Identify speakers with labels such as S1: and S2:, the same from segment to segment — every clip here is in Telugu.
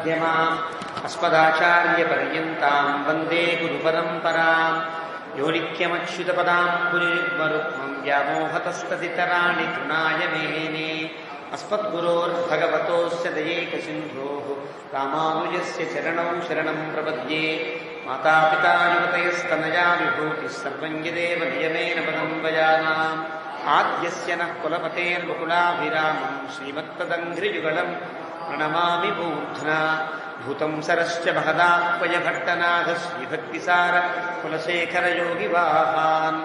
S1: मध्यमाम् अस्मदाचार्यपर्यन्ताम् वन्दे गुरुपरम्पराम् योनिक्यमच्युतपदाम् पुनिरुग्मरुक्मम् व्यामोहतस्तदितराणि तृणाय मेने अस्मद्गुरोर्भगवतोऽस्य दयेकसिन्धोः रामानुजस्य चरणौ शरणम् प्रपद्ये मातापिता युवतयस्तनया विभूतिः सर्वम् यदेव नियमेन पदम् वयानाम् आद्यस्य नः कुलपतेर्वकुलाभिरामम् श्रीमत्तदङ्घ्रियुगलम् प्रणमामि मूर्ध्ना भूतम् सरश्च महदाह्वयभट्टनाथ श्रीभक्तिसार कुलशेखरयोगिवाहान्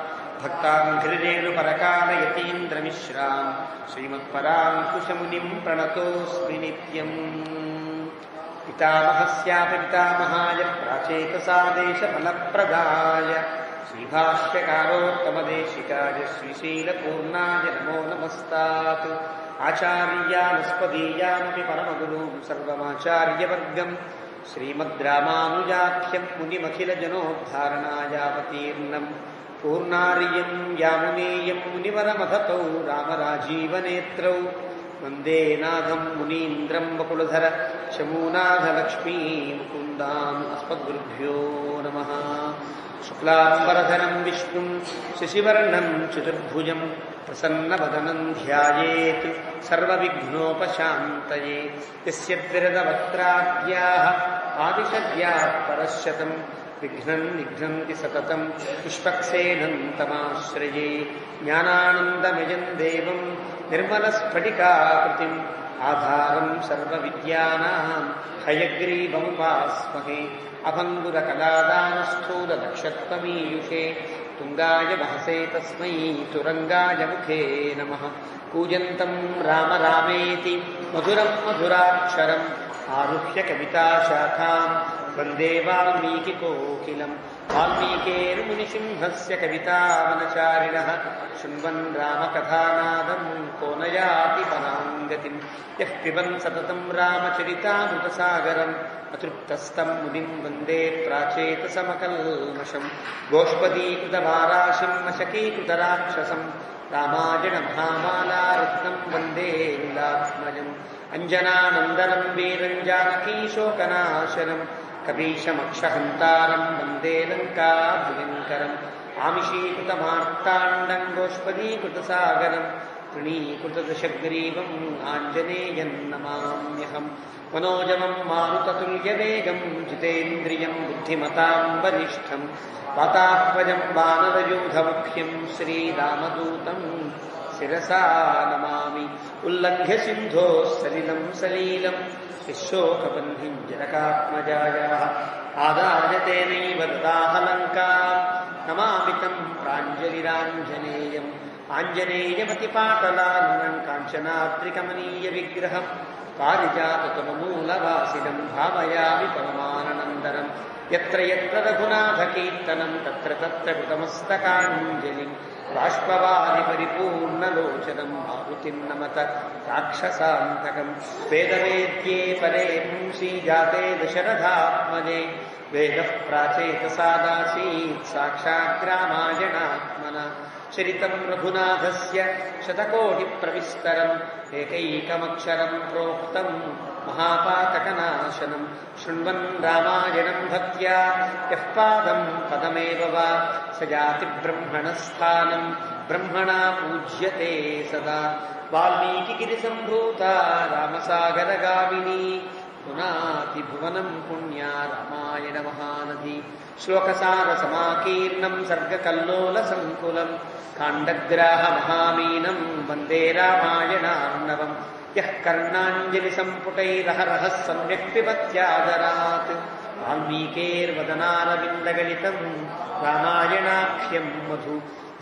S1: भक्ताङ्घ्रिरेणुपरकालयतीन्द्रमिश्राम् श्रीमत्पराङ्कुशमुनिम् प्रणतोऽस्मि नित्यम् पितामहस्यापि पितामहाय प्राचेतसादेशफलप्रदाय श्रीभाष्यकारोत्तमदेशिकाय श्रीशीलपूर्णाय नमो नमस्तात् आचार्यानस्पदीयामपि परमगुरूम् सर्वमाचार्यवर्गम् श्रीमद्रामानुजाख्यम् मुनिमखिलजनोद्धारणायावतीर्णम् पूर्णार्यम् यामुनेयम् मुनिवरमथतौ रामराजीवनेत्रौ वन्दे नाथम् मुनीन्द्रम् वकुलधर शमूनाथलक्ष्मी मुकुन्दाम् अस्मद्गुरुभ्यो नमः शुक्लाम्बरधरम् विष्णुम् शशिवर्णम् चतुर्भुजम् प्रसन्नवदनम् ध्यायेत् सर्वविघ्नोपशान्तये यस्य विरदवक्त्राद्याः आदिशद्याः परश्शतम् विघ्नम् निघ्नन्ति सततम् पुष्पक्सेनन्तमाश्रये ज्ञानानन्दमयम् देवम् निर्मलस्फटिकाकृतिम् आधारम् सर्वविद्यानाम् हयग्रीवमुपास्महे अभङ्गुरकलादानस्थूलदक्षत्वमीयुषे तुङ्गाय महसे तस्मै तुरङ्गाय मुखे नमः कूजन्तम् राम रामेति मधुरम् मधुराक्षरम् आरुह्य कविताशाखाम् वन्दे वाल्मीकिकोकिलम् वाल्मीकेर्मुनिसिंहस्य कवितावनचारिणः शृण्वन् रामकथानादम् को न याति पराङ्गतिम् यः पिबन् सततम् रामचरितामृतसागरम् अतृप्तस्तम् मुनिम् वन्दे प्राचेतसमकल्मषम् गोष्पदीकृतवाराशिम् अशकीकृतराक्षसम् रामायणमहामालारत्नम् वन्दे लीलात्मजम् अञ्जनानन्दनम् वीरम् जानकीशोकनाशनम् कपीशमक्षहन्तारम् वन्दे लङ्काभयङ्करम् आमिषीकृतमार्ताण्डम् गोष्पदीकृतसागरम् तृणीकृतदशग्रीवम् आञ्जनेयम् नमाम्यहम् मनोजमम् मारुततुल्यवेगम् जितेन्द्रियम् बुद्धिमताम् वरिष्ठम् वाताह्वजम् वानरयूधमुख्यम् श्रीरामदूतम् शिरसा नमामि उल्लङ्घ्य सिन्धोः सलिलम् सलीलम् यशोकबन्धिम् जनकात्मजायाः आदाय तेनैव ददाह लङ्का नमामि तम् प्राञ्जलिराञ्जनेयम् आञ्जनेयमतिपाटलाननम् काञ्चनात्रिकमनीयविग्रहम् पारिजाततमूलवासिनम् भावयामि परमानन्दरम् यत्र यत्र रघुनाथकीर्तनम् तत्र तत्र कृतमस्तकाञ्जलिम् बाष्पवारि परिपूर्णलोचनम् मारुतिम् नमत राक्षसान्तकम् वेदवेद्ये परे पुंसि जाते दशरथात्मने वेदः प्राचेतसादासीत् साक्षाद्रामायणात्मना चरितम् रघुनाथस्य शतकोटिप्रविस्तरम् एकैकमक्षरम् प्रोक्तम् महापातकनाशनम् शृण्वन् रामायणम् भक्त्या यः पादम् पदमेव वा स याति ब्रह्मणस्थानम् ब्रह्मणा पूज्यते सदा वाल्मीकिगिरिसम्भूता रामसागरगामिनी पुनाति भुवनम् पुण्या रामायणमहानदी श्लोकसारसमाकीर्णम् सर्गकल्लोलसङ्कुलम् काण्डग्राहमहामीनम् वन्दे रामायणार्णवम् यः कर्णाञ्जलिसम्पुटैरहरहः सम्यक् पिबत्यादरात् वाल्मीकेर्वदनारविन्दगलितम् रामायणाख्यम् मधु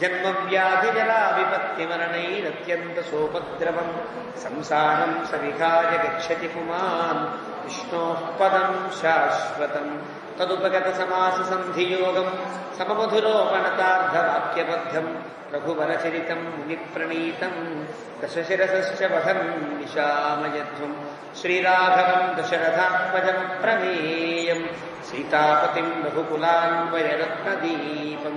S1: जन्मव्याधिजराविपत्तिमरणैरत्यन्तसोपद्रवम् संसारम् सविहाय गच्छति पुमान् विष्णोः पदम् शाश्वतम् तदुपगतसमाससन्धियोगम् सममधुरोपणतार्धवाक्यबद्धम् रघुवरचरितम् मुनिप्रणीतम् दशशिरसश्च वहन् निशामयध्वम् श्रीराघवम् दशरथात्मजमप्रमेयम् सीतापतिम् रघुकुलान्वयरत्नदीपम्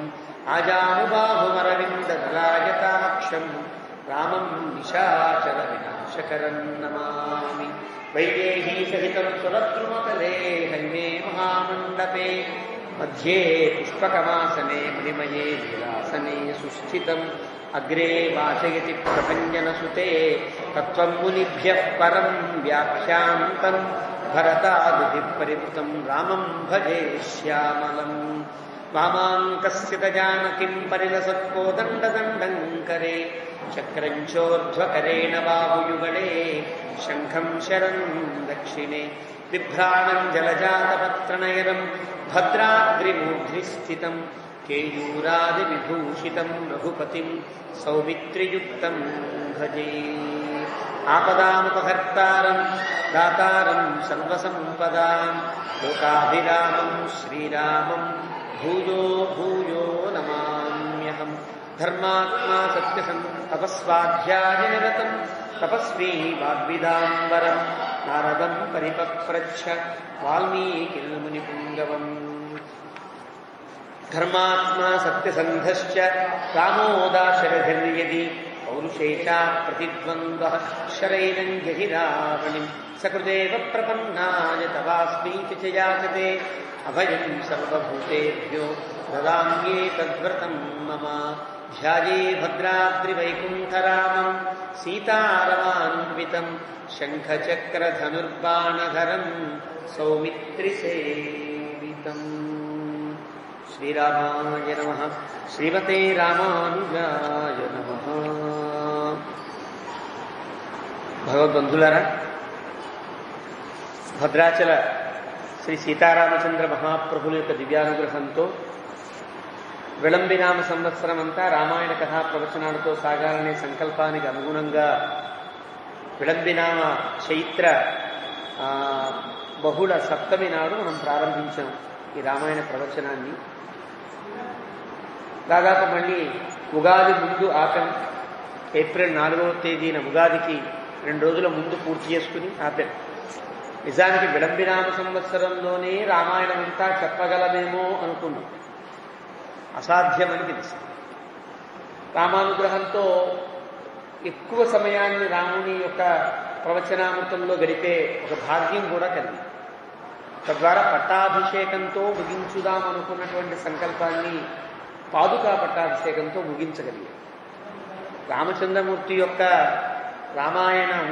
S1: आजानुबाहुमरविन्ददलायताक्षम् रामम् निशाचरविनाशकरम् नमामि వైదేహీ సహితం సురద్రుమతలే హైమే మహామండపే मध्ये पुष्पकमासने मणिमये विलासने सुस्थितम् अग्रे वाचयति प्रभञ्जनसुते तत्त्वं मुनिभ्यः परं व्याख्यान्तम् भरतादिपरिवृतं रामं भजे श्यामलम् वामाङ्कस्य च जानकीम् परिलसत्कोदण्डदण्डम् करे चक्रञ्चोर्ध्वकरेण बाहुयुगले शङ्खम् शरम् दक्षिणे बिभ्राणम् जलजातपत्रनयनम् भद्राद्रिमूर्ध्निस्थितम् केयूरादिविभूषितम् रघुपतिम् सौमित्रियुक्तम् भजे आपदामुपहर्तारम् दातारम् सर्वसम्पदाम् लोकाभिरामम् श्रीरामम् भूयो भूयो नमाम्यहम् धर्मात्मा सत्यसम् तपस्वाध्यायनिरतम् तपस्वी वाग्विदाम्बरम् नारदम् परिपप्रच्छ वाल्मीकिल्मुनिपुङ्गवम् धर्मात्मा सत्यसन्धश्च कामोदाशरधिर्यदि पौरुषे च प्रतिद्वन्द्वः शरैरम् जहि रावणिम् सकृदेव प्रपन्नाय तवास्मीति च याचते अभयम् सर्वभूतेभ्यो ददाम्येतद्व्रतम् मम ध्याये भद्राद्रिवैकुण्ठरामम् सीतारमान्वितम् शङ्खचक्रधनुर्बाणधरम् सौमित्रिसेवितम् శ్రీరామాయ నమ శ్రీమతే రామానుజాయ నమ భగవద్బంధులారా భద్రాచల శ్రీ సీతారామచంద్ర మహాప్రభుల యొక్క దివ్యానుగ్రహంతో విళంబినామ సంవత్సరం అంతా రామాయణ కథా ప్రవచనాలతో సాగాలనే సంకల్పానికి అనుగుణంగా విళంబినామ చైత్ర ఆ, బహుళ సప్తమి నాడు మనం ప్రారంభించాం ఈ రామాయణ ప్రవచనాన్ని దాదాపు మళ్ళీ ఉగాది ముందు ఆపాం ఏప్రిల్ నాలుగవ తేదీన ఉగాదికి రెండు రోజుల ముందు పూర్తి చేసుకుని ఆపాం నిజానికి విళంబినామ సంవత్సరంలోనే రామాయణం అంతా చెప్పగలమేమో అనుకున్నాం అసాధ్యమని తెలుసు రామానుగ్రహంతో ఎక్కువ సమయాన్ని రాముని యొక్క ప్రవచనామృతంలో గడిపే ఒక భాగ్యం కూడా కలిగింది తద్వారా పట్టాభిషేకంతో ముగించుదాం అనుకున్నటువంటి సంకల్పాన్ని పాదుకా పట్టాభిషేకంతో ముగించగలిగాం రామచంద్రమూర్తి యొక్క రామాయణం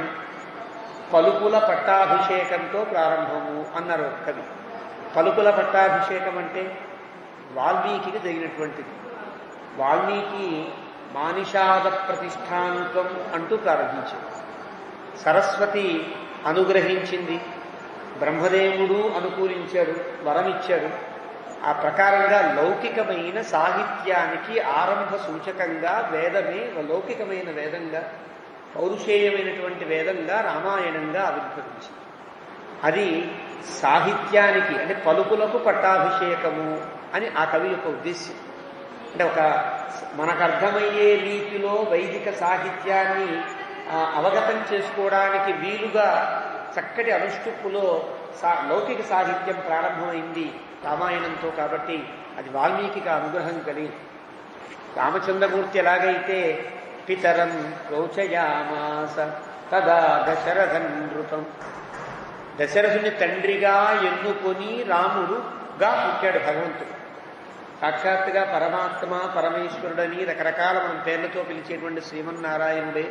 S1: పలుకుల పట్టాభిషేకంతో ప్రారంభము అన్నారు ఒక కవి పలుకుల పట్టాభిషేకం అంటే వాల్మీకి జరిగినటువంటిది వాల్మీకి మానిషాద ప్రతిష్టాంతం అంటూ ప్రారంభించింది సరస్వతి అనుగ్రహించింది బ్రహ్మదేవుడు అనుకూలించాడు వరమిచ్చాడు ఆ ప్రకారంగా లౌకికమైన సాహిత్యానికి ఆరంభ సూచకంగా వేదమే లౌకికమైన వేదంగా పౌరుషేయమైనటువంటి వేదంగా రామాయణంగా ఆవిర్భవించింది అది సాహిత్యానికి అంటే పలుకులకు పట్టాభిషేకము అని ఆ కవి యొక్క ఉద్దేశ్యం అంటే ఒక మనకు అర్థమయ్యే రీతిలో వైదిక సాహిత్యాన్ని ఆ, అవగతం చేసుకోవడానికి వీలుగా చక్కటి అనుష్టుప్పులో సా లౌకిక సాహిత్యం ప్రారంభమైంది రామాయణంతో కాబట్టి అది వాల్మీకి అనుగ్రహం కలిగి రామచంద్రమూర్తి ఎలాగైతే పితరం రోచయామాస తదా దశరథన్ నృతం దశరథుని తండ్రిగా ఎన్నుకొని రాముడుగా పుట్టాడు భగవంతుడు సాక్షాత్తుగా పరమాత్మ పరమేశ్వరుడని రకరకాల మనం పేర్లతో పిలిచేటువంటి శ్రీమన్నారాయణుడే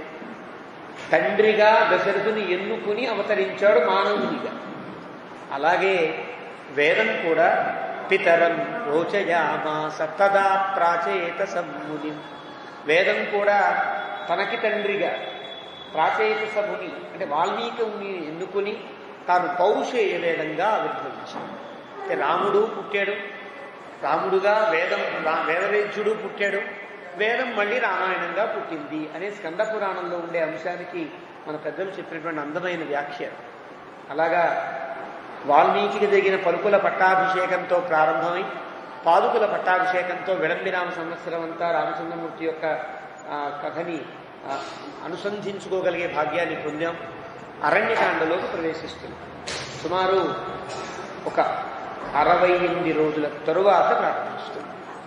S1: తండ్రిగా దశరథుని ఎన్నుకుని అవతరించాడు మానవునిగా అలాగే వేదం కూడా పితరం రోచయామాస తదా ప్రాచేత సమ్ముని వేదం కూడా తనకి తండ్రిగా ప్రాచేత సముని అంటే వాల్మీకిని ఎన్నుకుని తాను పౌరుషేయ వేదంగా ఆవిర్భవించాడు అంటే రాముడు పుట్టాడు రాముడుగా వేదం రా- వేదవేద్యుడు పుట్టాడు వేదం మళ్ళీ రామాయణంగా పుట్టింది అనే స్కంద పురాణంలో ఉండే అంశానికి మన పెద్దలు చెప్పినటువంటి అందమైన వ్యాఖ్య అలాగా వాల్మీకి జరిగిన పలుకుల పట్టాభిషేకంతో ప్రారంభమై పాదుకుల పట్టాభిషేకంతో విళంబిరామ సంవత్సరం అంతా రామచంద్రమూర్తి యొక్క ఆ, కథని ఆ, అనుసంధించుకోగలిగే భాగ్యాన్ని పొందాం అరణ్యకాండలోకి ప్రవేశిస్తుంది సుమారు ఒక అరవై ఎనిమిది రోజుల తరువాత ప్రారంభిస్తుంది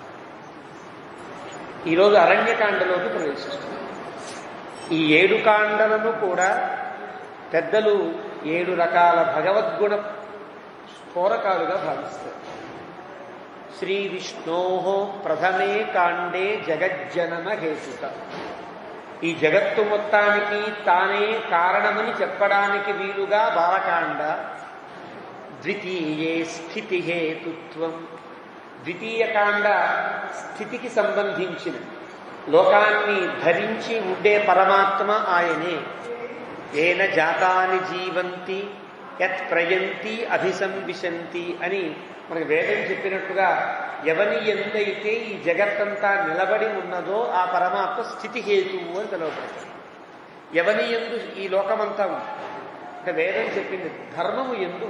S1: ఈరోజు అరణ్యకాండలోకి ప్రవేశిస్తుంది ఈ ఏడు కాండలను కూడా పెద్దలు ఏడు రకాల భగవద్గుణ స్ఫోరకాలుగా భావిస్తారు శ్రీ విష్ణో ప్రథమే కాండే జగజ్జనన హేతుక ఈ జగత్తు మొత్తానికి తానే కారణమని చెప్పడానికి వీలుగా బాలకాండ ద్వితీయే స్థితి హేతుత్వం ద్వితీయ కాండ స్థితికి సంబంధించిన లోకాన్ని ధరించి ఉండే పరమాత్మ ఆయనే ఏన జాతాని జీవంతి యత్ ప్రయంతి అభిసంవిశంతి అని మనకు వేదం చెప్పినట్టుగా ఎవని ఎందైతే ఈ జగత్తంతా నిలబడి ఉన్నదో ఆ పరమాత్మ స్థితి హేతువు అని పిలువబడతాడు ఎవని ఎందు ఈ లోకమంతా ఉంది అంటే వేదం చెప్పింది ధర్మము ఎందు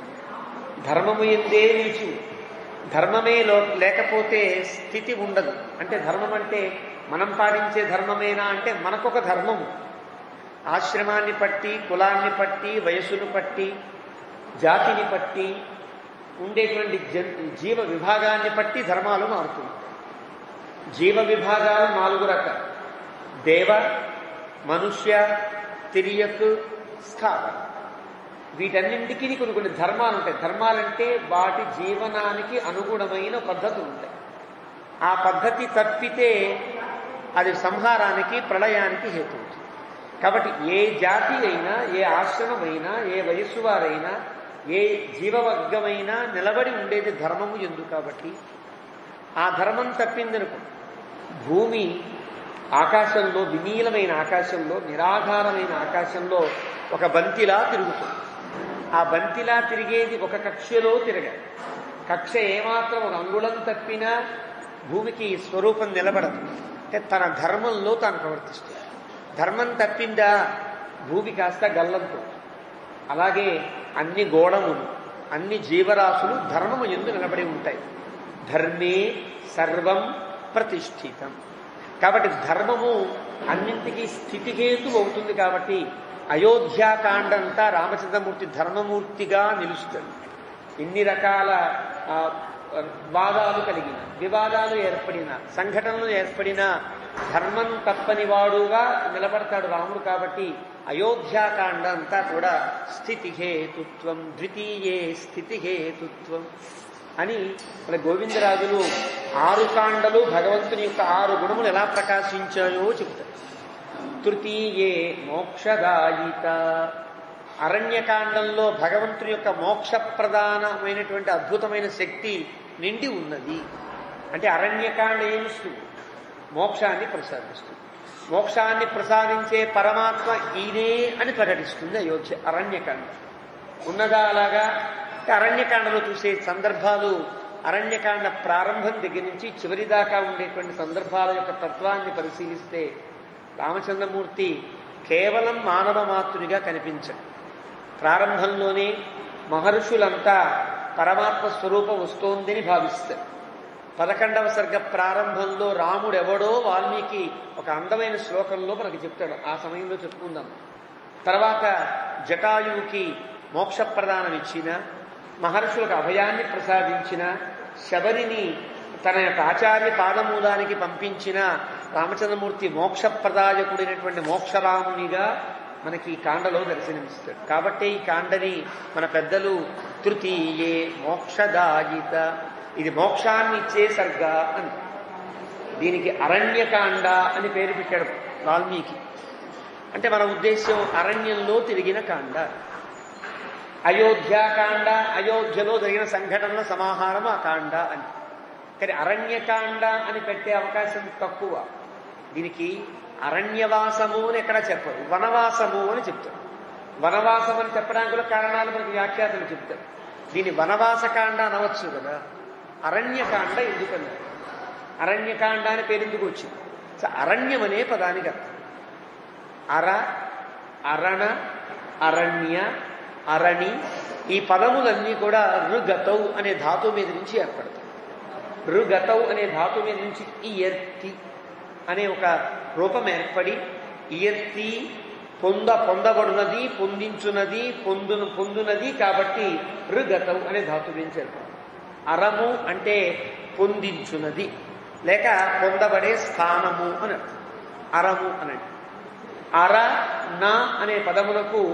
S1: ధర్మము ఎందే నిలిచి ఉంది. ధర్మమే లో లేకపోతే స్థితి ఉండదు అంటే ధర్మం అంటే మనం పాటించే ధర్మమేనా అంటే మనకొక ధర్మము ఆశ్రమాన్ని పట్టి కులాన్ని పట్టి వయసును పట్టి జాతిని పట్టి ఉండేటువంటి జన్ జీవ విభాగాన్ని పట్టి ధర్మాలు మారుతుంది జీవ విభాగాలు నాలుగు రకాలు దేవ మనుష్య తిరియక్ స్థావర వీటన్నింటికి కొన్ని కొన్ని ధర్మాలు ఉంటాయి ధర్మాలంటే వాటి జీవనానికి అనుగుణమైన పద్ధతులు ఉంటాయి ఆ పద్ధతి తప్పితే అది సంహారానికి ప్రళయానికి హేతు అవుతుంది కాబట్టి ఏ జాతి అయినా ఏ ఆశ్రమమైనా ఏ వయస్సు వారైనా ఏ జీవవర్గమైనా నిలబడి ఉండేది ధర్మము ఎందు కాబట్టి ఆ ధర్మం తప్పిందనుకో భూమి ఆకాశంలో వినీలమైన ఆకాశంలో నిరాధారమైన ఆకాశంలో ఒక బంతిలా తిరుగుతుంది ఆ బంతిలా తిరిగేది ఒక కక్షలో తిరగాలి కక్ష ఏమాత్రం ఒక అంగుళం తప్పినా భూమికి స్వరూపం నిలబడదు అంటే తన ధర్మంలో తాను ప్రవర్తిస్తుంది ధర్మం తప్పిందా భూమి కాస్త గల్లంతో అలాగే అన్ని గోడములు అన్ని జీవరాశులు ధర్మము ఎందు నిలబడి ఉంటాయి ధర్మే సర్వం ప్రతిష్ఠితం కాబట్టి ధర్మము అన్నింటికీ స్థితిహేతు అవుతుంది కాబట్టి అయోధ్యాకాండంతా రామచంద్రమూర్తి ధర్మమూర్తిగా నిలుస్తుంది ఎన్ని రకాల ఆ, వాదాలు కలిగిన వివాదాలు ఏర్పడిన సంఘటనలు ఏర్పడిన ధర్మం తప్పని వాడుగా నిలబడతాడు రాముడు కాబట్టి అయోధ్యాకాండ అంతా కూడా స్థితిహేతుత్వం ద్వితీయే స్థితిహేతుత్వం అని మన గోవిందరాజులు ఆరు కాండలు భగవంతుని యొక్క ఆరు గుణములు ఎలా ప్రకాశించాయో చెబుతారు తృతీయే మోక్షదాయిత అరణ్యకాండంలో భగవంతుని యొక్క మోక్షప్రధానమైనటువంటి అద్భుతమైన శక్తి నిండి ఉన్నది అంటే అరణ్యకాండ ఏమిస్తుంది మోక్షాన్ని ప్రసాదిస్తుంది మోక్షాన్ని ప్రసాదించే పరమాత్మ ఈయనే అని ప్రకటిస్తుంది అయోధ్య అరణ్యకాండ ఉన్నదా అలాగా అంటే అరణ్యకాండలో చూసే సందర్భాలు అరణ్యకాండ ప్రారంభం దగ్గర నుంచి చివరి దాకా ఉండేటువంటి సందర్భాల యొక్క తత్వాన్ని పరిశీలిస్తే రామచంద్రమూర్తి కేవలం మానవ మాతృనిగా కనిపించడు ప్రారంభంలోనే మహర్షులంతా పరమాత్మ స్వరూపం వస్తోందని భావిస్తారు పదకొండవ సర్గ ప్రారంభంలో రాముడెవడో వాల్మీకి ఒక అందమైన శ్లోకంలో మనకి చెప్తాడు ఆ సమయంలో చెప్పుకుందాం తర్వాత జటాయువుకి మోక్షప్రదానం ఇచ్చిన మహర్షులకు అభయాన్ని ప్రసాదించిన శబరిని తన యొక్క ఆచార్య పాదమూలానికి పంపించిన రామచంద్రమూర్తి మోక్షప్రదాయకుడైనటువంటి మోక్షరామునిగా మనకి ఈ కాండలో దర్శనమిస్తాడు కాబట్టి ఈ కాండని మన పెద్దలు తృతీయే మోక్షదాయిత ఇది మోక్షాన్ని ఇచ్చే సర్గ అని దీనికి అరణ్యకాండ అని పేరు పెట్టాడు వాల్మీకి అంటే మన ఉద్దేశం అరణ్యంలో తిరిగిన కాండ అయోధ్యాకాండ అయోధ్యలో జరిగిన సంఘటనల సమాహారం ఆ కాండ అని కానీ అరణ్యకాండ అని పెట్టే అవకాశం తక్కువ దీనికి అరణ్యవాసము అని ఎక్కడ చెప్పరు వనవాసము అని చెప్తారు వనవాసం అని చెప్పడానికి కూడా కారణాలు మనకి వ్యాఖ్యాతలు చెప్తారు దీని వనవాసకాండ అనవచ్చు కదా అరణ్యకాండ ఎందుకన్నారు అరణ్యకాండ అని పేరు ఎందుకు వచ్చింది సో అరణ్యం అనే పదానికి అర్థం అర అరణ అరణ్య అరణి ఈ పదములన్నీ కూడా రుగతౌ అనే ధాతు మీద నుంచి ఏర్పడతాయి రుగతౌ అనే ధాతు మీద నుంచి ఇయర్తి అనే ఒక రూపం ఏర్పడి ఇయర్తి పొంద పొందబడినది పొందించున్నది పొందును పొందునది కాబట్టి రుగతౌ అనే ధాతు నుంచి ఏర్పడుతుంది అరము అంటే పొందించున్నది లేక పొందబడే స్థానము అని అర్థం అరము అనండి అర నా అనే పదములకు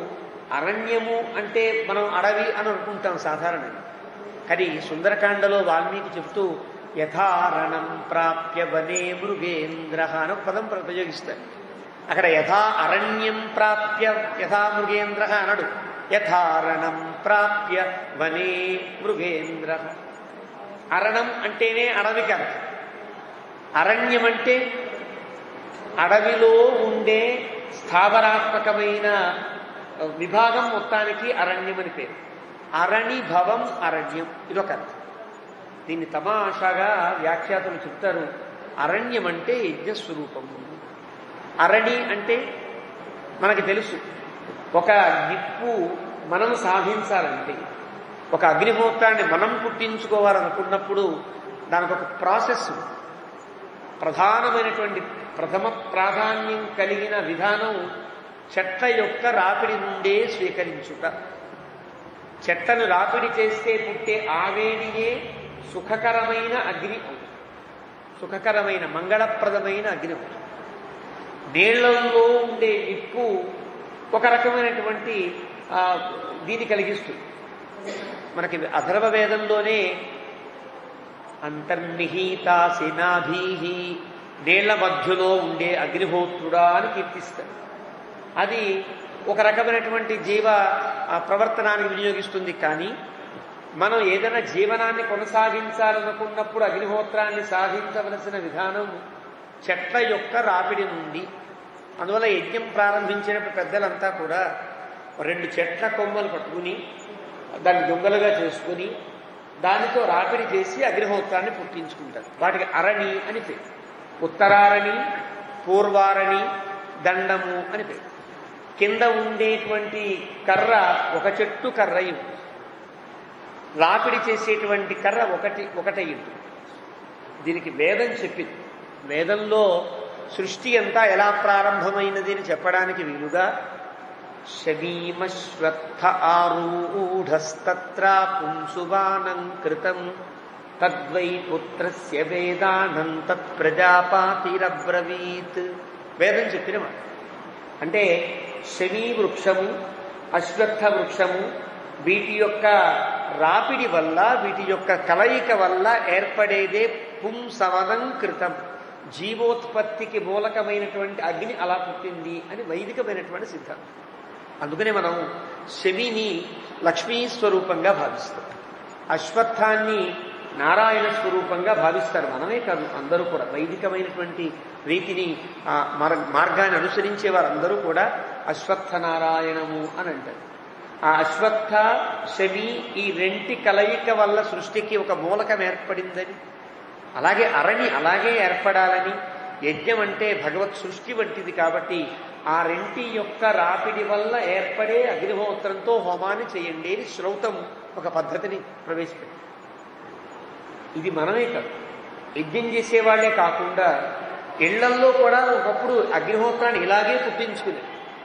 S1: అరణ్యము అంటే మనం అడవి అని అనుకుంటాం సాధారణంగా కానీ సుందరకాండలో వాల్మీకి చెప్తూ యథారణం ప్రాప్య వనే మృగేంద్ర అని ఒక పదం ప్రయోగిస్తారు అక్కడ యథా అరణ్యం ప్రాప్య యథా మృగేంద్ర అనడు యథారణం ప్రాప్య వనే మృగేంద్ర అరణం అంటేనే అడవికి అర్థం అరణ్యం అంటే అడవిలో ఉండే స్థావరాత్మకమైన విభాగం మొత్తానికి అరణ్యం అని పేరు అరణి భవం అరణ్యం ఇదొక అర్థం దీన్ని తమాషాగా వ్యాఖ్యాతలు చెప్తారు అరణ్యం అంటే యజ్ఞస్వరూపము అరణి అంటే మనకి తెలుసు ఒక నిప్పు మనం సాధించాలంటే ఒక అగ్నిహోత్రాన్ని మనం పుట్టించుకోవాలనుకున్నప్పుడు దానికి ఒక ప్రాసెస్ ఉంది. ప్రధానమైనటువంటి ప్రథమ ప్రాధాన్యం కలిగిన విధానం చెట్ల యొక్క రాపిడి నుండే స్వీకరించుట చెట్లను రాపిడి చేస్తే పుట్టే ఆవేడియే సుఖకరమైన అగ్ని అవుతుంది సుఖకరమైన మంగళప్రదమైన అగ్ని అవుతుంది నీళ్లలో ఉండే నిప్పు ఒక రకమైనటువంటి ఆ, దీన్ని కలిగిస్తుంది మనకి అథర్వ వేదంలోనే అంతర్నిహితాసినాభీహి నీళ్ల మధ్యలో ఉండే అగ్నిహోత్రుడా అని కీర్తిస్తారు అది ఒక రకమైనటువంటి జీవ ఆ, ప్రవర్తనానికి వినియోగిస్తుంది కానీ మనం ఏదైనా జీవనాన్ని కొనసాగించాలనుకున్నప్పుడు అగ్నిహోత్రాన్ని సాధించవలసిన విధానం చెట్ల యొక్క రాపిడి నుండి అందువల్ల యజ్ఞం ప్రారంభించినప్పుడు పెద్దలంతా కూడా రెండు చెట్ల కొమ్మలు పట్టుకుని దాన్ని దొంగలుగా చేసుకుని దానితో రాపిడి చేసి అగ్నిహోత్రాన్ని పుట్టించుకుంటారు వాటికి అరణి అని పేరు ఉత్తరారణి పూర్వారణి దండము అని పేరు కింద ఉండేటువంటి కర్ర ఒక చెట్టు కర్ర అయి ఉంటుంది రాపిడి చేసేటువంటి కర్ర ఒకటి ఒకటై ఉంటుంది దీనికి వేదం చెప్పింది వేదంలో సృష్టి అంతా ఎలా ప్రారంభమైనది అని చెప్పడానికి వీలుగా శమీమశ్వత్థ ఆరూఢస్తత్ర పుంసువానం కృతం తద్వై పుత్రస్య వేదానం తత్ప్రజాపాతిరబ్రవీత్ వేదం చెప్పిన మాట అంటే శమీ వృక్షము అశ్వత్థ వృక్షము వీటి యొక్క రాపిడి వల్ల వీటి యొక్క కలయిక వల్ల ఏర్పడేదే పుంసవనం కృతం జీవోత్పత్తికి మూలకమైనటువంటి అగ్ని అలా పుట్టింది అని వైదికమైనటువంటి సిద్ధాంతం అందుకనే మనం శమిని లక్ష్మీ స్వరూపంగా భావిస్తాం అశ్వత్థాన్ని నారాయణ స్వరూపంగా భావిస్తారు మనమే కాదు అందరూ కూడా వైదికమైనటువంటి రీతిని ఆ మార్- మార్గాన్ని అనుసరించే వారందరూ కూడా అశ్వత్థ నారాయణము అని అంటారు ఆ అశ్వత్థ శమి ఈ రెంటి కలయిక వల్ల సృష్టికి ఒక మూలకం ఏర్పడిందని అలాగే అరణి అలాగే ఏర్పడాలని యజ్ఞం అంటే భగవత్ సృష్టి వంటిది కాబట్టి ఆ రెంటి యొక్క రాపిడి వల్ల ఏర్పడే అగ్నిహోత్రంతో హోమాన్ని చేయండి అని శ్రౌతం ఒక పద్ధతిని ప్రవేశపెట్టింది ఇది మనమే కాదు యజ్ఞం చేసేవాళ్లే కాకుండా ఇళ్లల్లో కూడా ఒకప్పుడు అగ్నిహోత్రాన్ని ఇలాగే పుట్టించుకునే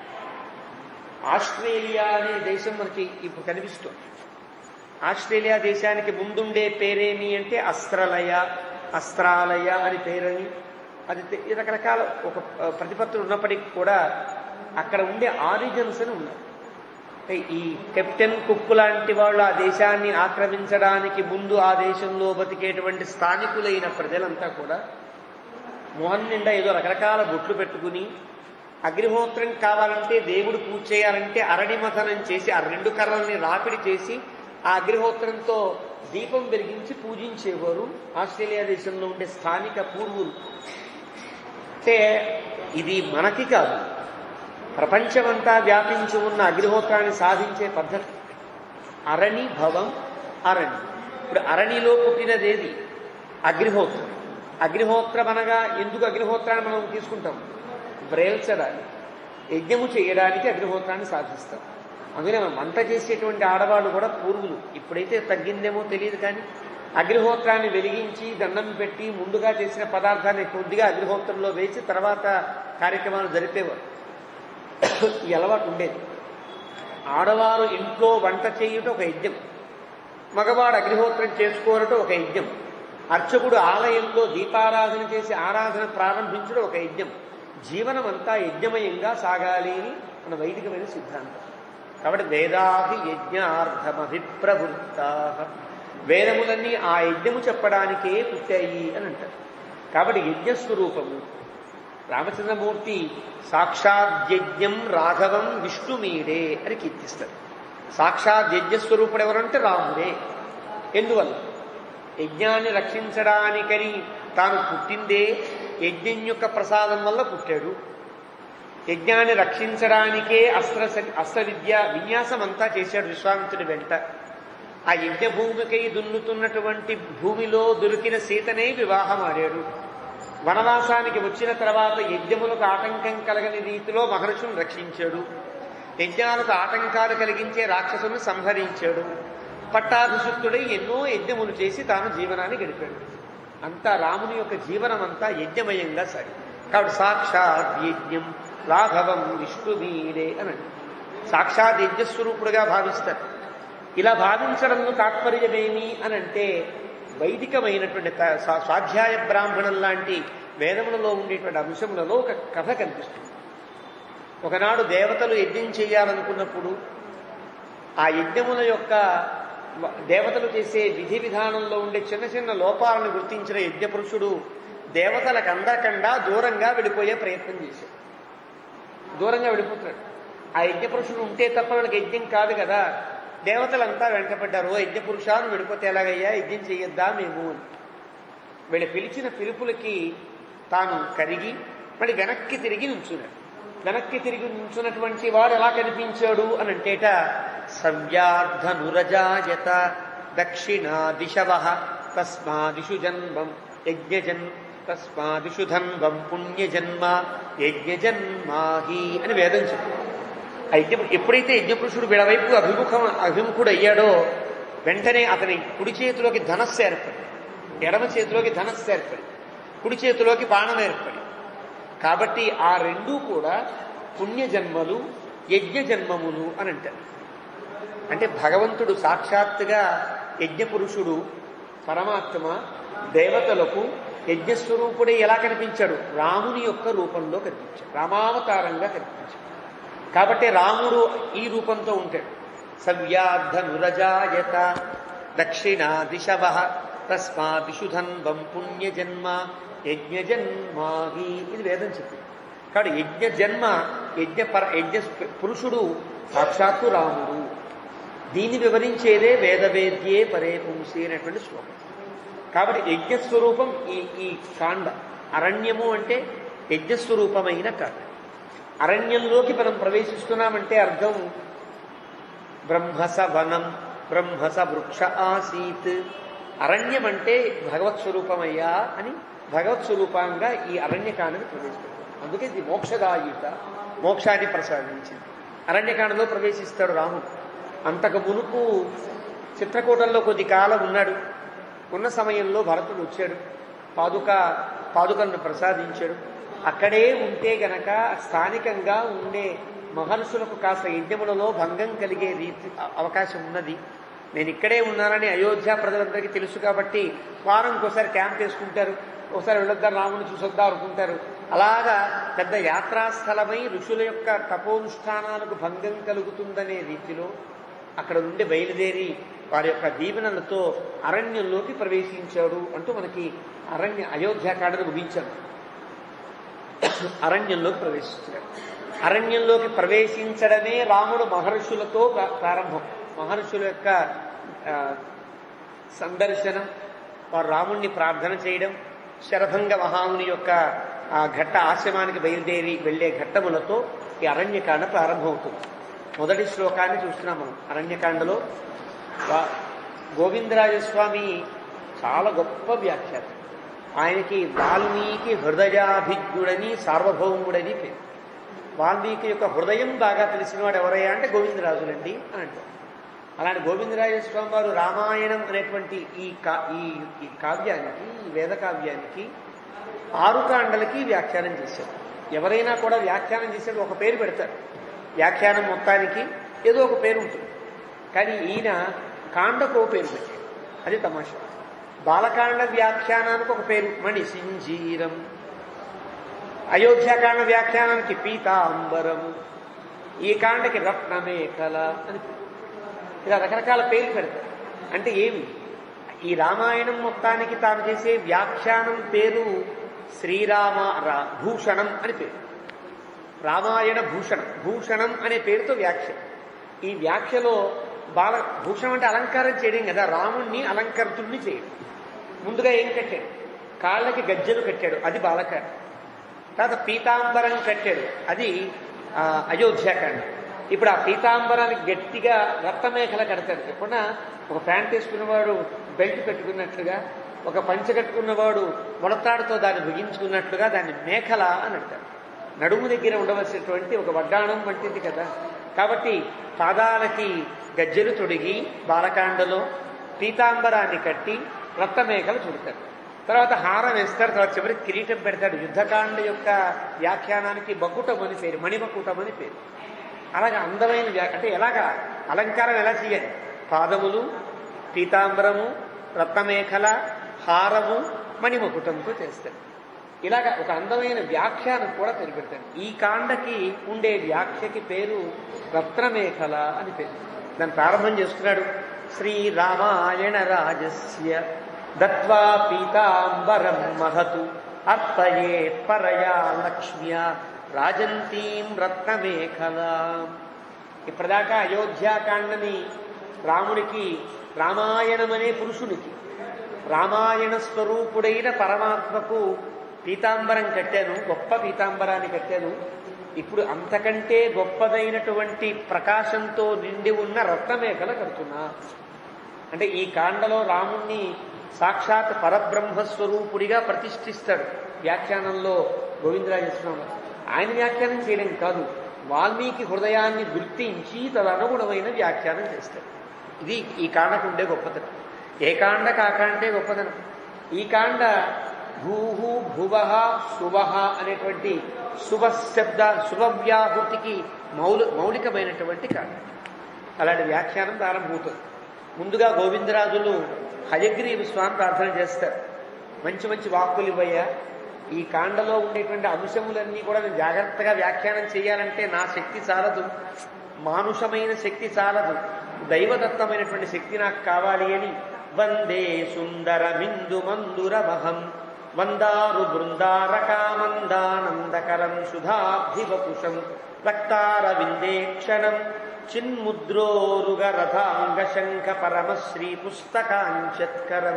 S1: ఆస్ట్రేలియా అనే దేశం మనకి ఇప్పుడు కనిపిస్తుంది ఆస్ట్రేలియా దేశానికి ముందుండే పేరేమి అంటే అస్త్రలయ అస్త్రాలయ అని పేరని అది తె- రకరకాల ఒక ఆ, ప్రతిపత్తులు ఉన్నప్పటికీ కూడా అక్కడ ఉండే ఆరిజిన్స్ అని ఉన్నాయి అంటే ఈ కెప్టెన్ కుక్ లాంటి వాళ్ళు ఆ దేశాన్ని ఆక్రమించడానికి ముందు ఆ దేశంలో బతికేటువంటి స్థానికులైన ప్రజలంతా కూడా మొహన్ నిండా ఏదో రకరకాల బొట్లు పెట్టుకుని అగ్నిహోత్రం కావాలంటే దేవుడు పూజ చేయాలంటే అరణి మథనం చేసి ఆ రెండు కర్రల్ని రాపిడి చేసి ఆ అగ్నిహోత్రంతో దీపం వెలిగించి పూజించేవారు ఆస్ట్రేలియా దేశంలో ఉండే స్థానిక పూర్వులు అంటే ఇది మనకి కాదు ప్రపంచమంతా వ్యాపించి ఉన్న అగ్నిహోత్రాన్ని సాధించే పద్ధతి అరణి భవం అరణి ఇప్పుడు అరణిలో పుట్టినదేది అగ్నిహోత్రం అగ్నిహోత్రం అనగా ఎందుకు అగ్నిహోత్రాన్ని మనం తీసుకుంటాం వ్రేల్చడానికి యజ్ఞము చేయడానికి అగ్నిహోత్రాన్ని సాధిస్తాం అందుకనే మనం వంట చేసేటువంటి ఆడవాళ్ళు కూడా పూర్వులు ఇప్పుడైతే తగ్గిందేమో తెలియదు కానీ అగ్నిహోత్రాన్ని వెలిగించి దండం పెట్టి ముందుగా చేసిన పదార్థాన్ని కొద్దిగా అగ్నిహోత్రంలో వేసి తర్వాత కార్యక్రమాలు జరిపేవారు ఈ అలవాటు ఉండేది ఆడవారు ఇంట్లో వంట చేయుట ఒక యజ్ఞం మగవాడు అగ్నిహోత్రం చేసుకోవటం ఒక యజ్ఞం అర్చకుడు ఆలయంలో దీపారాధన చేసి ఆరాధన ప్రారంభించడం ఒక యజ్ఞం జీవనం అంతా యజ్ఞమయంగా సాగాలి అని మన వైదికమైన సిద్ధాంతం కాబట్టి వేదాహి యజ్ఞార్థమభిప్రవృత్తా వేదములన్నీ ఆ యజ్ఞము చెప్పడానికే పుట్టాయి అని అంటారు కాబట్టి యజ్ఞస్వరూపము రామచంద్రమూర్తి సాక్షాద్యజ్ఞం రాఘవం విష్ణుమీడే అని కీర్తిస్తారు సాక్షాత్ యజ్ఞస్వరూపుడు ఎవరంటే రాముడే ఎందువల్ల యజ్ఞాన్ని రక్షించడానికని తాను పుట్టిందే యజ్ఞం యొక్క ప్రసాదం వల్ల పుట్టాడు యజ్ఞాన్ని రక్షించడానికే అస్త్ర అస్త్ర విద్య విన్యాసం అంతా చేశాడు విశ్వామిత్రుడి వెంట ఆ యజ్ఞ భూమికై దున్నుతున్నటువంటి భూమిలో దొరికిన సీతనే వివాహం ఆడాడు వనవాసానికి వచ్చిన తర్వాత యజ్ఞములకు ఆటంకం కలగని రీతిలో మహర్షులను రక్షించాడు యజ్ఞాలకు ఆటంకాలు కలిగించే రాక్షసులను సంహరించాడు పట్టాభిషిక్తుడై ఎన్నో యజ్ఞములు చేసి తాను జీవనాన్ని గడిపాడు అంతా రాముని యొక్క జీవనం అంతా యజ్ఞమయంగా సాగి కాబట్టి సాక్షాత్ యజ్ఞం రాఘవం విష్ణువీరే అనండి సాక్షాత్ యజ్ఞస్వరూపుడుగా భావిస్తారు ఇలా భావించడంలో తాత్పర్యమేమి అని అంటే వైదికమైనటువంటి త- స్వా- స్వాధ్యాయ బ్రాహ్మణం లాంటి వేదములలో ఉండేటువంటి అంశములలో ఒక కథ కనిపిస్తుంది ఒకనాడు దేవతలు యజ్ఞం చేయాలనుకున్నప్పుడు ఆ యజ్ఞముల యొక్క వ- దేవతలు చేసే విధి విధానంలో ఉండే చిన్న చిన్న లోపాలను గుర్తించిన యజ్ఞపురుషుడు దేవతలకు అందకుండా దూరంగా వెళ్ళిపోయే ప్రయత్నం చేశాడు దూరంగా వెళ్ళిపోతున్నాడు ఆ యజ్ఞపురుషుడు ఉంటే తప్ప వాళ్ళకి యజ్ఞం కాదు కదా దేవతలంతా వెంటపడ్డారు "ఓ యజ్ఞపురుషాను వెళ్ళిపోతే ఎలాగయ్యా యజ్ఞం చేయొద్దా మేము అని వీళ్ళ పిలిచిన పిలుపులకి తాను కరిగి మళ్ళీ వెనక్కి తిరిగి నుంచున్నాడు వెనక్కి తిరిగి నుంచున్నటువంటి వాడు ఎలా కనిపించాడు అని అంటేట సవ్యార్ధనురజాయత దక్షిణా దిశవ తస్మాదిషు జన్మం యజ్ఞజన్ తస్మాదిషు ధన్వం పుణ్యజన్మ యజ్ఞజన్మాహి అని వేదం చెప్పింది ఆ యజ్ఞ ఎప్పుడైతే యజ్ఞపురుషుడు వీడవైపు అభిముఖం అభిముఖుడు అయ్యాడో వెంటనే అతని కుడి చేతిలోకి ధనస్సు ఏర్పడి ఎడమ చేతిలోకి ధనస్సు ఏర్పడి కుడి చేతిలోకి బాణం ఏర్పడి కాబట్టి ఆ రెండూ కూడా పుణ్యజన్మలు యజ్ఞ జన్మములు అని అంటారు అంటే భగవంతుడు సాక్షాత్తుగా యజ్ఞపురుషుడు పరమాత్మ దేవతలకు యజ్ఞస్వరూపుడే ఎలా కనిపించాడు రాముని యొక్క రూపంలో కనిపించాడు రామావతారంగా కనిపించాడు కాబట్టి రాముడు ఈ రూపంతో ఉంటాడు సవ్యాధనురజాయత దక్షిణా దిశవ తస్మాదిషు ధన్వం పుణ్యజన్మ యజ్ఞజన్మాహి ఇది వేదం చెప్పింది కాబట్టి యజ్ఞ జన్మ యజ్ఞ పర యజ్ఞ పురుషుడు సాక్షాత్తు రాముడు దీన్ని వివరించేదే వేదవేద్యే పరే పుంసి అనేటువంటి శ్లోకం కాబట్టి యజ్ఞస్వరూపం ఈ ఈ కాండ అరణ్యము అంటే యజ్ఞస్వరూపమైన కాండ అరణ్యంలోకి మనం ప్రవేశిస్తున్నామంటే అర్థం బ్రహ్మస వనం బ్రహ్మస వృక్ష ఆసీత్ అరణ్యం అంటే భగవత్ స్వరూపమయ్యా అని భగవత్ స్వరూపంగా ఈ అరణ్యకాండని ప్రవేశపెట్టారు అందుకే ఇది మోక్షదాయుత మోక్షాన్ని ప్రసాదించింది అరణ్యకాండలో ప్రవేశిస్తాడు రాముడు అంతకు మునుపు చిత్రకూటంలో కొద్ది కాలం ఉన్నాడు ఉన్న సమయంలో భరతుడు వచ్చాడు పాదుక పాదుకలను ప్రసాదించాడు అక్కడే ఉంటే గనక స్థానికంగా ఉండే మహర్షులకు కాస్త యజ్ఞములలో భంగం కలిగే రీతి అవకాశం ఉన్నది నేను ఇక్కడే ఉన్నానని అయోధ్య ప్రజలందరికీ తెలుసు కాబట్టి వారంకి ఒకసారి క్యాంప్ వేసుకుంటారు ఒకసారి వెళ్ళొద్దాం రాముని చూసొద్దాం అనుకుంటారు అలాగా పెద్ద యాత్రాస్థలమై ఋషుల యొక్క తపోనుష్ఠానాలకు భంగం కలుగుతుందనే రీతిలో అక్కడ నుండి బయలుదేరి వారి యొక్క దీవెనలతో అరణ్యంలోకి ప్రవేశించాడు అంటూ మనకి అరణ్య అయోధ్యాకాండను ముగించాడు అరణ్యంలోకి ప్రవేశించాడు అరణ్యంలోకి ప్రవేశించడమే రాముడు మహర్షులతో ప్రా- ప్రారంభం మహర్షుల యొక్క ఆ, సందర్శనం వారు రాముణ్ణి ప్రార్థన చేయడం శరభంగ మహాముని యొక్క ఆ ఘట్ట ఆశ్రమానికి బయలుదేరి వెళ్లే ఘట్టములతో ఈ అరణ్యకాండ ప్రారంభమవుతుంది మొదటి శ్లోకాన్ని చూస్తున్నాం మనం అరణ్యకాండలో వా- గోవిందరాజస్వామి చాలా గొప్ప వ్యాఖ్యాత ఆయనకి వాల్మీకి హృదయాభిజ్ఞుడని సార్వభౌముడని పేరు వాల్మీకి యొక్క హృదయం బాగా తెలిసినవాడు ఎవరయ్యా అంటే గోవిందరాజులండి అని అంటారు అలాంటి గోవిందరాజస్వామి వారు రామాయణం అనేటువంటి ఈ కా ఈ ఈ కావ్యానికి ఈ వేద కావ్యానికి ఆరు కాండలకి వ్యాఖ్యానం చేశారు ఎవరైనా కూడా వ్యాఖ్యానం చేసేది ఒక పేరు పెడతారు వ్యాఖ్యానం మొత్తానికి ఏదో ఒక పేరు ఉంటుంది కానీ ఈయన కాండకు ఓ పేరు పెట్టాడు అది తమాషా బాలకాండ వ్యాఖ్యానానికి ఒక పేరు మణి సింజీరం అయోధ్యాకాండ వ్యాఖ్యానానికి పీతాంబరం ఈ కాండకి రత్నమేఖల అని పేరు. ఇలా రకరకాల పేర్లు పెడతారు అంటే ఏమి ఈ రామాయణం మొత్తానికి తాను చేసే వ్యాఖ్యానం పేరు శ్రీరామ రా- భూషణం అని పేరు రామాయణ భూషణం భూషణం అనే పేరుతో వ్యాఖ్య ఈ వ్యాఖ్యలో బాల భూషణం అంటే అలంకారం చేయడం కదా రాముణ్ణి అలంకరితుణ్ణి చేయడం ముందుగా ఏం కట్టాడు కాళ్ళకి గజ్జెలు కట్టాడు అది బాలకాండ తర్వాత పీతాంబరం కట్టాడు అది ఆ, అయోధ్యాకాండ ఇప్పుడు ఆ పీతాంబరానికి గట్టిగా రక్తమేఖల కడతాడు ఎప్పుడన్నా ఒక ప్యాంట్ వేసుకున్నవాడు బెల్ట్ కట్టుకున్నట్లుగా ఒక పంచ కట్టుకున్నవాడు మొలతాడుతో దాన్ని బిగించుకున్నట్లుగా దాన్ని మేఖల అని అంటారు నడుము దగ్గర ఉండవలసినటువంటి ఒక వడ్డాణం వంటిది కదా కాబట్టి పాదాలకి గజ్జెలు తొడిగి బాలకాండలో పీతాంబరాన్ని కట్టి రక్తమేఖలు చుడతారు తర్వాత హారం వేస్తారు తర్వాత చివరికి కిరీటం పెడతాడు యుద్ధకాండ యొక్క వ్యాఖ్యానానికి బకుటం అని పేరు మణిమకుటం అని పేరు అలాగే అందమైన వ్యా అంటే ఎలాగా అలంకారం ఎలా చేయాలి పాదములు పీతాంబరము రత్నమేఖల హారము మణిమకుటంతో చేస్తారు ఇలాగ ఒక అందమైన వ్యాఖ్యానం కూడా తెలిపెడతాడు ఈ కాండకి ఉండే వ్యాఖ్యకి పేరు రత్నమేఖల అని పేరు దాన్ని ప్రారంభం చేస్తున్నాడు శ్రీరామాయణ రాజస్య దత్వా పీతాంబరం మహతు అర్పయే పరయా లక్ష్మ్య రాజంతీం రత్నమేఖలాం ఇప్పటిదాకా అయోధ్యాకాండని రాముడికి రామాయణమనే పురుషునికి రామాయణ స్వరూపుడైన పరమాత్మకు పీతాంబరం కట్టాను గొప్ప పీతాంబరాన్ని కట్టాను ఇప్పుడు అంతకంటే గొప్పదైనటువంటి ప్రకాశంతో నిండి ఉన్న రత్నమేఖల కడుతున్నా అంటే ఈ కాండలో రాముణ్ణి సాక్షాత్ పరబ్రహ్మ స్వరూపుడిగా ప్రతిష్ఠిస్తాడు వ్యాఖ్యానంలో గోవిందరాజస్వామి ఆయన వ్యాఖ్యానం చేయడం కాదు వాల్మీకి హృదయాన్ని గుర్తించి తదనుగుణమైన వ్యాఖ్యానం చేస్తాడు ఇది ఈ కాండకు ఉండే గొప్పతనం ఏ కాండ కాకంటే గొప్పతనం ఈ కాండ భూహు భువ శుభ అనేటువంటి శుభ శబ్ద శుభవ్యాహృతికి మౌలి మౌలికమైనటువంటి కాండ అలాంటి వ్యాఖ్యానం ప్రారంభమవుతుంది ముందుగా గోవిందరాజులు హయగ్రీవ స్వామి ప్రార్థన చేస్తారు మంచి మంచి వాక్కులు ఇవ్వయ్యా ఈ కాండలో ఉండేటువంటి అంశములన్నీ కూడా నేను జాగ్రత్తగా వ్యాఖ్యానం చేయాలంటే నా శక్తి చాలదు మానుషమైన శక్తి చాలదు దైవదత్తమైనటువంటి శక్తి నాకు కావాలి అని వందే సుందర మిందు మందురమహం వందారు బృందారకామందానందకరం శుధాబ్ధివపుషం రక్తార విందేక్షణం చిన్ముద్రోరుగరథాంగ శంఖ పరమశ్రీ పుస్తకాంచత్కరం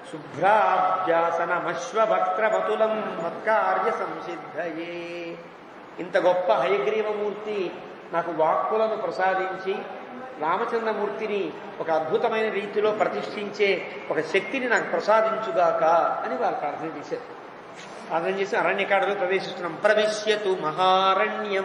S1: శుభ్రాబ్జాసనమశ్వభక్త్రమతులం మత్కార్య సంసిద్ధయే ఇంత గొప్ప హయగ్రీవమూర్తి నాకు వాక్కులను ప్రసాదించి రామచంద్రమూర్తిని ఒక అద్భుతమైన రీతిలో ప్రతిష్ఠించే ఒక శక్తిని నాకు ప్రసాదించుగాక అని వారు ప్రార్థన చేశారు ప్రార్థన చేసి అరణ్యకాడలో ప్రవేశిస్తున్నాం ప్రవిశ్యతు మహారణ్యం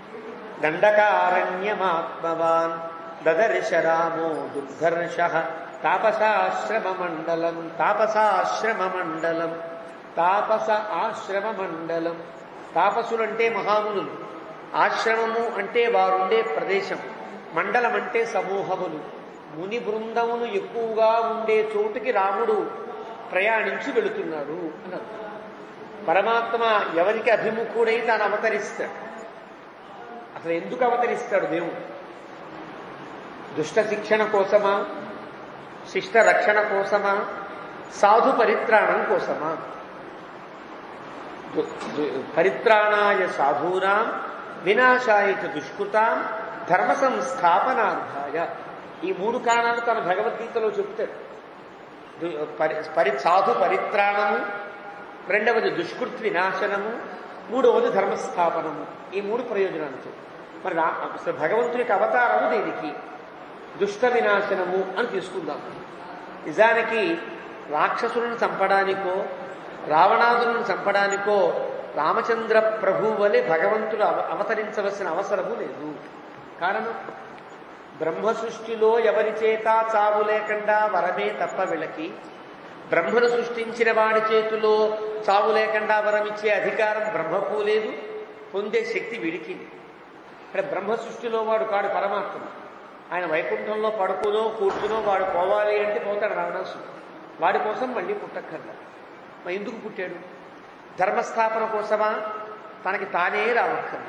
S1: దండకారణ్యమాత్మవాన్ దదర్శ రామో దుర్ధర్ష తాపసాశ్రమ మండలం తాపసాశ్రమ మండలం తాపస ఆశ్రమ మండలం తాపసులంటే మహామునులు ఆశ్రమము అంటే వారుండే ప్రదేశం మండలం అంటే సమూహములు ముని బృందములు ఎక్కువగా ఉండే చోటుకి రాముడు ప్రయాణించి వెళుతున్నాడు అన్నారు పరమాత్మ ఎవరికి అభిముఖుడై తాను అవతరిస్తాడు అసలు ఎందుకు అవతరిస్తాడు దేవుడు దుష్ట శిక్షణ కోసమా శిష్ట రక్షణ కోసమా సాధు పరిత్రాణం కోసమా దు- దు- పరిత్రాణాయ సాధూనాం వినాశాయ చ దుష్కృతాం ధర్మ సంస్థాపనార్థాయ ఈ మూడు కారణాలు తన భగవద్గీతలో చెప్తాడు దు- పరి పరి సాధు పరిత్రాణము రెండవది దుష్కృత్ వినాశనము మూడవది ధర్మస్థాపనము ఈ మూడు ప్రయోజనాలతో మరి రా- అసలు భగవంతునికి అవతారము దేనికి దుష్ట వినాశనము అని తీసుకుందాం నిజానికి రాక్షసులను చంపడానికో రావణాదులను చంపడానికో రామచంద్ర ప్రభు వలె భగవంతుడు అవ- అవతరించవలసిన అవసరము లేదు కారణం బ్రహ్మ సృష్టిలో ఎవరి చేత చావు లేకుండా వరమే తప్ప వీళ్ళకి బ్రహ్మను సృష్టించిన వాడి చేతిలో చావు లేకుండా వరమిచ్చే అధికారం బ్రహ్మకు లేదు పొందే శక్తి వీడికి లేదు. ఇక్కడ బ్రహ్మ సృష్టిలో వాడు కాడు పరమాత్మ ఆయన వైకుంఠంలో పడుకునో కూర్చునో వాడు పోవాలి అంటే పోతాడు రావణాసుడు వాడి కోసం మళ్ళీ పుట్టక్కర్లా మరి ఎందుకు పుట్టాడు ధర్మస్థాపన కోసమా తనకి తానే రావక్కర్లా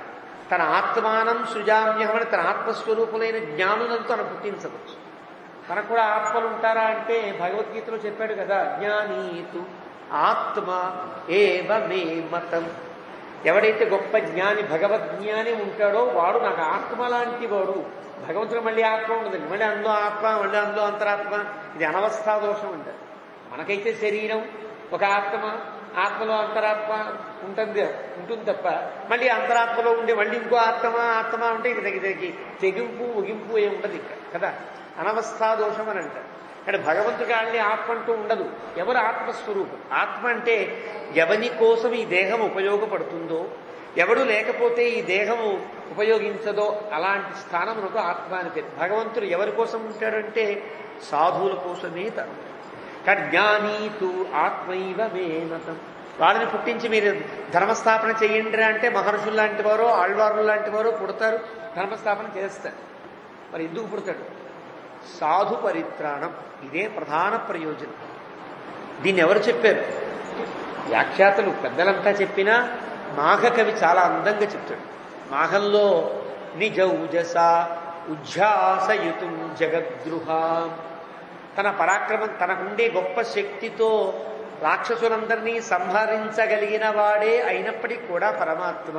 S1: తన ఆత్మానం సృజామ్యహమని తన ఆత్మస్వరూపులైన జ్ఞానులను తను పుట్టించవచ్చు తనకు కూడా ఆత్మలు ఉంటారా అంటే భగవద్గీతలో చెప్పాడు కదా జ్ఞానీతు ఆత్మ ఏవ మే మతం ఎవడైతే గొప్ప జ్ఞాని భగవద్జ్ఞాని ఉంటాడో వాడు నాకు ఆత్మ లాంటి వాడు భగవంతుడు మళ్ళీ ఆత్మ ఉండదండి మళ్ళీ అందులో ఆత్మ మళ్ళీ అందులో అంతరాత్మ ఇది అనవస్థా దోషం అంటారు మనకైతే శరీరం ఒక ఆత్మ ఆత్మలో అంతరాత్మ ఉంటుంది ఉంటుంది తప్ప మళ్ళీ అంతరాత్మలో ఉండే మళ్ళీ ఇంకో ఆత్మ ఆత్మ ఉంటే ఇది దగ్గరికి తెగింపు ముగింపు ఏమి ఉండదు ఇక్కడ కదా అనవస్థా దోషం అని అంటారు కానీ భగవంతుడి కాళ్ళని ఆత్మ అంటూ ఉండదు ఎవరు ఆత్మస్వరూపం ఆత్మ అంటే ఎవని కోసం ఈ దేహం ఉపయోగపడుతుందో ఎవడు లేకపోతే ఈ దేహము ఉపయోగించదో అలాంటి స్థానమునకు ఆత్మ అని పేరు భగవంతుడు ఎవరి కోసం ఉంటాడంటే సాధువుల కోసమే తను కానీ జ్ఞానీతు ఆత్మైవ మేనతం వాళ్ళని పుట్టించి మీరు ధర్మస్థాపన చేయండి అంటే మహర్షులు లాంటి వారు ఆళ్వారులు లాంటి వారు పుడతారు ధర్మస్థాపన చేస్తారు మరి ఎందుకు పుడతాడు సాధు పరిత్రాణం ఇదే ప్రధాన ప్రయోజనం దీన్ని ఎవరు చెప్పారు వ్యాఖ్యాతలు పెద్దలంతా చెప్పినా మాఘ కవి చాలా అందంగా చెప్తాడు మాఘంలో నిజౌజస ఉజ్జాసయుతుం జగద్గృహాం తన పరాక్రమం తనకుండే గొప్ప శక్తితో రాక్షసులందరినీ సంహరించగలిగిన వాడే అయినప్పటికీ కూడా పరమాత్మ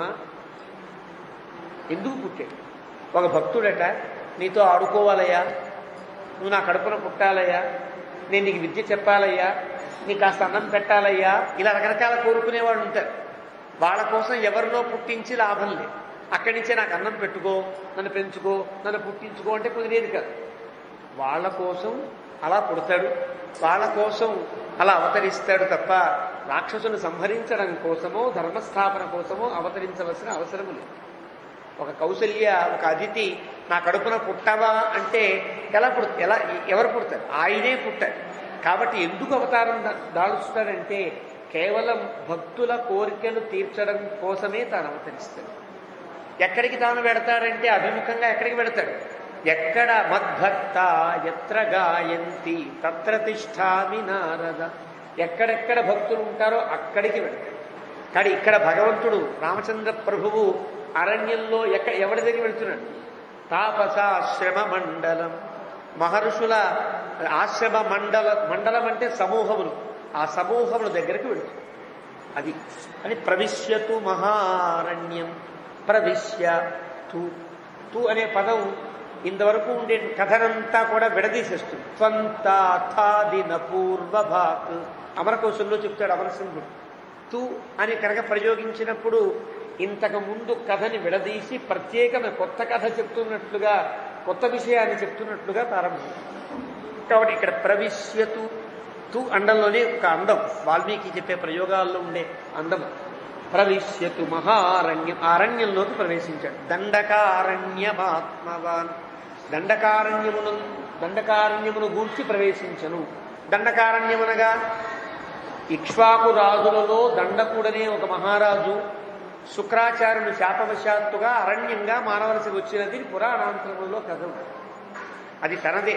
S1: ఎందుకు పుట్టాడు ఒక భక్తుడట నీతో ఆడుకోవాలయ్యా నువ్వు నా కడుపున పుట్టాలయ్యా నేను నీకు విద్య చెప్పాలయ్యా నీకు కాస్త అన్నం పెట్టాలయ్యా ఇలా రకరకాల కోరుకునేవాళ్ళు ఉంటారు వాళ్ళ కోసం ఎవరినో పుట్టించి లాభం లేదు అక్కడి నుంచే నాకు అన్నం పెట్టుకో నన్ను పెంచుకో నన్ను పుట్టించుకో అంటే కుదిరేది కాదు వాళ్ళ కోసం అలా పుడతాడు వాళ్ళ కోసం అలా అవతరిస్తాడు తప్ప రాక్షసుని సంహరించడం కోసమో ధర్మస్థాపన కోసమో అవతరించవలసిన అవసరం లేదు ఒక కౌశల్య ఒక అతిథి నా కడుపున పుట్టవా అంటే ఎలా పుడు ఎలా ఎవరు పుడతారు ఆయనే పుట్టాడు కాబట్టి ఎందుకు అవతారం దా- దాలుస్తాడంటే కేవలం భక్తుల కోరికలు తీర్చడం కోసమే తాను అవతరిస్తాడు ఎక్కడికి తాను పెడతాడంటే అభిముఖంగా ఎక్కడికి పెడతాడు ఎక్కడ మద్భక్త ఎత్ర గాయంతి తత్ర తిష్టామి నారద ఎక్కడెక్కడ భక్తులు ఉంటారో అక్కడికి వెళ్తాడు కానీ ఇక్కడ భగవంతుడు రామచంద్ర ప్రభువు అరణ్యంలో ఎక్కడ ఎవరి దగ్గర వెళ్తున్నాడు తాపసాశ్రమ మండలం మహర్షుల ఆశ్రమ మండల మండలం అంటే సమూహములు ఆ సమూహముల దగ్గరికి వెళ్తుంది అది అని ప్రవిశ్యతు మహారణ్యం ప్రవిశ్య తు తు అనే పదం ఇంతవరకు ఉండే కథనంతా కూడా విడదీసేస్తుంది త్వంతాథాదిన పూర్వభాక్ అమరకోశంలో చెప్తాడు అమరసింహుడు తు అని కనుక ప్రయోగించినప్పుడు ఇంతకు ముందు కథని విడదీసి ప్రత్యేకమైన కొత్త కథ చెప్తున్నట్లుగా కొత్త విషయాన్ని చెప్తున్నట్లుగా ప్రారంభం కాబట్టి ఇక్కడ ప్రవిశ్యతు తు అండంలోనే ఒక అందం వాల్మీకి చెప్పే ప్రయోగాల్లో ఉండే అందం ప్రవిశ్యతు మహారణ్యం అరణ్యంలోకి ప్రవేశించాడు దండకారణ్యమాత్మవాన్ దండకారణ్యమును దండకారణ్యమును గూర్చి ప్రవేశించను దండకారణ్యమనగా ఇక్ష్వాకు రాజులలో దండకుడనే ఒక మహారాజు శుక్రాచార్యుని శాపవశాత్తుగా అరణ్యంగా మానవలసి వచ్చినది పురాణాంతరములో కథ ఉంది. అది తనదే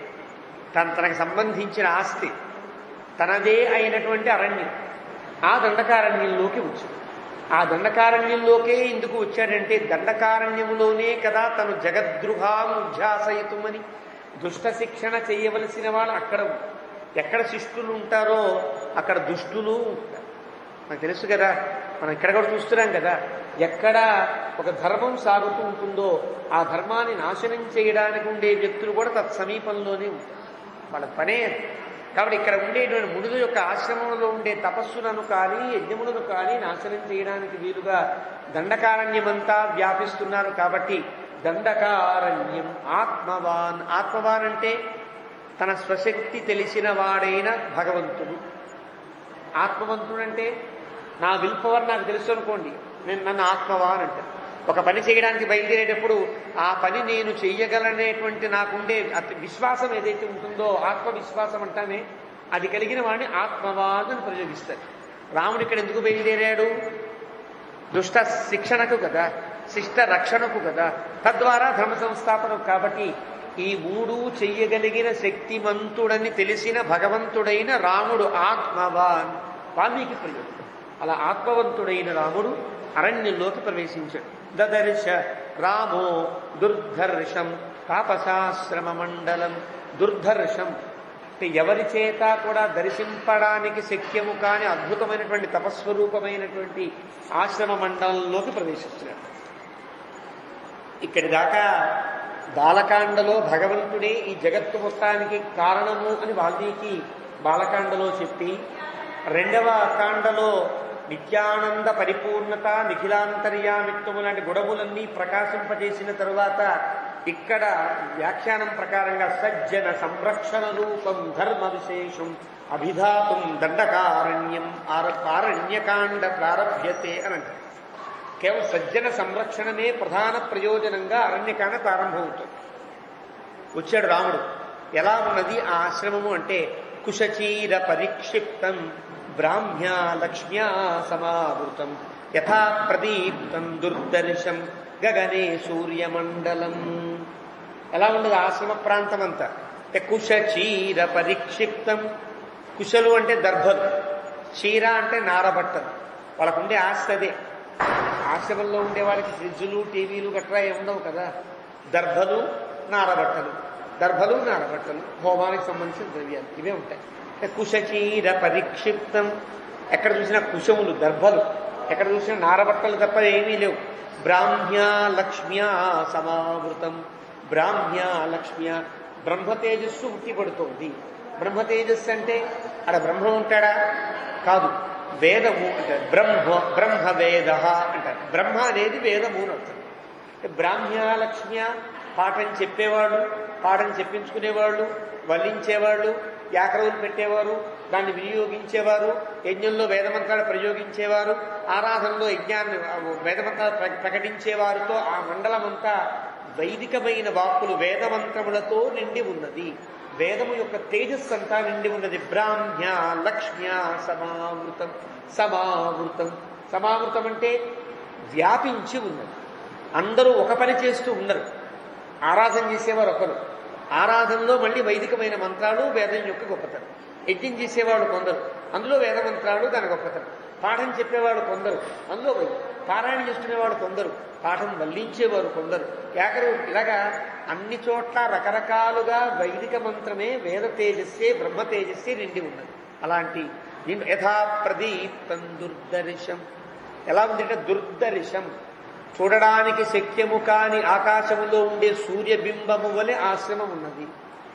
S1: తన తనకు సంబంధించిన ఆస్తి తనదే అయినటువంటి అరణ్యం ఆ దండకారణ్యంలోకి వచ్చింది ఆ దండకారణ్యంలోకే ఎందుకు వచ్చాడంటే దండకారణ్యములోనే కదా తను జగద్గృహాము ఉజ్జాసయుతమని దుష్ట శిక్షణ చేయవలసిన వాళ్ళు అక్కడ ఉన్నారు. ఎక్కడ శిష్టులు ఉంటారో అక్కడ దుష్టులు ఉంటారు మనకు తెలుసు కదా మనం ఇక్కడ కూడా చూస్తున్నాం కదా ఎక్కడ ఒక ధర్మం సాగుతూ ఉంటుందో ఆ ధర్మాన్ని నాశనం చేయడానికి ఉండే వ్యక్తులు కూడా తత్ సమీపంలోనే ఉంటారు వాళ్ళ పనే అది. కాబట్టి ఇక్కడ ఉండేటువంటి మునుల యొక్క ఆశ్రమంలో ఉండే తపస్సులను కానీ యజ్ఞములను కానీ నాశనం చేయడానికి వీలుగా దండకారణ్యమంతా వ్యాపిస్తున్నారు కాబట్టి దండకారణ్యం ఆత్మవాన్ ఆత్మవాన్ అంటే తన స్వశక్తి తెలిసిన వాడైన భగవంతుడు ఆత్మవంతుడు అంటే నా విల్ పవర్ నాకు తెలుసు అనుకోండి నేను నన్ను ఆత్మవాన్ అంటే ఒక పని చేయడానికి బయలుదేరేటప్పుడు ఆ పని నేను చెయ్యగలనేటువంటి నాకుండే అతి విశ్వాసం ఏదైతే ఉంటుందో ఆత్మవిశ్వాసం అంటానే అది కలిగిన వాడిని ఆత్మవాన్ అని ప్రయోగిస్తారు రాముడు ఇక్కడ ఎందుకు బయలుదేరాడు దుష్ట శిక్షణకు కదా శిష్ట రక్షణకు కదా తద్వారా ధర్మ సంస్థాపనకు కాబట్టి ఈ మూడు చెయ్యగలిగిన శక్తిమంతుడని తెలిసిన భగవంతుడైన రాముడు ఆత్మవాన్ వాల్మీకి ప్రయోగం అలా ఆత్మవంతుడైన రాముడు అరణ్యంలోకి ప్రవేశించాడు దదర్శ రామో దుర్ధర్షం తాపసాశ్రమ మండలం దుర్ధర్షం అంటే ఎవరి చేత కూడా దర్శింపడానికి శక్యము కాని అద్భుతమైనటువంటి తపస్వరూపమైనటువంటి ఆశ్రమ మండలంలోకి ప్రవేశిస్తున్నాడు ఇక్కడి దాకా బాలకాండలో భగవంతుడే ఈ జగత్తు మొత్తానికి కారణము అని వాల్మీకి బాలకాండలో చెప్పి రెండవ కాండలో నిత్యానంద పరిపూర్ణత నిఖిలాంతర్యామిత్వము లాంటి గుణములన్నీ ప్రకాశింపజేసిన తరువాత ఇక్కడ వ్యాఖ్యానం ప్రకారంగా సజ్జన సంరక్షణ రూపం ధర్మ విశేషం అభిధాతుం దండకారణ్యం ఆర ఆరణ్యకాండ ప్రారభ్యతే అని అంటారు కేవలం సజ్జన సంరక్షణమే ప్రధాన ప్రయోజనంగా అరణ్యకాండ ప్రారంభమవుతుంది వచ్చాడు రాముడు ఎలా ఉన్నది ఆ ఆశ్రమము అంటే కుశచీర పరిక్షిప్తం బ్రాహ్మ్యా లక్ష్మ్యా సమావృతం యథా ప్రదీప్తం దుర్దర్శం గగనే సూర్యమండలం ఎలా ఉండదు ఆశ్రమ ప్రాంతం అంతా అంటే కుశచీర పరిక్షిప్తం కుశలు అంటే దర్భలు చీర అంటే నారబట్టలు వాళ్ళకుండే ఆస్తి అదే ఆశ్రమంలో ఉండే వాళ్ళకి ఫ్రిడ్జులు టీవీలు గట్రా ఏమి ఉండవు కదా దర్భలు నారబట్టలు దర్భలు నారబట్టలు హోమానికి సంబంధించిన ద్రవ్యాలు ఇవే ఉంటాయి అంటే కుశచీర పరిక్షిప్తం ఎక్కడ చూసినా కుశములు దర్భలు ఎక్కడ చూసినా నారబట్టలు తప్ప ఏమీ లేవు బ్రాహ్మ్యా లక్ష్మ్యా సమావృతం బ్రాహ్మ్యా లక్ష్మ్యా బ్రహ్మ తేజస్సు ఉట్టిపడుతోంది బ్రహ్మ తేజస్సు అంటే అక్కడ బ్రహ్మ ఉంటాడా కాదు వేదము అంటారు బ్రహ్మ బ్రహ్మ వేద అంటారు బ్రహ్మ అనేది వేదము అని అర్థం అంటే బ్రాహ్మ్య లక్ష్మ్య పాఠం చెప్పేవాళ్ళు పాఠం చెప్పించుకునేవాళ్ళు వల్లించేవాళ్ళు వ్యాకరణలు పెట్టేవారు దాన్ని వినియోగించేవారు యజ్ఞంలో వేదమంత్రాలు ప్రయోగించేవారు ఆరాధనలో యజ్ఞాన్ని వేదమంత్రాలు ప్ర- ప్రకటించేవారితో ఆ మండలమంతా వైదికమైన వాక్కులు వేదమంత్రములతో నిండి ఉన్నది వేదము యొక్క తేజస్సు అంతా నిండి ఉన్నది బ్రాహ్మ్య లక్ష్మ్య సమావృతం సమావృతం సమావృతం అంటే వ్యాపించి ఉన్నది అందరూ ఒక పని చేస్తూ ఉండరు ఆరాధన చేసేవారు ఒకరు ఆరాధనలో మళ్ళీ వైదికమైన మంత్రాలు వేదం యొక్క గొప్పతనం యజ్ఞం చేసేవాడు కొందరు అందులో వేద మంత్రాలు దాని గొప్పతనం పాఠం చెప్పేవాడు కొందరు అందులో వై- పారాయణ చేసుకునేవాడు కొందరు పాఠం వల్లించేవారు కొందరు ఏకరు ఇలాగా అన్ని చోట్ల రకరకాలుగా వైదిక మంత్రమే వేద తేజస్సే బ్రహ్మ తేజస్సే నిండి ఉన్నది అలాంటి దీంట్లో యథా ప్రదీప్తం దుర్దర్శం ఎలా ఉందంటే దుర్దర్శం చూడడానికి శక్యము కాని ఆకాశములో ఉండే సూర్యబింబము వలె ఆశ్రమం ఉన్నది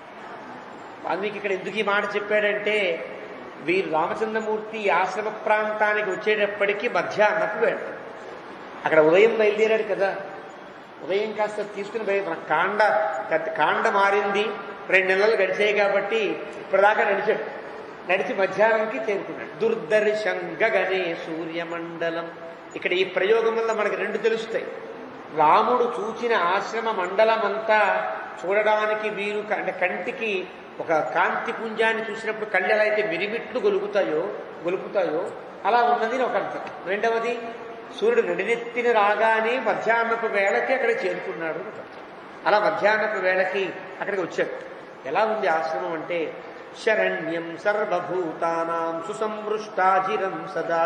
S1: వాల్మీకి ఇక్కడ ఎందుకు ఈ మాట చెప్పాడంటే వీరు రామచంద్రమూర్తి ఈ ఆశ్రమ ప్రాంతానికి వచ్చేటప్పటికి మధ్యాహ్నపు వేళ అక్కడ ఉదయం బయలుదేరాడు కదా ఉదయం కాస్త తీసుకుని బయట మన కాండ పెద్ద- కాండ మారింది రెండు నెలలు గడిచాయి కాబట్టి ఇప్పటిదాకా నడిచాడు నడిచి మధ్యాహ్నంకి చేరుకున్నాడు దుర్దర్శం గగనే సూర్యమండలం ఇక్కడ ఈ ప్రయోగం వల్ల మనకి రెండు తెలుస్తాయి రాముడు చూచిన ఆశ్రమ మండలం అంతా చూడడానికి వీరు క- అంటే కంటికి ఒక కాంతి పుంజాన్ని చూసినప్పుడు కళ్ళు ఎలా అయితే మిరిమిట్లు గొలుగుతాయో గొలుపుతాయో అలా ఉన్నది అని ఒక అర్థం రెండవది సూర్యుడు నడినెత్తిన రాగానే మధ్యాహ్నపు వేళకి అక్కడ చేరుకున్నాడు అని ఒక అర్థం అలా మధ్యాహ్నపు వేళకి అక్కడికి వచ్చాడు ఎలా ఉంది ఆశ్రమం అంటే శరణ్యం సర్వభూతానాం సుసంవృష్టాజిరం సదా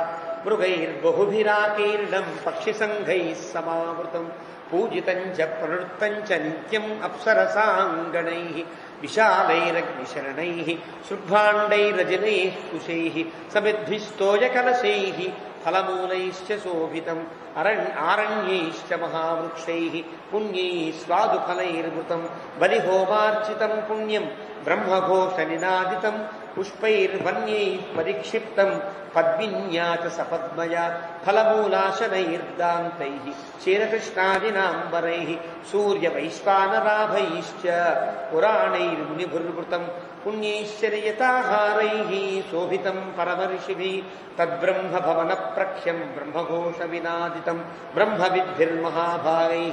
S1: మృగైర్బహుభిరాకీర్ణం పక్షిసంఘై సమావృతం పూజితం చ ప్రవృత్తం చ నిత్యం అప్సరసాంగణై విశాలైరగ్నిశరణై శుభ్రాండైరజనై కుశై సమిద్భిస్తోయకలశై ఫలమూలైశ్చ శోభితం అరణ్ ఆరణ్యైశ్చ మహావృక్షై పుణ్యై స్వాదుఫలైర్వృతం బలిహోమార్చితం పుణ్యం బ్రహ్మఘోష నినాదితం పుష్పైర్వన్యై పరిక్షిప్తం పద్మిన్యాచ సపద్మయా ఫలమూలాశనైర్దాంతై క్షీరకృష్ణాదినాంబరై సూర్యవైశ్వానరాభైశ్చ పురాణైర్మునిభుర్వృతం పుణ్యైశ్చర్యతాహారై శోభితం పరమర్షిభి తద్బ్రహ్మ భవన ప్రఖ్యం బ్రహ్మఘోష వినాదితం బ్రహ్మ విద్భిర్మహాభాగై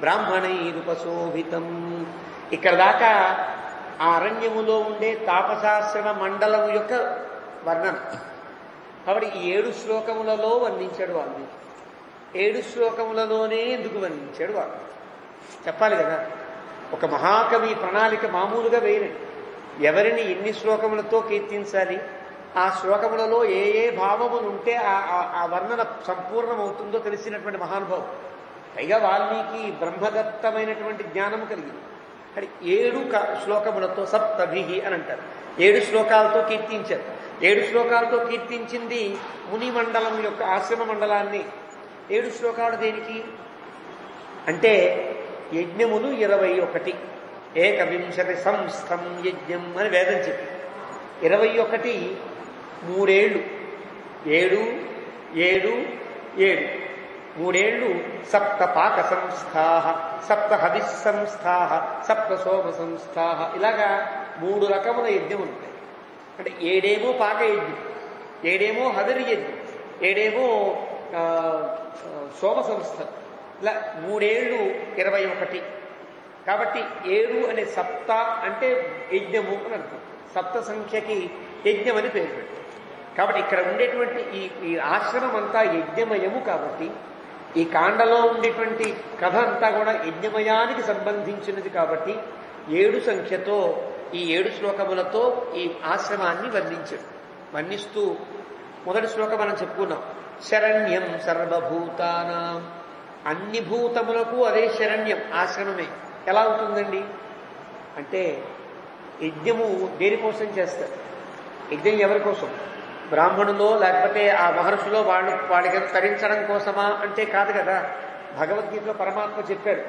S1: బ్రాహ్మణైరుపశోభితం ఇక్కడ దాకా ఆ అరణ్యములో ఉండే తాపసాశ్రమ మండలం యొక్క వర్ణన కాబట్టి ఈ ఏడు శ్లోకములలో వర్ణించాడు వాల్మీకి ఏడు శ్లోకములలోనే ఎందుకు వర్ణించాడు వాల్మీకి చెప్పాలి కదా ఒక మహాకవి ప్రణాళిక మామూలుగా వేరే ఎవరిని ఎన్ని శ్లోకములతో కీర్తించాలి ఆ శ్లోకములలో ఏ ఏ భావములు ఉంటే ఆ ఆ- ఆ వర్ణన సంపూర్ణమవుతుందో తెలిసినటువంటి మహానుభావం పైగా వాల్మీకి బ్రహ్మదత్తమైనటువంటి జ్ఞానం కలిగింది అది ఏడు క- శ్లోకములతో సప్తభిహి అని అంటారు ఏడు శ్లోకాలతో కీర్తించారు ఏడు శ్లోకాలతో కీర్తించింది ముని మండలం యొక్క ఆశ్రమ మండలాన్ని ఏడు శ్లోకాలు దేనికి అంటే యజ్ఞములు ఇరవై ఒకటి ఏకవింశతి సంస్థం యజ్ఞం అని వేదం చెప్పి ఇరవై ఒకటి మూడేళ్ళు ఏడు ఏడు ఏడు మూడేళ్లు సప్త పాక సంస్థా సప్త హవిస్ సంస్థా సప్త సోమ సంస్థా ఇలాగా మూడు రకముల యజ్ఞములు ఉంటాయి అంటే ఏడేమో పాక యజ్ఞం ఏడేమో హవిరి యజ్ఞం ఏడేమో ఆ, ఆ, సోమ సంస్థ ఇలా మూడేళ్లు ఇరవై ఒకటి కాబట్టి ఏడు అనే సప్త అంటే యజ్ఞము అని అర్థం సప్త సంఖ్యకి యజ్ఞం అని పేరు పెట్టారు కాబట్టి ఇక్కడ ఉండేటువంటి ఈ ఈ ఆశ్రమం అంతా యజ్ఞమయము కాబట్టి ఈ కాండలో ఉండేటువంటి కథ అంతా కూడా యజ్ఞమయానికి సంబంధించినది కాబట్టి ఏడు సంఖ్యతో ఈ ఏడు శ్లోకములతో ఈ ఆశ్రమాన్ని వర్ణించాడు వర్ణిస్తూ మొదటి శ్లోకం మనం చెప్పుకున్నాం శరణ్యం సర్వభూతానాం అన్ని భూతములకు అదే శరణ్యం ఆశ్రమమే ఎలా అవుతుందండి అంటే యజ్ఞము దేనికోసం చేస్తారు యజ్ఞం ఎవరి కోసం బ్రాహ్మణులో లేకపోతే ఆ మహర్షులో వాళ్ళు వాడికి తరించడం కోసమా అంటే కాదు కదా భగవద్గీతలో పరమాత్మ చెప్పాడు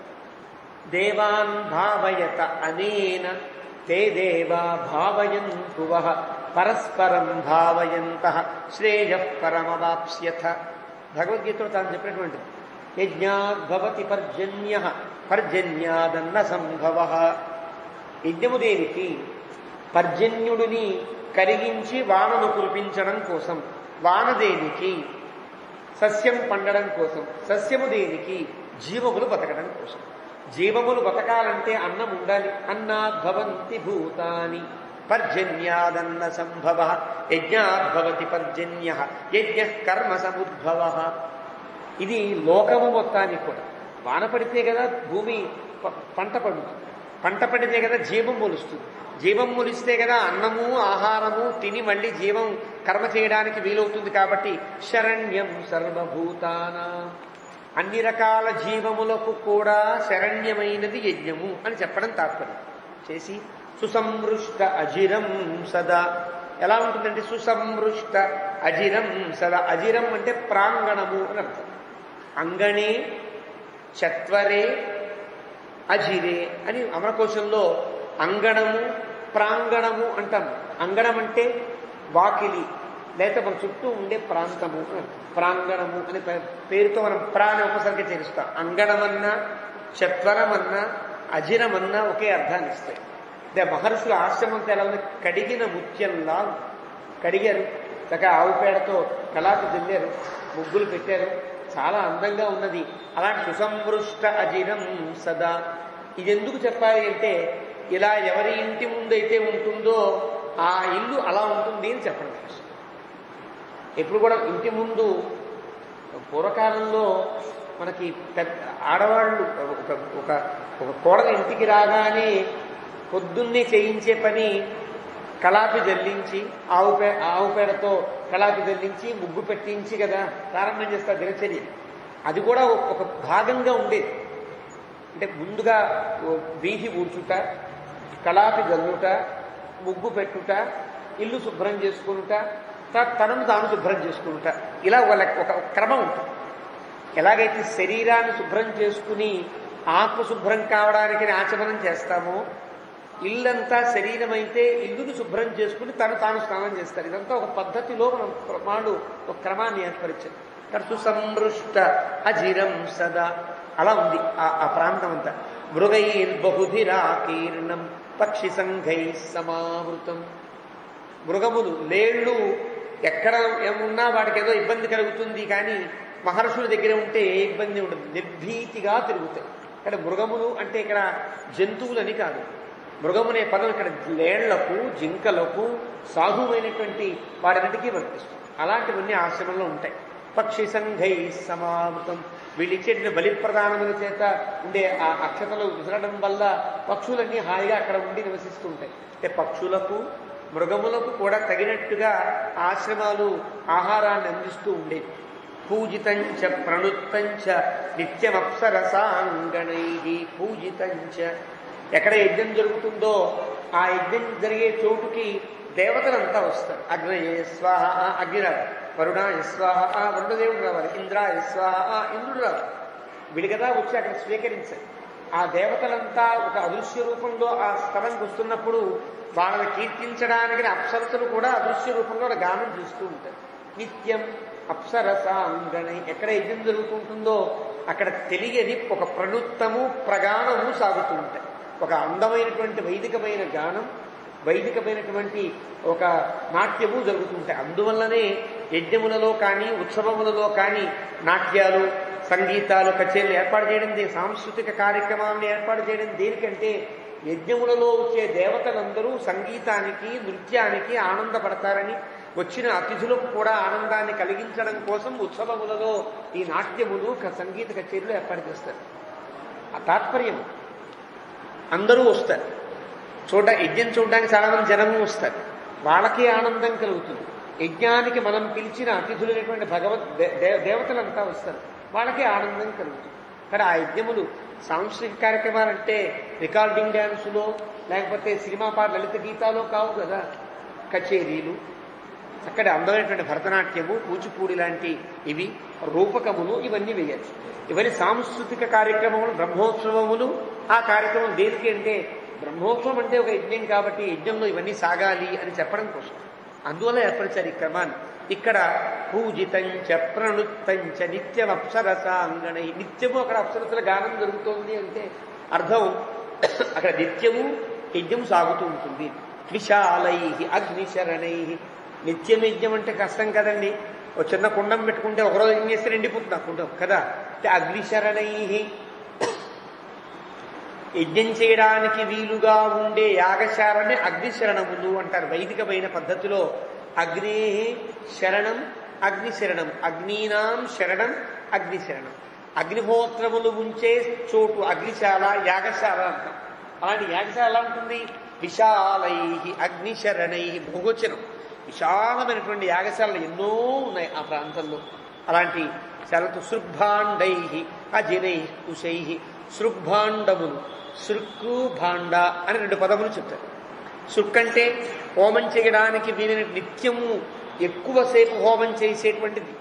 S1: దేవాన్ భావయత అనేన తే దేవా భావయంతు వః పరస్పరం భావయంత శ్రేయ పరమవాప్స్యథ భగవద్గీతలో తాను చెప్పినటువంటిది యజ్ఞాద్భవతి పర్జన్య పర్జన్యాదన్న సంభవ యజ్ఞము దేనికి పర్జన్యుడిని కరిగించి వానను కురిపించడం కోసం వాన దేనికి సస్యం పండడం కోసం సస్యము దేనికి జీవములు బతకడం కోసం జీవములు బతకాలంటే అన్నం ఉండాలి అన్నాద్భవంతి భూతాని పర్జన్యాదన్న సంభవ యజ్ఞాద్భవతి పర్జన్య యజ్ఞ కర్మ సముద్భవ ఇది లోకము మొత్తానికి కూడా వాన పడితే కదా భూమి ప- పంట పండుతుంది పంట పడితే కదా జీవం మొలుస్తుంది జీవం మొలిస్తే కదా అన్నము ఆహారము తిని మళ్ళీ జీవం కర్మ చేయడానికి వీలవుతుంది కాబట్టి శరణ్యం సర్వభూతాన అన్ని రకాల జీవములకు కూడా శరణ్యమైనది యజ్ఞము అని చెప్పడం తాత్పర్యం చేసి సుసంవృష్ట అజిరం సదా ఎలా ఉంటుందంటే సుసంవృష్ట అజిరం సదా అజిరం అంటే ప్రాంగణము అని అర్థం అంగణే చత్వరే అజిరే అని అమరకోశంలో అంగణము ప్రాంగణము అంటాం అంగణం అంటే వాకిలి లేకపోతే మన చుట్టూ ఉండే ప్రాంతము అని అర్థం. ప్రాంగణము అనే పే- పేరుతో మనం ప్రా అనే ఉపసర్గ చేరుస్తాం అంగణమన్నా చత్వరమన్నా అజిరమన్నా ఒకే అర్థాన్ని ఇస్తాయి అంటే మహర్షుల ఆశ్రమంతో ఎలా ఉంది కడిగిన ముత్యంలా ఉంది. కడిగారు చక్కగా ఆవు పేడతో కళాకు దిల్లారు ముగ్గులు పెట్టారు చాలా అందంగా ఉన్నది అలాంటి సుసంవృష్ట అజిరం సదా ఇది ఎందుకు చెప్పాలి అంటే ఇలా ఎవరి ఇంటి ముందైతే ఉంటుందో ఆ ఇల్లు అలా ఉంటుంది అని చెప్పడం కోసం ఎప్పుడు కూడా ఇంటి ముందు పూర్వకాలంలో మనకి పెద్ద ఆడవాళ్ళు ఒక ఒక ఒక కోడల ఇంటికి రాగానే పొద్దున్నే చేయించే పని కళాపి జల్లించి ఆవు పే ఆవు పేడతో కళాపి జల్లించి ముగ్గు పెట్టించి కదా ప్రారంభం చేస్తారు దినచర్య అది కూడా ఒక- ఒక భాగంగా ఉండేది అంటే ముందుగా ఓ వీధి ఊడ్చుట కళాపి జల్లుట ముగ్గు పెట్టుట ఇల్లు శుభ్రం చేసుకునుట త- తనను తాను శుభ్రం చేసుకునుట ఇలా ఒక లెక్క- ఒక క్రమం ఉంటుంది ఎలాగైతే శరీరాన్ని శుభ్రం చేసుకుని ఆత్మ శుభ్రం కావడానికి ఆచమనం చేస్తామో ఇల్లంతా శరీరం అయితే ఇల్లును శుభ్రం చేసుకుని తను తాను స్నానం చేస్తారు ఇదంతా ఒక పద్ధతిలో మనం వాళ్ళు ఒక క్రమాన్ని ఏర్పరిచారు ఇక్కడ సుసంవృష్ట అజిరం సదా అలా ఉంది ఆ ఆ ప్రాంతం అంతా మృగైర్ బహుధిరాకీర్ణం పక్షి సంఘై సమావృతం మృగములు లేళ్ళు ఎక్కడ ఏమున్నా వాటికి ఏదో ఇబ్బంది కలుగుతుంది కానీ మహర్షుల దగ్గర ఉంటే ఏ ఇబ్బంది ఉండదు నిర్భీతిగా తిరుగుతాయి ఇక్కడ మృగములు అంటే ఇక్కడ జంతువులని కాదు మృగమునే పదం ఇక్కడ లేళ్లకు జింకలకు సాధువైనటువంటి వాటన్నిటికీ వర్తిస్తుంది అలాంటివన్నీ ఆశ్రమంలో ఉంటాయి పక్షి సంఘై సమావృతం వీళ్ళు ఇచ్చేటువంటి బలి ప్రధానముల చేత ఉండే ఆ అక్షతలు విసరడం వల్ల పక్షులన్నీ హాయిగా అక్కడ ఉండి నివసిస్తూ ఉంటాయి అంటే పక్షులకు మృగములకు కూడా తగినట్టుగా ఆశ్రమాలు ఆహారాన్ని అందిస్తూ ఉండేవి పూజితంచ ప్రణుత్తంచ నిత్యమప్సరసాంగణై పూజితంచ ఎక్కడ యజ్ఞం జరుగుతుందో ఆ యజ్ఞం జరిగే చోటుకి దేవతలంతా వస్తారు అగ్నయ స్వాహ అగ్నిరావు వరుణాయ స్వాహ వరుణదేవుడు రావాలి ఇంద్రాయ స్వాహ ఇంద్రుడు రావాలి విడిగదా వచ్చి అక్కడ స్వీకరించాలి ఆ దేవతలంతా ఒక అదృశ్య రూపంలో ఆ స్థలంకి వస్తున్నప్పుడు వాళ్ళని కీర్తించడానికి అప్సరసలు కూడా అదృశ్య రూపంలో ఒక గానం చేస్తూ ఉంటారు నిత్యం అప్సరస అంగణై ఎక్కడ యజ్ఞం జరుగుతుంటుందో అక్కడ తెలియని ఒక ప్రణుత్తము ప్రగానము సాగుతూ ఉంటాయి ఒక అందమైనటువంటి వైదికమైన గానం వైదికమైనటువంటి ఒక నాట్యము జరుగుతుంటాయి అందువల్లనే యజ్ఞములలో కానీ ఉత్సవములలో కానీ నాట్యాలు సంగీతాలు కచేరీలు ఏర్పాటు చేయడం దే- సాంస్కృతిక కార్యక్రమాలను ఏర్పాటు చేయడం దేనికంటే యజ్ఞములలో వచ్చే దేవతలందరూ సంగీతానికి నృత్యానికి ఆనందపడతారని వచ్చిన అతిథులకు కూడా ఆనందాన్ని కలిగించడం కోసం ఉత్సవములలో ఈ నాట్యములు క- సంగీత కచేరీలు ఏర్పాటు చేస్తారు ఆ తాత్పర్యం అందరూ వస్తారు చూడ యజ్ఞం చూడడానికి చాలా మంది జనము వస్తారు వాళ్ళకి ఆనందం కలుగుతుంది యజ్ఞానికి మనం పిలిచిన అతిథులైనటువంటి భగవద్ దే- దే- దేవతలంతా వస్తారు వాళ్ళకి ఆనందం కలుగుతుంది కానీ ఆ యజ్ఞములు సాంస్కృతిక కార్యక్రమాలంటే రికార్డింగ్ డ్యాన్సులో లేకపోతే సినిమా పాట లలిత గీతాలో కావు కదా కచేరీలు అక్కడ అందమైనటువంటి భరతనాట్యము కూచిపూడి లాంటి ఇవి రూపకములు ఇవన్నీ వేయచ్చు ఇవన్నీ సాంస్కృతిక కార్యక్రమములు బ్రహ్మోత్సవములు ఆ కార్యక్రమం దేనికి అంటే బ్రహ్మోత్సవం అంటే ఒక యజ్ఞం కాబట్టి యజ్ఞంలో ఇవన్నీ సాగాలి అని చెప్పడం కోసం అందువల్ల ఏర్పరిచారు ఈ క్రమాన్ని ఇక్కడ పూజితంచ ప్రణుత్తంచ నిత్యం అప్సరస అంగణై నిత్యము అక్కడ అప్సరసల గానం జరుగుతోంది అంటే అర్థం అక్కడ నిత్యము యజ్ఞం సాగుతూ ఉంటుంది విశాలై అగ్నిశరణై నిత్యం యజ్ఞం అంటే కష్టం కదండి ఒక చిన్న కుండం పెట్టుకుంటే ఒకరోజు యజ్ఞం చేస్తే నిండిపోతుంది ఆ కుండం కదా అంటే అగ్నిశరణై యజ్ఞం చేయడానికి వీలుగా ఉండే యాగశాలని అగ్నిశరణములు అంటారు వైదికమైన పద్ధతిలో అగ్నే శరణం అగ్నిశరణం అగ్నీనాం శరణం అగ్నిశరణం అగ్నిహోత్రములు ఉంచే చోటు అగ్నిశాల యాగశాల అంటాం అలాంటి యాగశాల ఎలా ఉంటుంది విశాలై అగ్నిశరణై భోగోచనం విశాలమైనటువంటి యాగశాలలు ఎన్నో ఉన్నాయి ఆ ప్రాంతంలో అలాంటి శాలతో సృగ్భాండై అజినై కుశై సృగ్భాండములు సృక్కు భాండ అని రెండు పదములు చెప్తారు సృక్ అంటే హోమం చేయడానికి వీలైన నిత్యము ఎక్కువసేపు హోమం చేసేటువంటిది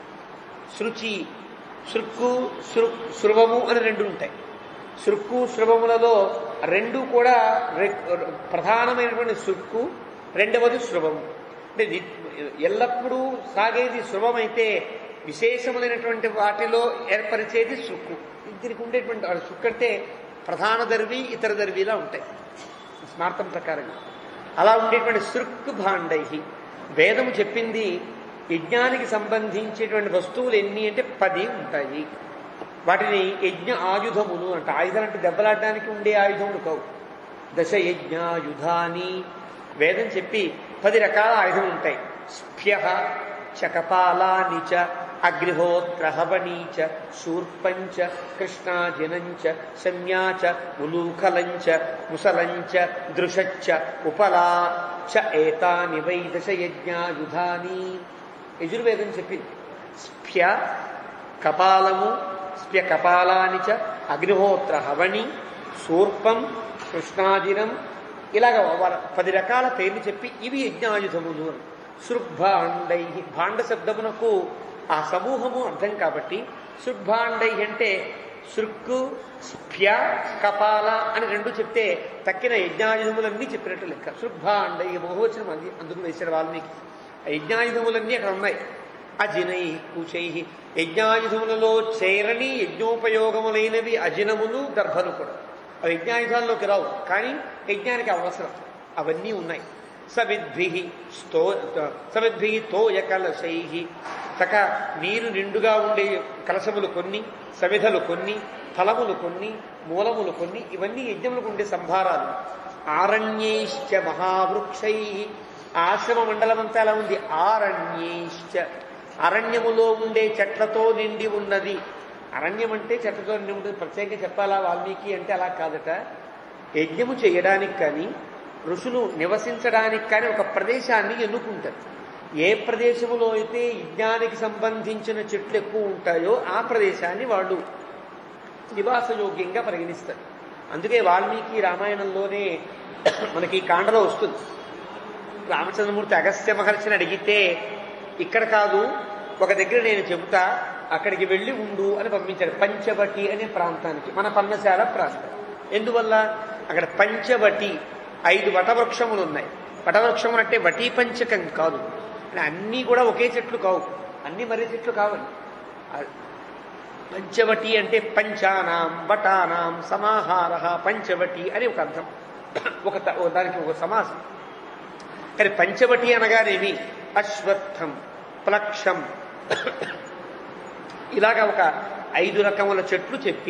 S1: శృచి శృక్కు శృ శృవము అని రెండు ఉంటాయి శృక్కు శృవములలో రెండు కూడా రె- ప్రధానమైనటువంటి శృక్కు రెండవది శృవము అంటే ని- ఎల్లప్పుడూ సాగేది శృవమైతే విశేషములైనటువంటి వాటిలో ఏర్పరిచేది శృక్కు దీనికి ఉండేటువంటి ఆ శృక్కు అంటే ప్రధాన దర్వి ఇతర దర్విలా ఉంటాయి స్మార్థం ప్రకారంగా అలా ఉండేటువంటి శృక్ భాండై వేదము చెప్పింది యజ్ఞానికి సంబంధించేటువంటి వస్తువులు ఎన్ని అంటే పది ఉంటాయి వాటిని యజ్ఞ ఆయుధములు అంటే ఆయుధాలు అంటే దెబ్బలాడడానికి ఉండే ఆయుధములు కావు దశ యజ్ఞాయుధాని వేదం చెప్పి పది రకాల ఆయుధములు ఉంటాయి స్ఫ్య చకపాలాని చ అగ్నిహోత్రహవణీచ శూర్పంచ కృష్ణాజినంచ శమ్యాచ ఉలూఖలంచ ముసలంచ దృశచ్చ ఉపలా చ ఏతాని వై దశ యజ్ఞాయుధాని యజుర్వేదం చెప్పింది స్ఫ్య కపాలము స్ప్య కపాలాని చ అగ్నిహోత్ర హవణి శూర్పం కృష్ణాజినం ఇలాగ వాళ్ళ పది రకాల పేర్లు చెప్పి ఇవి యజ్ఞాయుధములు అని శృగ్భాండై భాండ శబ్దమునకు ఆ సమూహము అర్థం కాబట్టి శృగ్భాండై అంటే శృక్కు స్ఫ్య కపాల అని రెండు చెప్తే తక్కిన యజ్ఞాయుధములన్నీ చెప్పినట్టు లెక్క శృగ్భాండై బహువచనం అది అందుకు వేసిన వాల్మీకి ఆ యజ్ఞాయుధములన్నీ అక్కడ ఉన్నాయి అజినై కూచై యజ్ఞాయుధములలో చేరని యజ్ఞోపయోగములైనవి అజినములు దర్భలు కూడా అవి యజ్ఞాయుధాల్లోకి రావు కానీ యజ్ఞానికి అవసరం అవన్నీ ఉన్నాయి సవిద్భి sto సవిద్భి తోయ కలశై చక నీరు నిండుగా ఉండే కలశములు కొన్ని సవిధలు కొన్ని ఫలములు కొన్ని మూలములు కొన్ని ఇవన్నీ యజ్ఞములకు ఉండే సంభారాలు ఆరణ్యైశ్చ మహావృక్షై ఆశ్రమ మండలం అంతా ఎలా ఉంది ఆరణ్యైశ్చ అరణ్యములో ఉండే చెట్లతో నిండి ఉన్నది అరణ్యం అంటే చెట్లతో నిండి ఉంటుంది ప్రత్యేకంగా చెప్పాలా వాల్మీకి అంటే అలా కాదట యజ్ఞము చేయడానికి కానీ ఋషులు నివసించడానికి కానీ ఒక ప్రదేశాన్ని ఎన్నుకుంటారు ఏ ప్రదేశంలో అయితే యజ్ఞానికి సంబంధించిన చెట్లు ఎక్కువ ఉంటాయో ఆ ప్రదేశాన్ని వాళ్ళు నివాసయోగ్యంగా పరిగణిస్తారు అందుకే వాల్మీకి రామాయణంలోనే మనకి కాండలో వస్తుంది రామచంద్రమూర్తి అగస్త్య మహర్షిని అడిగితే ఇక్కడ కాదు ఒక దగ్గర నేను చెబుతా అక్కడికి వెళ్ళి ఉండు అని పంపించాడు పంచవటి అనే ప్రాంతానికి మన పన్నశాల ప్రాంతం ఎందువల్ల అక్కడ పంచవటి ఐదు వటవృక్షములు ఉన్నాయి వటవృక్షములు అంటే వటీ పంచకం కాదు అన్నీ కూడా ఒకే చెట్లు కావు అన్ని మర్రి చెట్లు కావాలి పంచవటి అంటే పంచానాం వటానాం సమాహార పంచవటి అని ఒక అర్థం ఒక దానికి ఒక సమాసం కానీ పంచవటి అనగానేమి అశ్వత్థం ప్లక్షం ఇలాగా ఒక ఐదు రకముల చెట్లు చెప్పి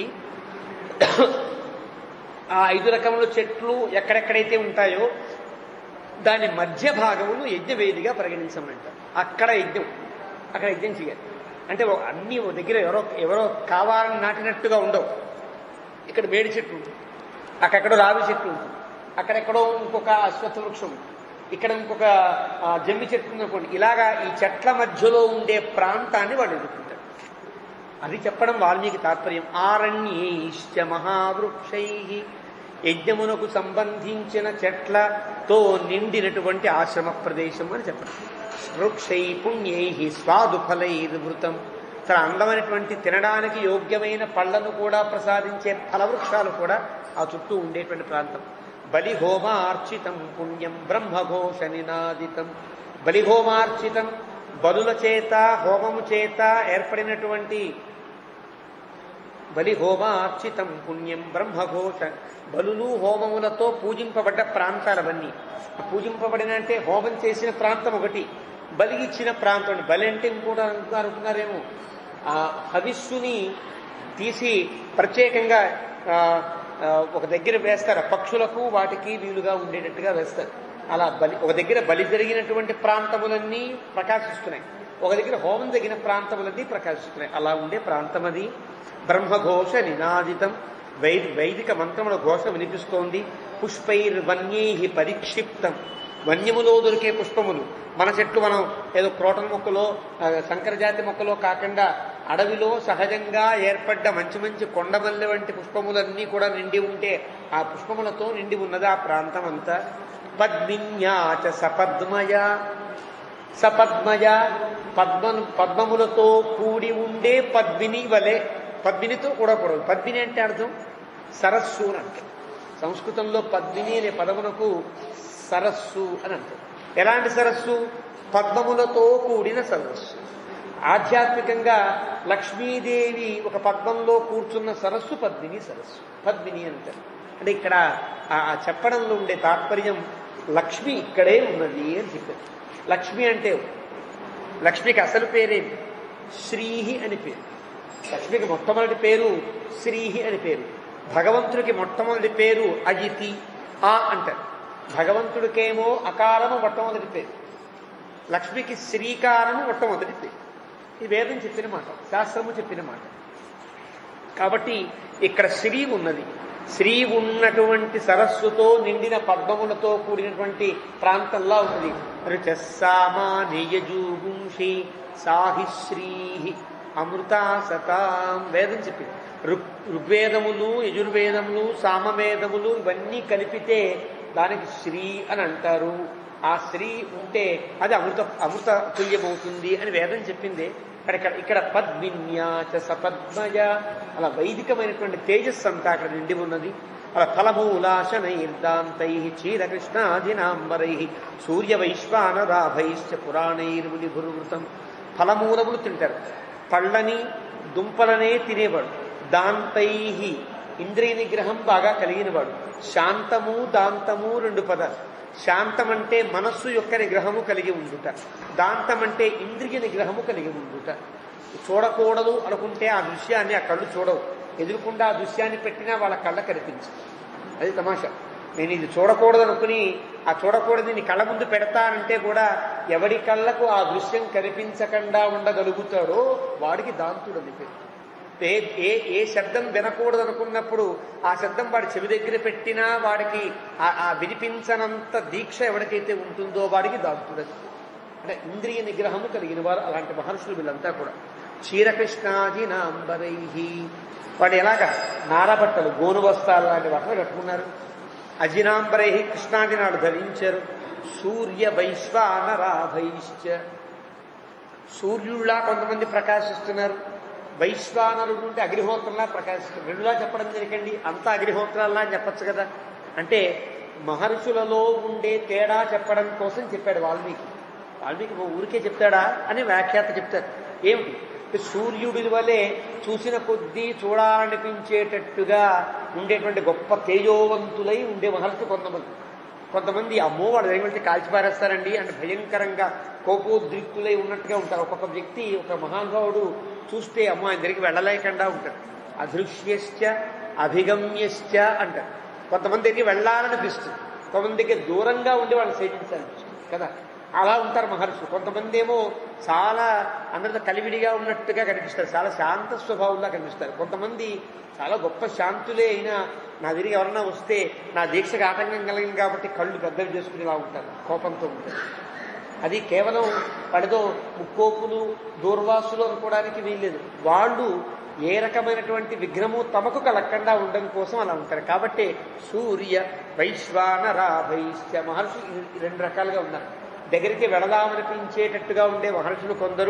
S1: ఆ ఐదు రకముల చెట్లు ఎక్కడెక్కడైతే ఉంటాయో దాని మధ్య భాగమును యజ్ఞవేదిగా పరిగణించమంటారు అక్కడ యజ్ఞం అక్కడ యజ్ఞం చేయాలి అంటే అన్ని ఓ దగ్గర ఎవరో ఎవరో కావాలని నాటినట్టుగా ఉండవు ఇక్కడ మేడి చెట్టు ఉంటుంది అక్కడెక్కడో రావి చెట్టు ఉంటుంది అక్కడెక్కడో ఇంకొక అశ్వత్థ వృక్షం ఇక్కడ ఇంకొక జమ్మి చెట్టు ఉందనుకోండి ఇలాగా ఈ చెట్ల మధ్యలో ఉండే ప్రాంతాన్ని వాళ్ళు ఎదుర్కొంటారు అది చెప్పడం వాల్మీకి తాత్పర్యం ఆరణ్యేశ్చ మహావృక్షై యజ్ఞమునకు సంబంధించిన చెట్లతో నిండినటువంటి ఆశ్రమ ప్రదేశం అని చెప్పడం వృక్షై పుణ్యై స్వాదు ఫలైర్వృతం చాలా అందమైనటువంటి తినడానికి యోగ్యమైన పళ్లను కూడా ప్రసాదించే ఫలవృక్షాలు కూడా ఆ చుట్టూ ఉండేటువంటి ప్రాంతం బలిహోమార్చితం పుణ్యం బ్రహ్మఘోష నినాదితం బలిహోమార్చితం బలుల చేత హోమము చేత ఏర్పడినటువంటి బలిహోమార్చితం పుణ్యం బ్రహ్మఘోష బలులు హోమములతో పూజింపబడ్డ ప్రాంతాలవన్నీ పూజింపబడిన అంటే హోమం చేసిన ప్రాంతం ఒకటి బలి ఇచ్చిన ప్రాంతం బలి అంటే ఇంకోటి అనుకున్నారేమో ఆ హవిస్సుని తీసి ప్రత్యేకంగా ఒక దగ్గర వేస్తారు పక్షులకు వాటికి వీలుగా ఉండేటట్టుగా వేస్తారు అలా బలి ఒక దగ్గర బలి జరిగినటువంటి ప్రాంతములన్నీ ప్రకాశిస్తున్నాయి ఒక దగ్గర హోమం తగిన ప్రాంతములన్నీ ప్రకాశిస్తున్నాయి అలా ఉండే ప్రాంతం అది బ్రహ్మఘోష నినాదితం వై వైదిక మంత్రముల ఘోష వినిపిస్తోంది పుష్పైర్ వన్యై పరిక్షిప్తం వన్యములో దొరికే పుష్పములు మన చెట్లు మనం ఏదో క్రోటన్ మొక్కలో సంకరజాతి మొక్కలో కాకుండా అడవిలో సహజంగా ఏర్పడ్డ మంచి మంచి కొండమల్లె వంటి పుష్పములన్నీ కూడా నిండి ఉంటే ఆ పుష్పములతో నిండి ఉన్నది ఆ ప్రాంతం అంతా పద్మిన్యాచ సపద్మయ సపద్మయ పద్మ పద్మములతో కూడి ఉండే పద్మిని వలె పద్మినితో కూడా కూడదు పద్మిని అంటే అర్థం సరస్సు అని అర్థం సంస్కృతంలో పద్మిని అనే పదమునకు సరస్సు అని అర్థం ఎలాంటి సరస్సు పద్మములతో కూడిన సరస్సు ఆధ్యాత్మికంగా లక్ష్మీదేవి ఒక పద్మంలో కూర్చున్న సరస్సు పద్మిని సరస్సు పద్మిని అంటారు అంటే ఇక్కడ ఆ చెప్పడంలో ఉండే తాత్పర్యం లక్ష్మి ఇక్కడే ఉన్నది అని చెప్పారు లక్ష్మి అంటే లక్ష్మికి అసలు పేరేంటి శ్రీహి అని పేరు లక్ష్మికి మొట్టమొదటి పేరు శ్రీహి అని పేరు భగవంతుడికి మొట్టమొదటి పేరు అజితి ఆ అంటారు భగవంతుడికేమో అకారము మొట్టమొదటి పేరు లక్ష్మికి శ్రీకారము మొట్టమొదటి పేరు ఈ వేదం చెప్పిన మాట శాస్త్రము చెప్పిన మాట కాబట్టి ఇక్కడ శ్రీ ఉన్నది శ్రీ ఉన్నటువంటి సరస్సుతో నిండిన పద్మములతో కూడినటువంటి ప్రాంతంలా ఉన్నది రుచస్సామానియజూగుంషి సాహి శ్రీ అమృతా సతాం వేదం చెప్పింది ఋగ్ ఋగ్వేదములు యజుర్వేదములు సామవేదములు ఇవన్నీ కలిపితే దానికి శ్రీ అని అంటారు ఆ స్త్రీ ఉంటే అది అమృత అమృత తుల్యమవుతుంది అని వేదం చెప్పింది ఇక్కడ ఇక్కడ పద్మిన్యాచ సపద్మయ అలా వైదికమైనటువంటి తేజస్సు అంతా అక్కడ నిండి ఉన్నది అలా ఫలమూలాశనైర్దాంతై క్షీరకృష్ణాదినాంబరై సూర్య వైశ్వానరాభైశ్చ పురాణైర్ముని గురువృతం ఫలమూలములు తింటారు పళ్ళని దుంపలనే తినేవాడు దాంతై ఇంద్రియ నిగ్రహం బాగా కలిగినవాడు శాంతము దాంతము రెండు పదాలు శాంతం అంటే మనస్సు యొక్క నిగ్రహము కలిగి ఉండుట దాంతం అంటే ఇంద్రియ నిగ్రహము కలిగి ఉండుట చూడకూడదు అనుకుంటే ఆ దృశ్యాన్ని ఆ కళ్ళు చూడవు ఎదురుకుండా ఆ దృశ్యాన్ని పెట్టినా వాళ్ళ కళ్ళ కనిపించు అది తమాషా నేను ఇది చూడకూడదు అనుకుని ఆ చూడకూడదు నీ కళ్ళ ముందు పెడతానంటే కూడా ఎవడి కళ్ళకు ఆ దృశ్యం కనిపించకుండా ఉండగలుగుతాడో వాడికి దాంతుడు అని పేరు ఏ ఏ ఏ శబ్దం వినకూడదు అనుకున్నప్పుడు ఆ శబ్దం వాడి చెవి దగ్గర పెట్టినా వాడికి ఆ వినిపించనంత దీక్ష ఎవరికైతే ఉంటుందో వాడికి దాంతుడది అంటే ఇంద్రియ నిగ్రహము కలిగిన వారు అలాంటి మహర్షులు వీళ్ళంతా కూడా క్షీరకృష్ణాదినాంబరై వాడు ఎలాగా నారబట్టలు గోను వస్త్రాలు లాంటి బట్టలు కట్టుకున్నారు అజినాంబరై కృష్ణాది నాడు ధరించారు సూర్య వైశ్వానరాభైశ్చ సూర్యుల్లా కొంతమంది ప్రకాశిస్తున్నారు వైశ్వానరుడు అంటే అగ్నిహోత్రంలా ప్రకాశిస్తున్నారు రెండులా చెప్పడం జరిగండి అంతా అగ్నిహోత్రాల్లా అని చెప్పచ్చు కదా అంటే మహర్షులలో ఉండే తేడా చెప్పడం కోసం చెప్పాడు వాల్మీకి వాల్మీకి ఓ ఊరికే చెప్తాడా అని వ్యాఖ్యాత చెప్తారు ఏమిటి అంటే సూర్యుడి వలె చూసిన కొద్దీ చూడాలనిపించేటట్టుగా ఉండేటువంటి గొప్ప తేజోవంతులై ఉండే మహర్షులు కొంతమంది కొంతమంది అమ్మో వాడు దగ్గర వెళ్తే కాల్చిపారేస్తారండి అంటే భయంకరంగా కోపోద్రిక్తులై ఉన్నట్టుగా ఉంటారు ఒక్కొక్క వ్యక్తి ఒక మహానుభావుడు చూస్తే అమ్మో ఆయన దగ్గరికి వెళ్ళలేకుండా ఉంటారు అదృశ్యశ్చ అభిగమ్యశ్చ అంటారు కొంతమంది దగ్గరికి వెళ్ళాలనిపిస్తుంది కొంతమందికి దూరంగా ఉండి వాళ్ళు సేవించాలనిపిస్తుంది కదా అలా ఉంటారు మహర్షులు కొంతమంది ఏమో చాలా అందరితో కలివిడిగా ఉన్నట్టుగా కనిపిస్తారు చాలా శాంత స్వభావంగా కనిపిస్తారు కొంతమంది చాలా గొప్ప శాంతులే అయినా నా దగ్గరికి ఎవరన్నా వస్తే నా దీక్షకు ఆటంకం కలిగింది కాబట్టి కళ్ళు పెద్దవి చేసుకునేలా ఉంటారు కోపంతో ఉంటారు అది కేవలం వాడితో ముక్కోపులు దూర్వాసులు అనుకోవడానికి వీల్లేదు వాళ్ళు ఏ రకమైనటువంటి విఘ్నము తమకు కలగకుండా ఉండడం కోసం అలా ఉంటారు కాబట్టి సూర్య వైశ్వానరాభైశ్చ మహర్షులు ఈ రెండు రకాలుగా ఉన్నారు దగ్గరికి వెళదామనిపించేటట్టుగా ఉండే మహర్షులు కొందరు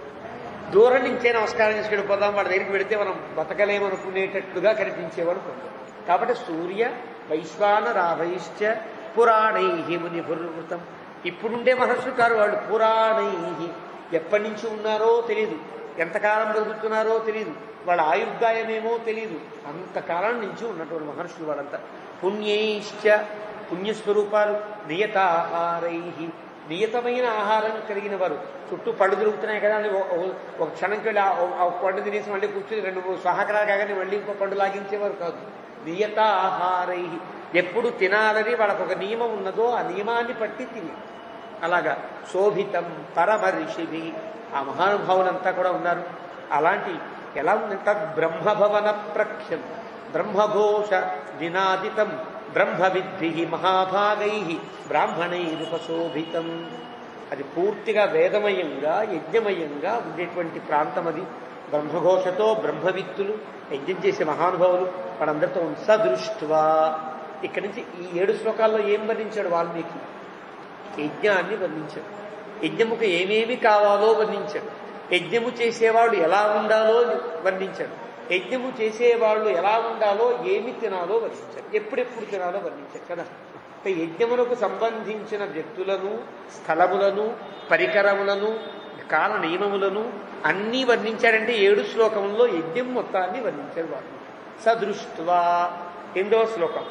S1: దూరం నుంచే నమస్కారం చేసుకుని పోదాం వాడి దగ్గరికి వెళితే మనం బతకలేమనుకునేటట్టుగా కనిపించేవారు కొందరు కాబట్టి సూర్య వైశ్వాన రాభైశ్చ పురాణై మునిభుర్వృతం ఇప్పుడుండే మహర్షులు కారు వాళ్ళు పురాణై ఎప్పటి నుంచి ఉన్నారో తెలియదు ఎంతకాలం బతుకుతున్నారో తెలియదు వాళ్ళ ఆయుర్దాయమేమో తెలియదు అంతకాలం నుంచి ఉన్నటువంటి మహర్షులు వాళ్ళంతా పుణ్యైశ్చ పుణ్యస్వరూపాలు నియతాహారై నియతమైన ఆహారం కలిగిన వారు చుట్టూ పళ్ళు దొరుకుతున్నాయి కదా అని ఓ- ఓ- ఒక క్షణంకి వెళ్ళి ఆ- ఆ పండు తినేసి మళ్ళీ కూర్చుని రెండు మూడు సహకారాలు కాగానే మళ్ళీ ఇంకో పండు లాగించేవారు కాదు నియత ఆహారై ఎప్పుడు తినాలని వాళ్ళకు ఒక నియమం ఉన్నదో ఆ నియమాన్ని పట్టి తిని అలాగా శోభితం పరమ ఋషిభి ఆ మహానుభావులంతా కూడా ఉన్నారు అలాంటి ఎలా ఉంది తద్ బ్రహ్మభవన ప్రఖ్యం బ్రహ్మఘోష దినాదితం బ్రహ్మవిద్భి మహాభాగై బ్రాహ్మణైరుపశోభితం అది పూర్తిగా వేదమయంగా యజ్ఞమయంగా ఉండేటువంటి ప్రాంతం అది బ్రహ్మఘోషతో బ్రహ్మవిత్తులు యజ్ఞం చేసే మహానుభావులు వాళ్ళందరితో ఉంది. సదృష్ట్వా ఇక్కడి నుంచి ఈ ఏడు శ్లోకాల్లో ఏం వర్ణించాడు వాల్మీకి యజ్ఞాన్ని వర్ణించాడు యజ్ఞముకు ఏమేమి కావాలో వర్ణించాడు యజ్ఞము చేసేవాడు ఎలా ఉండాలో వర్ణించాడు యజ్ఞము చేసేవాళ్ళు ఎలా ఉండాలో ఏమి తినాలో వర్ణించాడు ఎప్పుడెప్పుడు తినాలో వర్ణించాడు కదా అంటే యజ్ఞములకు సంబంధించిన వ్యక్తులను స్థలములను పరికరములను కాల నియమములను అన్నీ వర్ణించాడంటే ఏడు శ్లోకంలో యజ్ఞం మొత్తాన్ని వర్ణించాడు వాడు సదృష్ట్వా ఎనిమిదవ శ్లోకం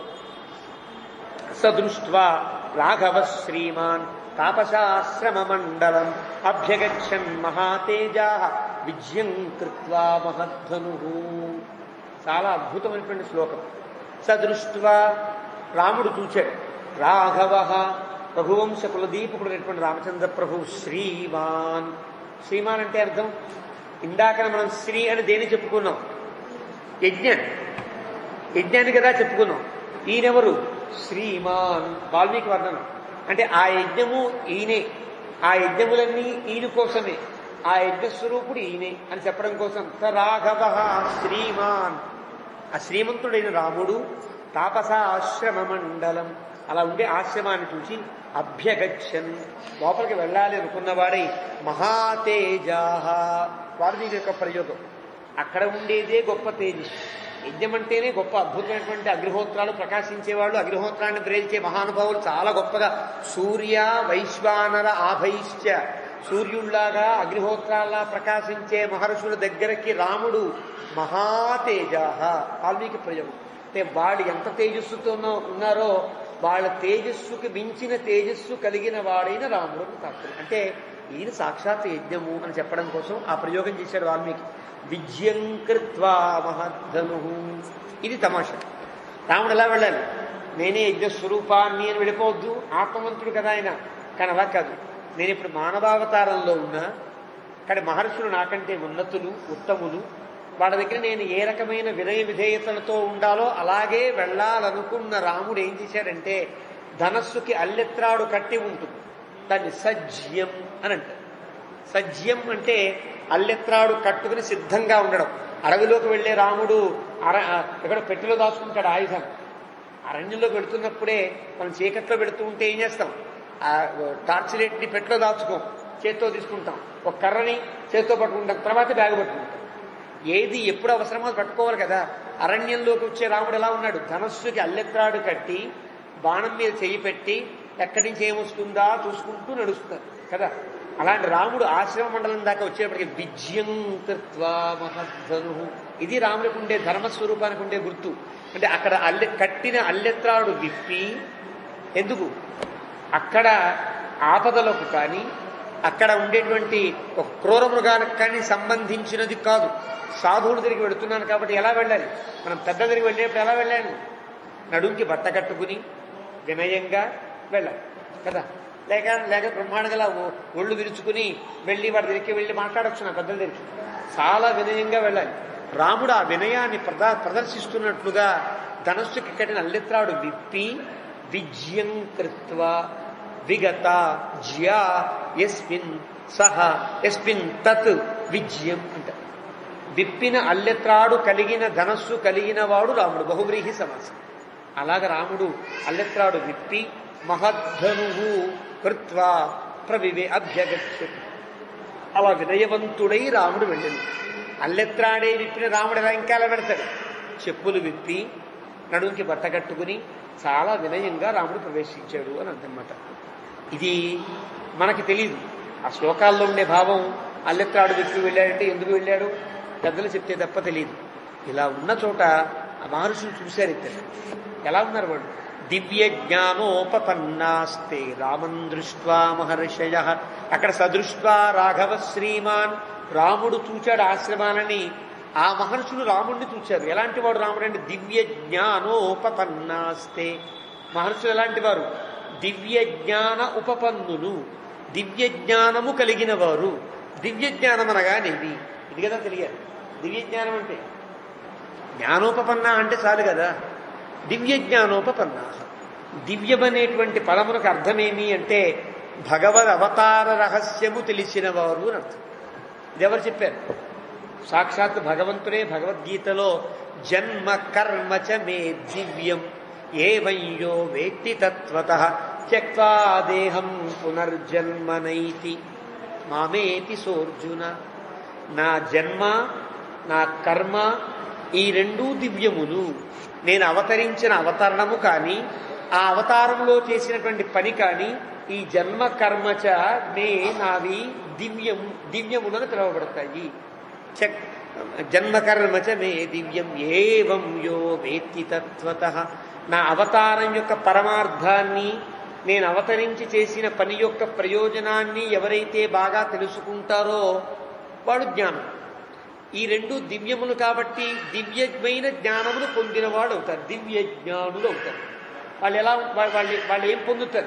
S1: సదృష్ట్వా రాఘవ శ్రీమాన్ తాపసాశ్రమమండలం అభ్యగచ్చన్ మహాతేజా విజయం కృత్వా మహద్ధను చాలా అద్భుతమైనటువంటి శ్లోకం సదృష్ట్వా రాముడు చూచాడు రాఘవ రఘువంశ కులదీపకుడైనటువంటి రామచంద్ర ప్రభు శ్రీమాన్ శ్రీమాన్ అంటే అర్థం ఇందాక మనం శ్రీ అని దేని చెప్పుకున్నాం యజ్ఞం యజ్ఞాన్ని కదా చెప్పుకున్నాం ఈయనెవరు శ్రీమాన్ వాల్మీకి వర్ణనం అంటే ఆ యజ్ఞము ఈయనే ఆ యజ్ఞములన్నీ ఈయన కోసమే ఆ యజ్ఞస్వరూపుడు ఈయనే అని చెప్పడం కోసం స రాఘవ శ్రీమాన్ ఆ శ్రీమంతుడైన రాముడు తాపస ఆశ్రమ మండలం అలా ఉండే ఆశ్రమాన్ని చూసి అభ్యగచ్చన్ లోపలికి వెళ్ళాలి అనుకున్నవాడై మహాతేజాహ వాల్మీకి యొక్క ప్రయోగం అక్కడ ఉండేదే గొప్ప తేజస్సు యజ్ఞం అంటేనే గొప్ప అద్భుతమైనటువంటి అగ్నిహోత్రాలు ప్రకాశించేవాళ్ళు అగ్నిహోత్రాన్ని ప్రేల్చే మహానుభావులు చాలా గొప్పగా సూర్య వైశ్వానర ఆభైశ్చ సూర్యుల్లాగా అగ్నిహోత్రాల్లా ప్రకాశించే మహర్షుల దగ్గరికి రాముడు మహాతేజ వాల్మీకి ప్రయోగం అంటే వాడు ఎంత తేజస్సుతో ఉన్న- ఉన్నారో వాళ్ళ తేజస్సుకి మించిన తేజస్సు కలిగిన వాడైన రాముడు అని తాత్పర్యం అంటే ఈయన సాక్షాత్ యజ్ఞము అని చెప్పడం కోసం ఆ ప్రయోగం చేశాడు వాల్మీకి విజయం కృత్వా మహద్ధను ఇది తమాషా రాముడు ఎలా వెళ్ళాలి నేనే యజ్ఞ స్వరూపాన్ని అని వెళ్ళిపోవద్దు ఆత్మవంతుడు కదా ఆయన కానీ అలా కాదు నేను ఇప్పుడు మానవావతారంలో ఉన్నా కానీ మహర్షులు నాకంటే ఉన్నతులు ఉత్తములు వాళ్ళ దగ్గర నేను ఏ రకమైన వినయ విధేయతలతో ఉండాలో అలాగే వెళ్ళాలనుకున్న రాముడు ఏం చేశాడంటే ధనస్సుకి అల్లెత్రాడు కట్టి ఉంటుంది దాన్ని సజ్యం అని అంటారు సజ్యం అంటే అల్లెత్రాడు కట్టుకుని సిద్ధంగా ఉండడం అడవిలోకి వెళ్లే రాముడు అర ఎక్కడ పెట్టెలో దాచుకుంటాడు ఆయుధం అరణ్యంలోకి వెళుతున్నప్పుడే మనం చీకట్లో పెడుతూ ఉంటే ఏం చేస్తాం ఆ టార్చ్ లైట్ని పెట్టెలో దాచుకోం చేత్తో తీసుకుంటాం ఒక కర్రని చేత్తో పట్టుకుంటాం తర్వాత బ్యాగ్ పట్టుకుంటాం ఏది ఎప్పుడు అవసరమో అది పట్టుకోవాలి కదా అరణ్యంలోకి వచ్చే రాముడు ఎలా ఉన్నాడు ధనస్సుకి అల్లెత్రాడు కట్టి బాణం మీద చేయి పెట్టి ఎక్కడి నుంచి ఏమొస్తుందా చూసుకుంటూ నడుస్తారు కదా అలాంటి రాముడు ఆశ్రమ మండలం దాకా వచ్చేప్పటికి విజయం కృత్వా మహద్ధను ఇది రాముడికి ఉండే ధర్మస్వరూపానికి ఉండే గుర్తు అంటే అక్కడ అల్లె కట్టిన అల్లెత్రాడు విప్పి ఎందుకు అక్కడ ఆపదలకు కానీ అక్కడ ఉండేటువంటి ఒక క్రూర మృగానికి కానీ సంబంధించినది కాదు సాధువుల దగ్గరికి వెళుతున్నాను కాబట్టి ఎలా వెళ్ళాలి మనం పెద్ద దగ్గరికి వెళ్ళేప్పుడు ఎలా వెళ్ళాను నడుంకి బట్ట కట్టుకుని వినయంగా వెళ్ళాలి కదా లేక లేక బ్రహ్మాండంగా ఒ- ఒళ్ళు విరుచుకుని వెళ్ళి వాడి దగ్గరికి వెళ్ళి మాట్లాడొచ్చు నా పెద్దల దగ్గరికి చాలా వినయంగా వెళ్ళాలి రాముడు ఆ వినయాన్ని ప్రద ప్రదర్శిస్తున్నట్లుగా ధనస్సుకి కట్టిన అల్లెత్రాడు విప్పి విజయం కృత్వా విగత జ్యా ఎస్మిన్ సహ ఎస్మిన్ తత్ విజయం అంటారు విప్పిన అల్లెత్రాడు కలిగిన ధనస్సు కలిగిన వాడు రాముడు బహువ్రీహి సమాసం అలాగ రాముడు అల్లెత్రాడు విప్పి మహద్ధనువు కృత్వా ప్రవివే అభ్యగచ్చతి అలా వినయవంతుడై రాముడు వెళ్ళింది అల్లెత్రాడే విప్పిన రాముడు ఎలా ఇంకా అలా పెడతాడు చెప్పులు విప్పి నడుంకి బట్ట కట్టుకుని చాలా వినయంగా రాముడు ప్రవేశించాడు అని అర్థమన్నమాట ఇది మనకి తెలియదు ఆ శ్లోకాల్లో ఉండే భావం అల్లెత్రాడు విప్పి వెళ్ళాడంటే ఎందుకు వెళ్ళాడు పెద్దలు చెప్తే తప్ప తెలియదు ఇలా ఉన్న చోట ఆ మహర్షులు చూశారు ఇద్దరు ఎలా ఉన్నారు వాళ్ళు దివ్య జ్ఞానోపపన్నాస్తే రామం దృష్ట్వా మహర్షయ అక్కడ సదృష్ట్వా రాఘవ శ్రీమాన్ రాముడు చూచాడు ఆశ్రమాలని ఆ మహర్షులు రాముడిని చూచారు ఎలాంటి వాడు రాముడు అంటే దివ్య జ్ఞానోపపన్నాస్తే మహర్షులు ఎలాంటి వారు దివ్య జ్ఞాన ఉపపన్నులు దివ్య జ్ఞానము కలిగిన వారు దివ్య జ్ఞానం అనగానేది ఇది కదా తెలియాలి దివ్య జ్ఞానం అంటే జ్ఞానోపపన్న అంటే చాలు కదా దివ్య జ్ఞానోపపన్న దివ్యమనేటువంటి పదమునకు అర్థమేమి అంటే భగవద్ అవతార రహస్యము తెలిసిన వారు అని అర్థం ఇది ఎవరు చెప్పారు సాక్షాత్ భగవంతుడే భగవద్గీతలో జన్మ కర్మ చ మే దివ్యం ఏవయ్యో వేత్తి తత్వత త్యక్వా దేహం పునర్జన్మనైతి మామేతి సోర్జున నా జన్మ నా కర్మ ఈ రెండూ దివ్యములు నేను అవతరించిన అవతరణము కానీ ఆ అవతారంలో చేసినటువంటి పని కానీ ఈ జన్మ కర్మచ మే నావి దివ్యం దివ్యములను పిలువబడతాయి చక్ జన్మకర్మచ మే దివ్యం ఏవం యో వేత్తి తత్వత నా అవతారం యొక్క పరమార్థాన్ని నేను అవతరించి చేసిన పని యొక్క ప్రయోజనాన్ని ఎవరైతే బాగా తెలుసుకుంటారో వాడు జ్ఞానం ఈ రెండు దివ్యములు కాబట్టి దివ్యమైన జ్ఞానమును పొందినవాడు అవుతారు దివ్య జ్ఞానులు అవుతారు వాళ్ళు ఎలా వా- వాళ్ళు వాళ్ళు ఏం పొందుతారు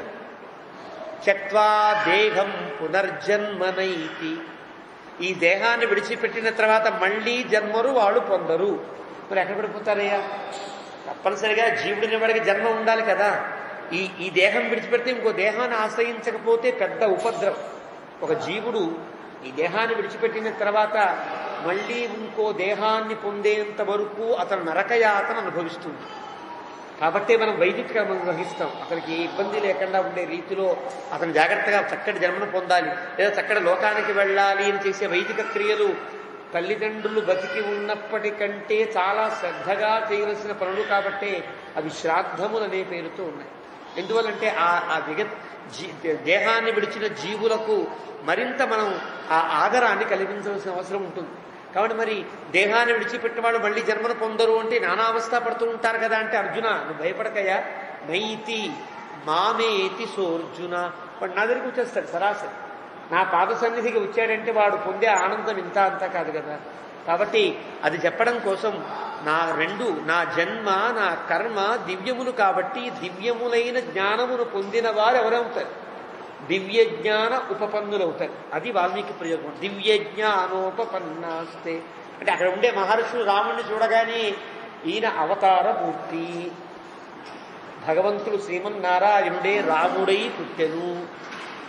S1: చక్వా దేహం పునర్జన్మనైతి ఈ దేహాన్ని విడిచిపెట్టిన తర్వాత మళ్ళీ జన్మరు వాళ్ళు పొందరు మరి ఎక్కడ పడిపోతారయ్యా తప్పనిసరిగా జీవుడిని వాడికి జన్మ ఉండాలి కదా ఈ ఈ దేహం విడిచిపెడితే ఇంకో దేహాన్ని ఆశ్రయించకపోతే పెద్ద ఉపద్రవం ఒక జీవుడు ఈ దేహాన్ని విడిచిపెట్టిన తర్వాత మళ్ళీ ఇంకో దేహాన్ని పొందేంత వరకు అతను నరకయాతను అనుభవిస్తుంది కాబట్టి మనం వైదిక కర్మను గ్రహిస్తాం అతనికి ఏ ఇబ్బంది లేకుండా ఉండే రీతిలో అతను జాగ్రత్తగా చక్కటి జన్మను పొందాలి లేదా చక్కటి లోకానికి వెళ్ళాలి అని చేసే వైదిక క్రియలు తల్లిదండ్రులు బతికి ఉన్నప్పటికంటే చాలా శ్రద్ధగా చేయవలసిన పనులు కాబట్టే అవి శ్రాద్ధములు అనే పేరుతో ఉన్నాయి ఎందువల్లంటే ఆ ఆ జగత్ జీ దేహాన్ని విడిచిన జీవులకు మరింత మనం ఆ ఆదరాన్ని కలిగించవలసిన అవసరం ఉంటుంది కాబట్టి మరి దేహాన్ని విడిచిపెట్టిన వాళ్ళు మళ్ళీ జన్మను పొందరు అంటే నానావస్థ పడుతూ ఉంటారు కదా అంటే అర్జున నువ్వు భయపడకయ్యా నైతి మామేతి సోర్జున వాడు నా దగ్గరికి వచ్చేస్తాడు సరాసరి నా పాద సన్నిధికి వచ్చాడంటే వాడు పొందే ఆనందం ఇంత అంతా కాదు కదా కాబట్టి అది చెప్పడం కోసం నా రెండు నా జన్మ నా కర్మ దివ్యములు కాబట్టి దివ్యములైన జ్ఞానమును పొందిన వారు ఎవరవుతారు దివ్య జ్ఞాన ఉపపన్నులు అవుతారు అది వాల్మీకి ప్రయోగం దివ్య జ్ఞానోపపన్నాస్తే అంటే అక్కడ ఉండే మహర్షులు రాముడిని చూడగానే ఈయన అవతార మూర్తి భగవంతుడు శ్రీమన్నారాయణుడే రాముడై పుట్టెను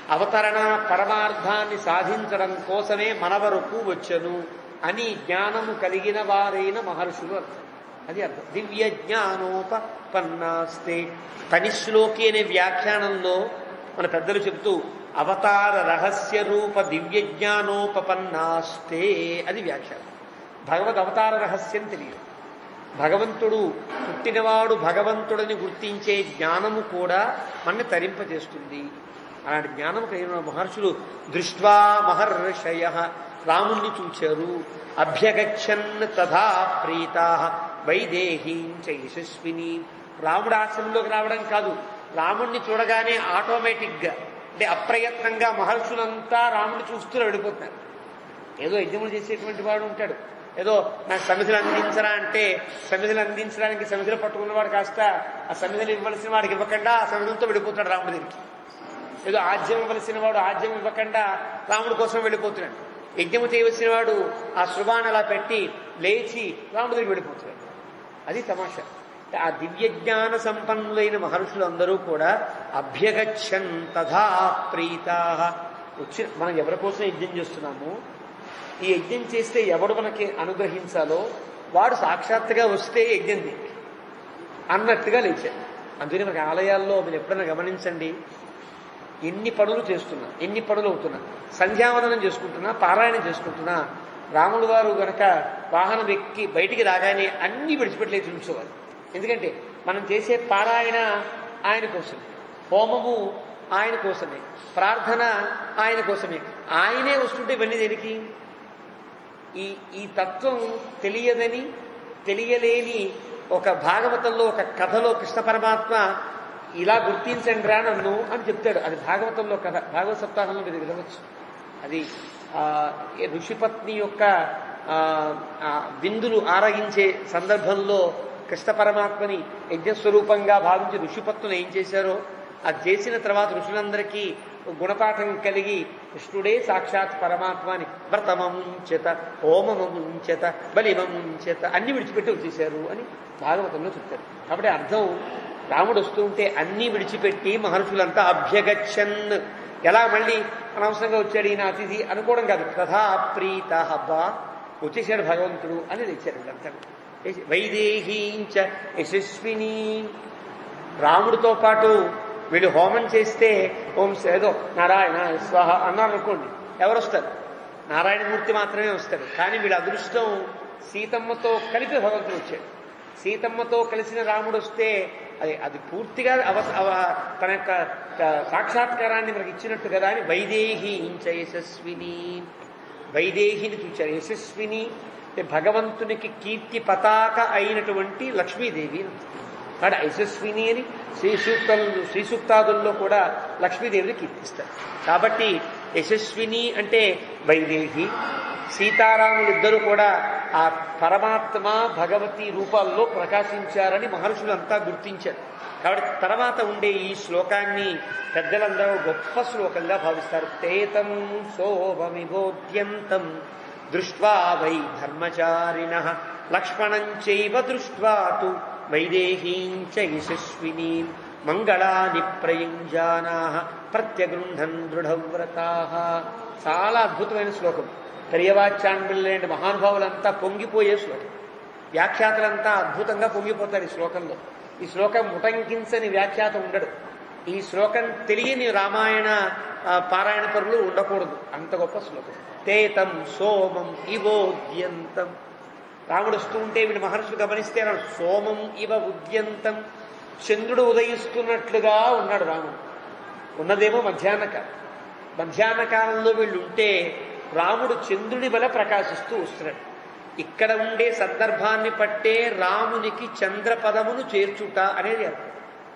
S1: అవతరణ పరమార్థాన్ని సాధించడం కోసమే మన వరకు వచ్చను అని జ్ఞానము కలిగిన వారైన మహర్షులు అర్థం అది అర్థం దివ్య జ్ఞానోపన్నాస్తే తనిశ్లోకి అనే వ్యాఖ్యానంలో మన పెద్దలు చెబుతూ అవతార రహస్య రూప దివ్య జ్ఞానోపన్నాస్తే అది వ్యాఖ్యానం భగవద్ అవతార రహస్యం తెలియదు భగవంతుడు పుట్టినవాడు భగవంతుడని గుర్తించే జ్ఞానము కూడా మన తరింపజేస్తుంది అలాంటి జ్ఞానం కలిగిన మహర్షులు దృష్ట్వా మహర్షయ రాముణ్ణి చూచారు అభ్యగచ్చన్ తథా ప్రీతా వైదేహీంచ యశస్విని రాముడు ఆశ్రమంలోకి రావడం కాదు రాముణ్ణి చూడగానే ఆటోమేటిక్గా అంటే అప్రయత్నంగా మహర్షులంతా రాముడిని చూస్తూ వెళ్ళిపోతున్నారు ఏదో యజ్ఞములు చేసేటువంటి వాడు ఉంటాడు ఏదో నాకు సమిధులు అందించరా అంటే సమిధులు అందించడానికి సమిధులు పట్టుకున్నవాడు కాస్త ఆ సమిధులు ఇవ్వవలసిన వాడికి ఇవ్వకుండా ఆ సమిధులతో వెళ్ళిపోతాడు రాముడి దగ్గరికి ఏదో ఆజ్యం ఇవ్వవలసిన వాడు ఆజ్యం ఇవ్వకుండా రాముడి కోసం వెళ్ళిపోతున్నాడు యజ్ఞము చేయవలసిన వాడు ఆ శృభాన్ని అలా పెట్టి లేచి రాముడి దగ్గరికి వెళ్ళిపోతున్నాడు అది తమాషా ఆ దివ్య జ్ఞాన సంపన్నులైన మహర్షులందరూ కూడా అభ్యగచ్చన్ తథా ప్రీతా వచ్చి మనం ఎవరి కోసం యజ్ఞం చేస్తున్నాము ఈ యజ్ఞం చేస్తే ఎవడు మనకి అనుగ్రహించాలో వాడు సాక్షాత్తుగా వస్తే యజ్ఞం దీనికి అన్నట్టుగా లేచాడు అందుకని మనకి ఆలయాల్లో మీరు ఎప్పుడైనా గమనించండి ఎన్ని పనులు చేస్తున్నా ఎన్ని పనులు అవుతున్నా సంధ్యావందనం చేసుకుంటున్నా పారాయణం చేసుకుంటున్నా రాముడు వారు గనక వాహనం ఎక్కి బయటికి రాగానే అన్ని విడిచిపెట్టి లేచి ఉంచోవాలి ఎందుకంటే మనం చేసే పారాయణ ఆయన కోసమే హోమము ఆయన కోసమే ప్రార్థన ఆయన కోసమే ఆయనే వస్తుంటే ఇవన్నీ దేనికి ఈ ఈ తత్వం తెలియదని తెలియలేని ఒక భాగవతంలో ఒక కథలో కృష్ణ పరమాత్మ ఇలా గుర్తించండి రా నన్ను అని చెప్తాడు అది భాగవతంలో కథ భాగవత సప్తాహంలో మీరు వినవచ్చు అది ఆ, ఈ ఋషిపత్ని యొక్క ఆ, ఆ, విందులు ఆరగించే సందర్భంలో కృష్ణ పరమాత్మని యజ్ఞస్వరూపంగా భావించి ఋషిపత్నులు ఏం చేశారో అది చేసిన తర్వాత ఋషులందరికీ గుణపాఠం కలిగి కృష్ణుడే సాక్షాత్ పరమాత్మని వ్రతమంచెత హోమమంచెత బలిమంచెత అన్ని విడిచిపెట్టి వచ్చేశారు అని భాగవతంలో చెప్తారు కాబట్టి అర్థం రాముడు వస్తూ ఉంటే అన్ని విడిచిపెట్టి మహర్షులంతా అభ్యగచ్చన్ ఎలా మళ్ళీ అనవసరంగా వచ్చాడు ఈయన అతిథి అనుకోవడం కాదు తథా ప్రీత హబ్బా వచ్చేసాడు భగవంతుడు అని తెచ్చారు వీళ్ళంతా వైదేహీంచ యశస్విని రాముడితో పాటు వీళ్ళు హోమం చేస్తే ఓం ఏదో నారాయణ స్వాహ అన్నారు అనుకోండి ఎవరు వస్తారు నారాయణమూర్తి మాత్రమే వస్తాడు కానీ వీళ్ళ అదృష్టం సీతమ్మతో కలిపి భగవంతుడు వచ్చాడు సీతమ్మతో కలిసిన రాముడు వస్తే అది అది పూర్తిగా అవ అవ- తన యొక్క త- సాక్షాత్కారాన్ని మనకి ఇచ్చినట్టు కదా అని వైదేహి ఇంచ యశస్విని వైదేహిని చూచారు యశస్విని అంటే భగవంతునికి కీర్తి పతాక అయినటువంటి లక్ష్మీదేవి అని అర్థం. కాబట్టి యశస్విని అని శ్రీ సూక్తలు శ్రీ సూక్తాదుల్లో కూడా లక్ష్మీదేవిని కీర్తిస్తారు కాబట్టి యశస్విని అంటే వైదేహి సీతారాములు ఇద్దరు కూడా ఆ పరమాత్మ భగవతి రూపాల్లో ప్రకాశించారని మహర్షులంతా గుర్తించారు కాబట్టి తర్వాత ఉండే ఈ శ్లోకాన్ని పెద్దలందరూ గొప్ప శ్లోకంగా భావిస్తారు తేతం శోభమిబోధ్యంతం దృష్ట్వా వై ధర్మచారిణ లక్ష్మణం చైవ దృష్ట్వా తు వైదేహీంచ యశస్విని మంగళాని ప్రయుంజానా ప్రత్యగృహన్ దృఢవ్రతా చాలా అద్భుతమైన శ్లోకం కరియవాచాంబులైన మహానుభావులంతా పొంగిపోయే శ్లోకం వ్యాఖ్యాతలంతా అద్భుతంగా పొంగిపోతారు ఈ శ్లోకంలో ఈ శ్లోకం ముటంకించని వ్యాఖ్యాత ఉండడు ఈ శ్లోకం తెలియని రామాయణ ఆ, పారాయణ పరులు ఉండకూడదు అంత గొప్ప శ్లోకం తేతం సోమం ఇవోద్యంతం రాముడు వస్తూ ఉంటే వీడు మహర్షులు గమనిస్తే అన్నాడు, సోమం ఇవ ఉద్యంతం చంద్రుడు ఉదయిస్తున్నట్లుగా ఉన్నాడు రాముడు ఉన్నదేమో మధ్యాహ్న కాలం మధ్యాహ్న కాలంలో వీళ్ళు ఉంటే రాముడు చంద్రుడి వల్ల ప్రకాశిస్తూ వస్తున్నాడు ఇక్కడ ఉండే సందర్భాన్ని పట్టే రామునికి చంద్రపదమును చేర్చుట అనేది అర్థం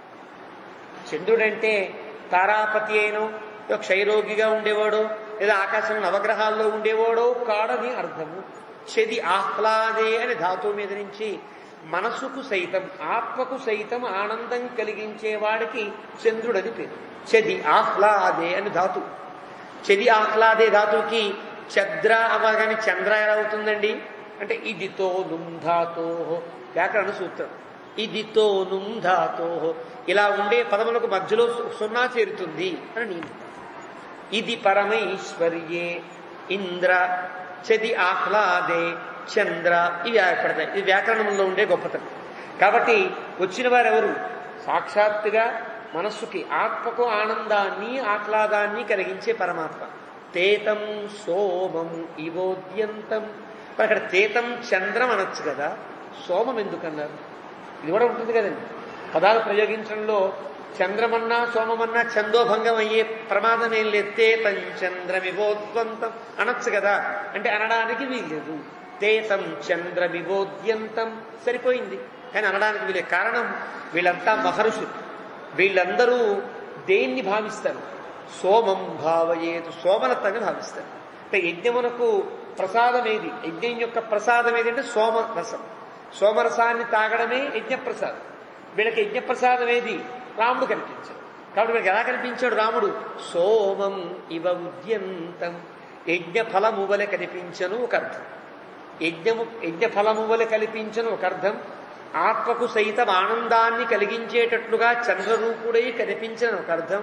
S1: చంద్రుడంటే తారాపతి అయినో ఏదో క్షయరోగిగా ఉండేవాడో లేదా ఆకాశంలో నవగ్రహాల్లో ఉండేవాడో కాడని అర్థము చెది ఆహ్లాదే అని ధాతువు మీద నుంచి మనసుకు సైతం ఆత్మకు సైతం ఆనందం కలిగించేవాడికి చంద్రుడని పేరు చెది ఆహ్లాదే అని ధాతు చెది ఆహ్లాదే ధాతువుకి చద్ర అవగానే చంద్ర ఎలా అవుతుందండి అంటే ఇదితో నుంధాతో వ్యాకరణ సూత్రం ఇదితో నుంధాతో ఇలా ఉండే పదములకు మధ్యలో సు- సున్నా చేరుతుంది అని నియమం ఇది పరమైశ్వర్యే ఇంద్ర చది ఆహ్లాదే చంద్ర ఇవి ఏర్పడతాయి ఇది వ్యాకరణంలో ఉండే గొప్పతనం కాబట్టి వచ్చిన వారెవరు సాక్షాత్తుగా మనస్సుకి ఆత్మకు ఆనందాన్ని ఆహ్లాదాన్ని కలిగించే పరమాత్మ తేతం సోమం ఇవోద్యంతం మరి అక్కడ తేతం చంద్రం అనొచ్చు కదా సోమం ఎందుకన్నారు ఇది కూడా ఉంటుంది కదండి పదాలు ప్రయోగించడంలో చంద్రమన్నా సోమమన్నా చందోభంగం అయ్యే ప్రమాదం ఏం లేదు తేతం చంద్రమివోద్వంతం అనొచ్చు కదా అంటే అనడానికి వీల్లేదు తేతం చంద్రమివోద్యంతం సరిపోయింది కానీ అనడానికి వీలే కారణం వీళ్ళంతా మహర్షులు వీళ్ళందరూ దేన్ని భావిస్తారు సోమం భావయేతు సోమలతని భావిస్తారు అంటే యజ్ఞమునకు ప్రసాదం ఏది యజ్ఞం యొక్క ప్రసాదం ఏదంటే సోమరసం సోమరసాన్ని తాగడమే యజ్ఞప్రసాదం వీళ్ళకి యజ్ఞప్రసాదం ఏది రాముడు కనిపించాడు కాబట్టి వీళ్ళకి ఎలా కనిపించాడు రాముడు సోమం ఇవ ఉద్యంతం యజ్ఞ ఫలము వలె కనిపించను ఒక అర్థం యజ్ఞము యజ్ఞ ఫలము వలె కల్పించను ఒక అర్థం ఆత్మకు సైతం ఆనందాన్ని కలిగించేటట్లుగా చంద్రరూపుడై కనిపించను ఒక అర్థం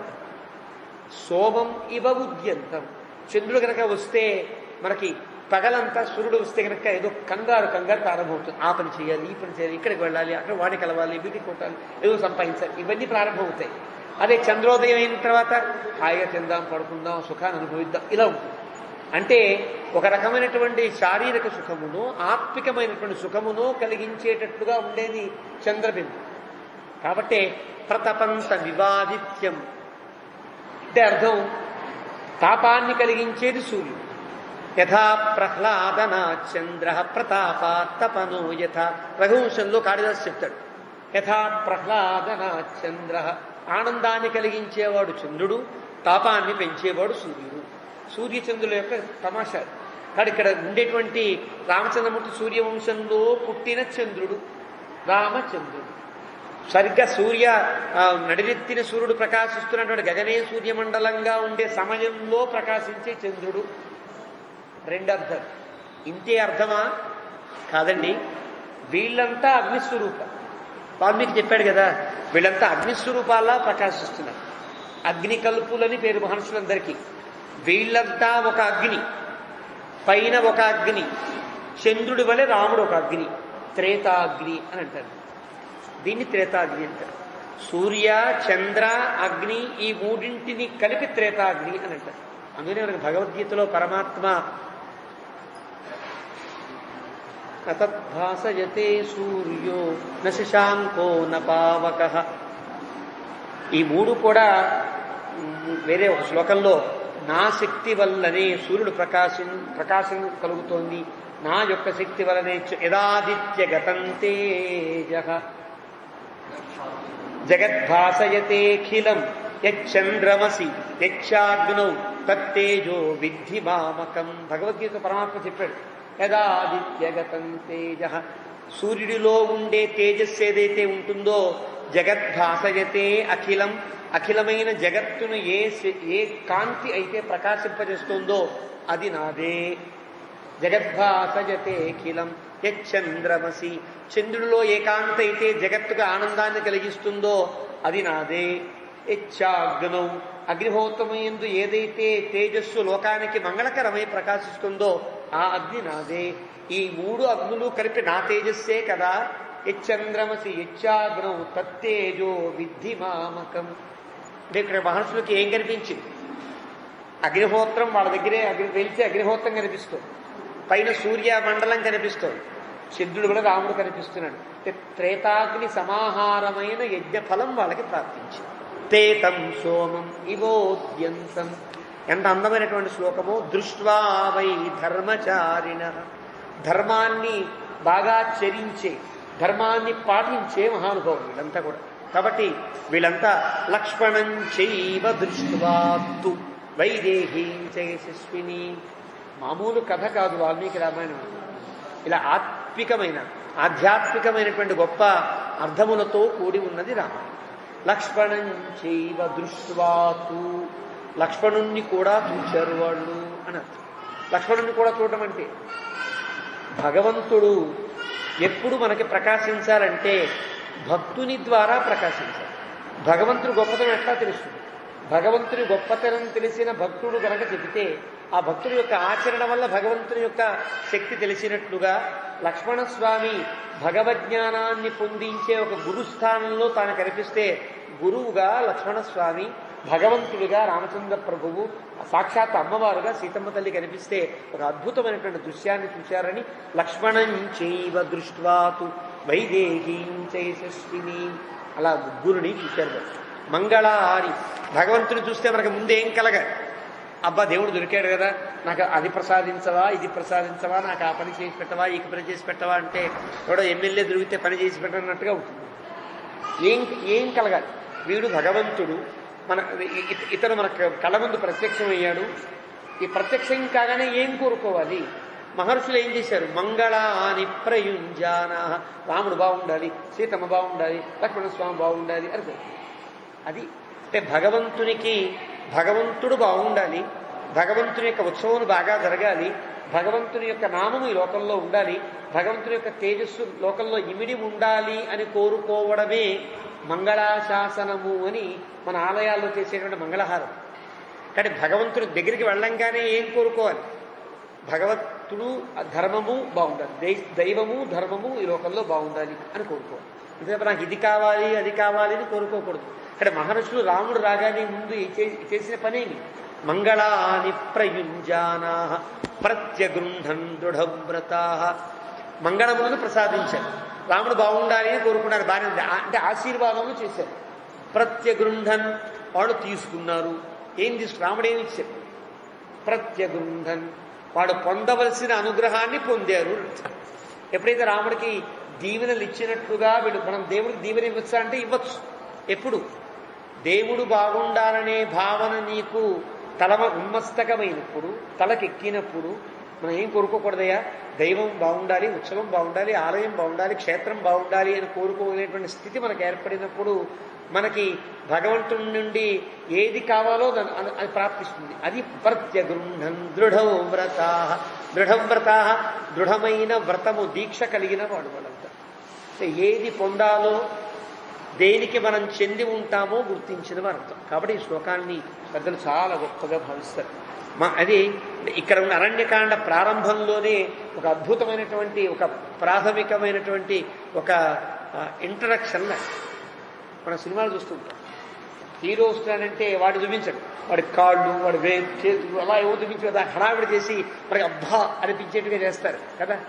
S1: సోమం ఇవ ఉద్యంతం చంద్రుడు కనుక వస్తే మనకి పగలంతా సూర్యుడు వస్తే కనుక ఏదో కంగారు కంగారు ప్రారంభమవుతుంది ఆ పని చేయాలి ఈ పని చేయాలి ఇక్కడికి వెళ్ళాలి అక్కడ వాడిని కలవాలి వీటికి కొట్టాలి ఏదో సంపాదించాలి ఇవన్నీ ప్రారంభమవుతాయి అదే చంద్రోదయం అయిన తర్వాత హాయిగా తిందాం పడుకుందాం సుఖాన్ని అనుభవిద్దాం ఇలా ఉంటుంది అంటే ఒక రకమైనటువంటి శారీరక సుఖమును ఆత్మికమైనటువంటి సుఖమును కలిగించేటట్లుగా ఉండేది చంద్రబిందు కాబట్టి ప్రతపంత వివాదిత్యం అంటే అర్థం తాపాన్ని కలిగించేది సూర్యుడు యథా ప్రహ్లాదన చంద్ర ప్రతాపాత్తపనో యథ రఘువంశంలో కాళిదాసు చెప్తాడు యథా ప్రహ్లాదన చంద్ర ఆనందాన్ని కలిగించేవాడు చంద్రుడు తాపాన్ని పెంచేవాడు సూర్యుడు సూర్యచంద్రుల యొక్క తమాషా కానీ ఇక్కడ ఉండేటువంటి రామచంద్రమూర్తి సూర్యవంశంలో పుట్టిన చంద్రుడు రామచంద్రుడు సరిగ్గా సూర్య ఆ, నడినెత్తిన సూర్యుడు ప్రకాశిస్తున్నటువంటి గగనే సూర్యమండలంగా ఉండే సమయంలో ప్రకాశించే చంద్రుడు రెండు అర్థం ఇంతే అర్థమా కాదండి వీళ్ళంతా అగ్నిస్వరూప వాల్మీకి చెప్పాడు కదా వీళ్ళంతా అగ్నిస్వరూపాల్లా ప్రకాశిస్తున్నారు అగ్ని కల్పులని పేరు మహర్షులందరికీ వీళ్ళంతా ఒక అగ్ని పైన ఒక అగ్ని చంద్రుడి వలె రాముడు ఒక అగ్ని త్రేతాగ్ని అని అంటారు దీన్ని త్రేతాగ్ని అంటారు సూర్య చంద్ర అగ్ని ఈ మూడింటిని కలిపి త్రేతాగ్ని అని అంటారు అందుకనే మనకి భగవద్గీతలో పరమాత్మ నతద్భాసయతే సూర్యో న శశాంకో న పావక ఈ మూడు కూడా మ్, వేరే ఒక శ్లోకంలో నా శక్తి వల్లనే సూర్యుడు ప్రకాశం ప్రకాశం కలుగుతోంది నా యొక్క శక్తి వల్లనే చ- యదాదిత్య గతం తేజ జగద్భాసయతేఖిలం యచ్చంద్రమసి యచ్చాగ్నౌ తత్తేజో విద్ధి మామకం భగవద్గీత పరమాత్మ చెప్పాడు యదాదిత్యగతం తేజ సూర్యుడిలో ఉండే తేజస్సు ఏదైతే ఉంటుందో జగద్భాసయతే అఖిలం అఖిలమైన జగత్తును ఏ శ- ఏ కాంతి అయితే ప్రకాశింపజేస్తుందో అది నాదే జగద్భాసజతే అఖిలం యచ్చంద్రమసి చంద్రుడిలో ఏకాంత అయితే జగత్తుకు ఆనందాన్ని కలిగిస్తుందో అది నాదే యచ్చాగ్నౌ అగ్నిహోత్రమయందు ఏదైతే తేజస్సు లోకానికి మంగళకరమై ప్రకాశిస్తుందో ఆ అగ్ని నాదే ఈ మూడు అగ్నులు కలిపి నా తేజస్సే కదా యచ్చంద్రమసి యచ్చాగ్నౌ తత్తేజో విద్ధి మామకం అంటే ఇక్కడ మహర్షులకి ఏం కనిపించింది అగ్నిహోత్రం వాళ్ళ దగ్గరే అగ్ని వెళ్తే అగ్నిహోత్రం కనిపిస్తుంది పైన సూర్య మండలం కనిపిస్తుంది సిద్ధుడు కూడా రాముడు కనిపిస్తున్నాడు అంటే త్రేతాగ్ని సమాహారమైన యజ్ఞ ఫలం వాళ్ళకి ప్రాప్తించింది తేతం సోమం ఇవోద్యంతం ఎంత అందమైనటువంటి శ్లోకము దృష్ట్వా వై ధర్మచారిణ ధర్మాన్ని బాగా చరించే ధర్మాన్ని పాటించే మహానుభావులు వీళ్ళంతా కూడా కాబట్టి వీళ్ళంతా లక్ష్మణం చైవ దృష్ట్వాత్తు వైదేహీం చ యశస్విని మామూలు కథ కాదు వాల్మీకి రామాయణం ఇలా ఆత్మికమైన ఆధ్యాత్మికమైనటువంటి గొప్ప అర్థములతో కూడి ఉన్నది రామాయణం లక్ష్మణం చైవ దృష్ట్వాతు లక్ష్మణుణ్ణి కూడా చూశారు వాళ్ళు అని అర్థం లక్ష్మణుణ్ణి కూడా చూడటం అంటే భగవంతుడు ఎప్పుడు మనకి ప్రకాశించాలంటే భక్తుని ద్వారా ప్రకాశించాలి భగవంతుడు గొప్పతనం ఎట్లా తెలుస్తుంది భగవంతుని గొప్పతనం తెలిసిన భక్తుడు కనుక చెబితే ఆ భక్తుడి యొక్క ఆచరణ వల్ల భగవంతుని యొక్క శక్తి తెలిసినట్లుగా లక్ష్మణస్వామి భగవజ్ఞానాన్ని పొందించే ఒక గురుస్థానంలో తాను కనిపిస్తే గురువుగా లక్ష్మణస్వామి భగవంతుడిగా రామచంద్ర ప్రభువు సాక్షాత్ అమ్మవారుగా సీతమ్మ తల్లి కనిపిస్తే ఒక అద్భుతమైనటువంటి దృశ్యాన్ని చూశారని లక్ష్మణం చైవ దృష్ట్వాతు వైదేహీం చైశస్విని అలా ముగ్గురుని చూశారు వారు. మంగళారి భగవంతుని చూస్తే మనకు ముందేం కలగాలి అబ్బా దేవుడు దొరికాడు కదా నాకు అది ప్రసాదించవా ఇది ప్రసాదించవా నాకు ఆ పని చేసి పెట్టవా ఈ పని చేసి పెట్టవా అంటే ఎవడో ఎమ్మెల్యే దొరికితే పని చేసి పెట్టనట్టుగా ఉంటుంది ఏం ఏం కలగాలి వీడు భగవంతుడు మన ఇ- ఇతను మన కళ్ళ ముందు ప్రత్యక్షమయ్యాడు ఈ ప్రత్యక్షం కాగానే ఏం కోరుకోవాలి మహర్షులు ఏం చేశారు మంగళాని ప్రయుంజాన రాముడు బాగుండాలి సీతమ్మ బాగుండాలి లక్ష్మణస్వామి బాగుండాలి అని కోరుకున్నారు. అది అంటే భగవంతునికి భగవంతుడు బాగుండాలి భగవంతుని యొక్క ఉత్సవం బాగా జరగాలి భగవంతుని యొక్క నామము ఈ లోకంలో ఉండాలి భగవంతుని యొక్క తేజస్సు లోకంలో ఇమిడి ఉండాలి అని కోరుకోవడమే మంగళాశాసనము అని మన ఆలయాల్లో చేసేటువంటి మంగళహారం కానీ భగవంతుని దగ్గరికి వెళ్ళంగానే ఏం కోరుకోవాలి భగవంతుడు ఆ ధర్మము బాగుండాలి దై- దైవము ధర్మము ఈ లోకంలో బాగుండాలి అని కోరుకోవాలి అంతే తప్ప నాకు ఇది కావాలి అది కావాలి అని కోరుకోకూడదు ఇక్కడ మహర్షులు రాముడు రాగానే ముందు ఈ చే- చేసిన పనేమి మంగళాని ప్రయుంజానా ప్రత్యగృహన్ దృఢవ్రతా మంగళములను ప్రసాదించారు రాముడు బాగుండాలి అని కోరుకున్నారు బాగానే ఉంది ఆ- అంటే ఆశీర్వాదములు చేశారు ప్రత్యగృహన్ వాళ్ళు తీసుకున్నారు ఏం తీసుకు రాముడు ఏమి ఇచ్చారు ప్రత్యగృహన్ వాడు పొందవలసిన అనుగ్రహాన్ని పొందారు ఎప్పుడైతే రాముడికి దీవెనలు ఇచ్చినట్లుగా వీడు మనం దేవుడికి దీవెన ఇవ్వచ్చా అంటే ఇవ్వచ్చు ఎప్పుడు దేవుడు బాగుండాలనే భావన నీకు తలమ ఉన్మస్తకమైనప్పుడు తలకెక్కినప్పుడు మనం ఏం కోరుకోకూడదయ్యా దైవం బాగుండాలి ఉత్సవం బాగుండాలి ఆలయం బాగుండాలి క్షేత్రం బాగుండాలి అని కోరుకోలేటువంటి స్థితి మనకు ఏర్పడినప్పుడు మనకి భగవంతుడి నుండి ఏది కావాలో దాన్ని అను- అది ప్రాప్తిస్తుంది అది ప్రత్యగృహం దృఢవ్రత దృఢవ్రత దృఢమైన వ్రతము దీక్ష కలిగిన వాడు వాళ్ళంతా అంటే ఏది పొందాలో దేనికి మనం చెంది ఉంటామో గుర్తించిన వారు అర్థం కాబట్టి ఈ శ్లోకాన్ని పెద్దలు చాలా గొప్పగా భావిస్తారు మా అది ఇక్కడ ఉన్న అరణ్యకాండ ప్రారంభంలోనే ఒక అద్భుతమైనటువంటి ఒక ప్రాథమికమైనటువంటి ఒక ఇంట్రడక్షన్ మన సినిమాలు చూస్తుంటాం హీరో వస్తున్నాడంటే వాడు చూపించడు వాడి కాళ్ళు వాడి వే చేతులు అలా ఏవో చూపించి దాన్ని హడావిడి చేసి మనకి అబ్బా అనిపించేట్టుగా చేస్తారు కదా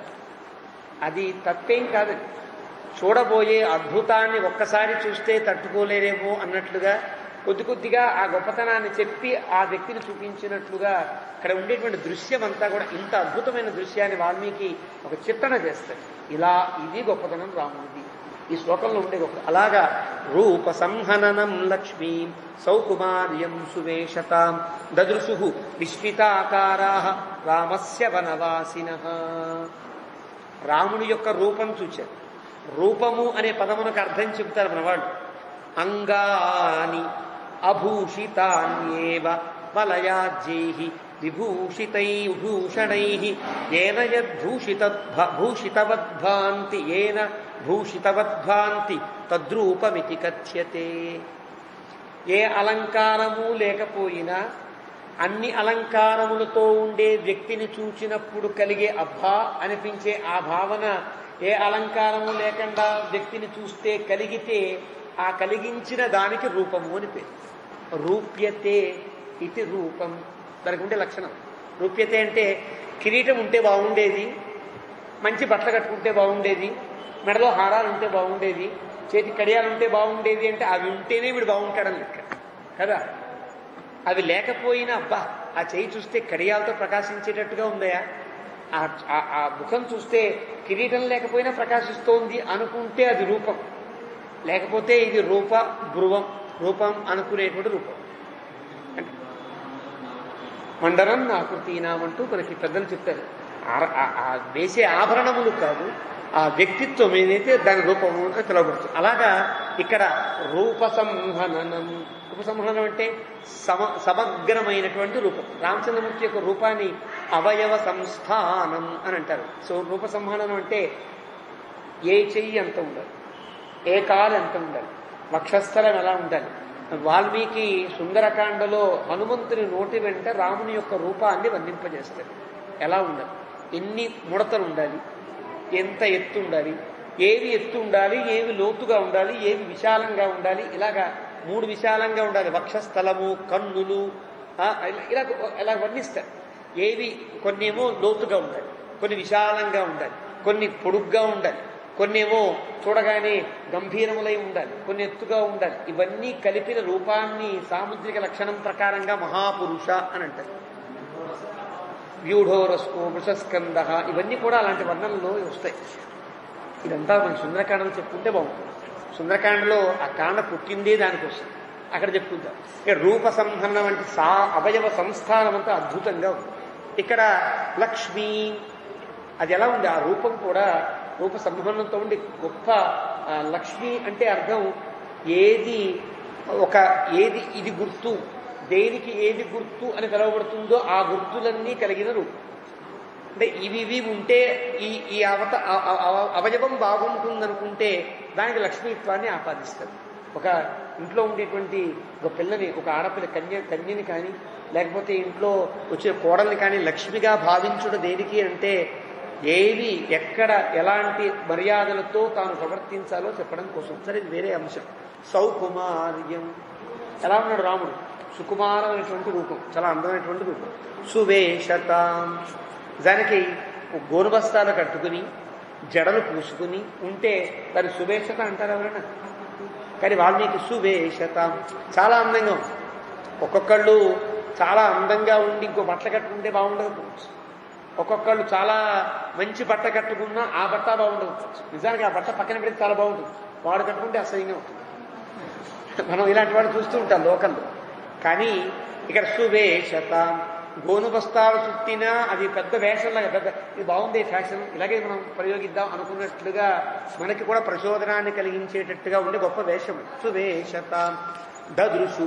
S1: అది తప్పేం కాదండి చూడబోయే అద్భుతాన్ని ఒక్కసారి చూస్తే తట్టుకోలేరేమో అన్నట్లుగా కొద్ది కొద్దిగా ఆ గొప్పతనాన్ని చెప్పి ఆ వ్యక్తిని చూపించినట్లుగా ఇక్కడ ఉండేటువంటి దృశ్యం అంతా కూడా ఇంత అద్భుతమైన దృశ్యాన్ని వాల్మీకి ఒక చిత్రణ చేస్తారు ఇలా ఇది గొప్పతనం రాముడిది ఈ శ్లోకంలో ఉండే గొప్ప అలాగా రూప సంహననం లక్ష్మీ సౌకుమార్యం సువేషతాం దదృశు విశ్వితాకారా రామస్య వనవాసిన రాముని యొక్క రూపం చూచారు రూపము అనే పదమునకు అర్థం చెబుతారు మన వాళ్ళు అంగాని అభూషితాన్యేవ వలయాజ్యై విభూషితై భూషణై ఏన యద్భూషిత భూషితవద్భాంతి ఏన భూషితవద్భాంతి తద్రూపమితి కథ్యతే ఏ అలంకారము లేకపోయినా అన్ని అలంకారములతో ఉండే వ్యక్తిని చూచినప్పుడు కలిగే అబ్బా అనిపించే ఆ భావన ఏ అలంకారము లేకుండా వ్యక్తిని చూస్తే కలిగితే ఆ కలిగించిన దానికి రూపము అని పేరు రూప్యతే ఇది రూపం దానికి ఉండే లక్షణం రూప్యతే అంటే కిరీటం ఉంటే బాగుండేది మంచి బట్టలు కట్టుకుంటే బాగుండేది మెడలో హారాలు ఉంటే బాగుండేది చేతి కడియాలు ఉంటే బాగుండేది అంటే అవి ఉంటేనే వీడు బాగుంటాడని లెక్క కదా అవి లేకపోయినా అబ్బా ఆ చేయి చూస్తే కడియాలతో ప్రకాశించేటట్టుగా ఉందయా ఆ- ఆ- ఆ ముఖం చూస్తే కిరీటం లేకపోయినా ప్రకాశిస్తోంది అనుకుంటే అది రూపం లేకపోతే ఇది రూప భ్రువం రూపం అనుకునేటువంటి రూపం అంటే మండలం ఆకృతీనామంటూ మనకి పెద్దలు చెప్తారు ఆ- ఆ- ఆ వేసే ఆభరణములు కాదు ఆ వ్యక్తిత్వం ఏదైతే దాని రూపము అని పిలువబడుతుంది అలాగా ఇక్కడ రూప సంహననం రూప సంహననం అంటే సమ సమగ్రమైనటువంటి రూపం రామచంద్రమూర్తి యొక్క రూపాన్ని అవయవ సంస్థానం అని అంటారు సో రూప సంహననం అంటే ఏ చెయ్యి ఎంత ఉండాలి ఏ కాలు ఎంత ఉండాలి వక్షస్థలం ఎలా ఉండాలి వాల్మీకి సుందరకాండలో హనుమంతుని నోటి వెంట రాముని యొక్క రూపాన్ని వర్ణింపజేస్తాడు ఎలా ఉండాలి ఎన్ని ముడతలు ఉండాలి ఎంత ఎత్తు ఉండాలి ఏవి ఎత్తు ఉండాలి ఏవి లోతుగా ఉండాలి ఏవి విశాలంగా ఉండాలి ఇలాగా మూడు విశాలంగా ఉండాలి వక్షస్థలము కన్నులు ఆ, ఇలా- ఇలా ఇలా వర్ణిస్తారు ఏవి కొన్ని ఏమో లోతుగా ఉండాలి కొన్ని విశాలంగా ఉండాలి కొన్ని పొడుగ్గా ఉండాలి కొన్ని ఏమో చూడగానే గంభీరములై ఉండాలి కొన్ని ఎత్తుగా ఉండాలి ఇవన్నీ కలిపిన రూపాన్ని సాముద్రిక లక్షణం ప్రకారంగా మహాపురుష అని అంటారు వ్యూఢోరస్కో వృషస్కంద ఇవన్నీ కూడా అలాంటి వర్ణనలో వస్తాయి ఇదంతా మన సుందరకాండలో చెప్పుకుంటే బాగుంటుంది సుందరకాండలో ఆ కాండ పుట్టిందే దానికోసం అక్కడ చెప్పుకుంటాం ఇక రూప సంహరణ వంటి సా అవయవ సంస్థానం అంతా అద్భుతంగా ఉంది ఇక్కడ లక్ష్మి అది ఎలా ఉంది ఆ రూపం కూడా రూప సంహరణంతో ఉండి గొప్ప ఆ, లక్ష్మి అంటే అర్థం ఏది ఒక ఏది ఇది గుర్తు దేనికి ఏది గుర్తు అని పిలువబడుతుందో ఆ గుర్తులన్నీ కలిగిన రూపం అంటే ఇవి ఇవి ఉంటే ఈ ఈ అవత అ- అ- అవ- అవయవం బాగుంటుందనుకుంటే దానికి లక్ష్మీత్వాన్ని ఆపాదిస్తారు ఒక ఇంట్లో ఉండేటువంటి ఒక పిల్లని ఒక ఆడపిల్ల కన్య కన్యని కానీ లేకపోతే ఇంట్లో వచ్చే కోడల్ని కానీ లక్ష్మిగా భావించుడు దేనికి అంటే ఏవి ఎక్కడ ఎలాంటి మర్యాదలతో తాను ప్రవర్తించాలో చెప్పడం కోసం సరే ఇది వేరే అంశం సౌకుమార్యం ఎలా ఉన్నాడు రాముడు సుకుమారమైనటువంటి రూపం చాలా అందమైనటువంటి రూపం సువేషతాం దానికి గోను బస్తాలు కట్టుకుని జడలు పూసుకుని ఉంటే దాని సువేషత అంటారు ఎవరైనా కానీ వాల్మీకి సువేషత చాలా అందంగా ఉంది ఒక్కొక్కళ్ళు చాలా అందంగా ఉండి ఇంకో బట్టలు కట్టుకుంటే బాగుండకపోవచ్చు ఒక్కొక్కళ్ళు చాలా మంచి బట్ట కట్టుకున్నా ఆ బట్ట బాగుండకపోవచ్చు నిజానికి ఆ బట్ట పక్కన పెడితే చాలా బాగుంటుంది వాడు కట్టుకుంటే అసహ్యంగా ఉంటుంది మనం ఇలాంటి వాడు చూస్తూ ఉంటాం లోకల్లో కానీ ఇక్కడ సువేషత గోను బస్తాలు చుట్టినా అది పెద్ద వేషంలాగా పెద్ద ఇది బాగుంది ఫ్యాషన్ ఇలాగే మనం ప్రయోగిద్దాం అనుకున్నట్లుగా మనకి కూడా ప్రచోదనాన్ని కలిగించేటట్టుగా ఉండే గొప్ప వేషం సువేషత దదృశు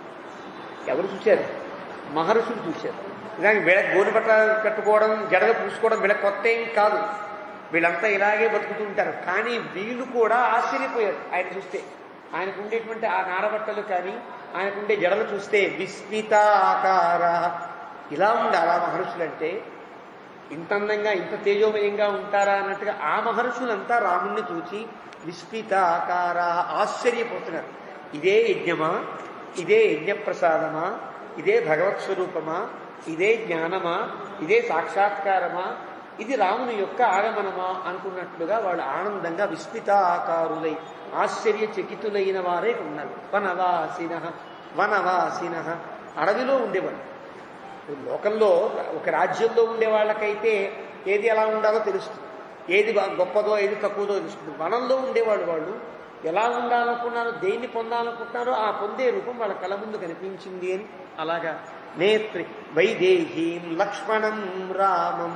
S1: ఎవరు చూశారు మహర్షులు చూశారు ఇలాగే వీళ్ళ గోను బట్ట కట్టుకోవడం జడగ పూసుకోవడం వీళ్ళ కొత్త ఏం కాదు వీళ్ళంతా ఇలాగే బతుకుతూ ఉంటారు కానీ వీళ్ళు కూడా ఆశ్చర్యపోయారు ఆయన చూస్తే ఆయనకు ఉండేటువంటి ఆ నారబట్టలు కానీ ఆయనకుండే జడలు చూస్తే విస్మితాకార ఇలా ఉండాలా మహర్షులంటే ఇంత అందంగా ఇంత తేజోమయంగా ఉంటారా అన్నట్టుగా ఆ మహర్షులంతా రాముణ్ణి చూచి విస్మితాకార ఆశ్చర్యపోతున్నారు ఇదే యజ్ఞమా ఇదే యజ్ఞప్రసాదమా ఇదే భగవత్ స్వరూపమా ఇదే జ్ఞానమా ఇదే సాక్షాత్కారమా ఇది రాముని యొక్క ఆగమనమా అనుకున్నట్లుగా వాళ్ళు ఆనందంగా విస్మితాకారులై ఆశ్చర్యచకితులైన వారే ఉన్నారు వనవాసిన వనవాసిన అడవిలో ఉండేవాళ్ళు లోకంలో ఒక రాజ్యంలో ఉండే వాళ్ళకైతే ఏది ఎలా ఉండాలో తెలుస్తుంది ఏది బా- గొప్పదో ఏది తక్కువదో తెలుస్తుంది వనంలో ఉండేవాళ్ళు వాళ్ళు ఎలా ఉండాలనుకున్నారో దేన్ని పొందాలనుకుంటున్నారో ఆ పొందే రూపం వాళ్ళ కళ ముందు కనిపించింది అని అలాగా నేత్రి వైదేహీం లక్ష్మణం రామం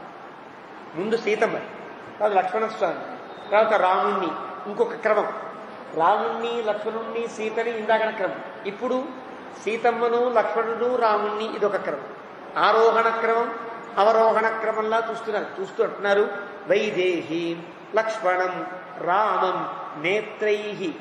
S1: ముందు సీతమ్మ తర్వాత లక్ష్మణ స్వామి తర్వాత రాముణ్ణి ఇంకొక క్రమం రాముణ్ణి లక్ష్మణుణ్ణి సీతని ఇందాకన క్రమం ఇప్పుడు సీతమ్మను లక్ష్మణుడు రాముణ్ణి ఇదొక క్రమం ఆరోహణ క్రమం అవరోహణ క్రమంలా చూస్తున్నారు చూస్తూ అంటున్నారు వైదేహీం లక్ష్మణం రామం నేత్రై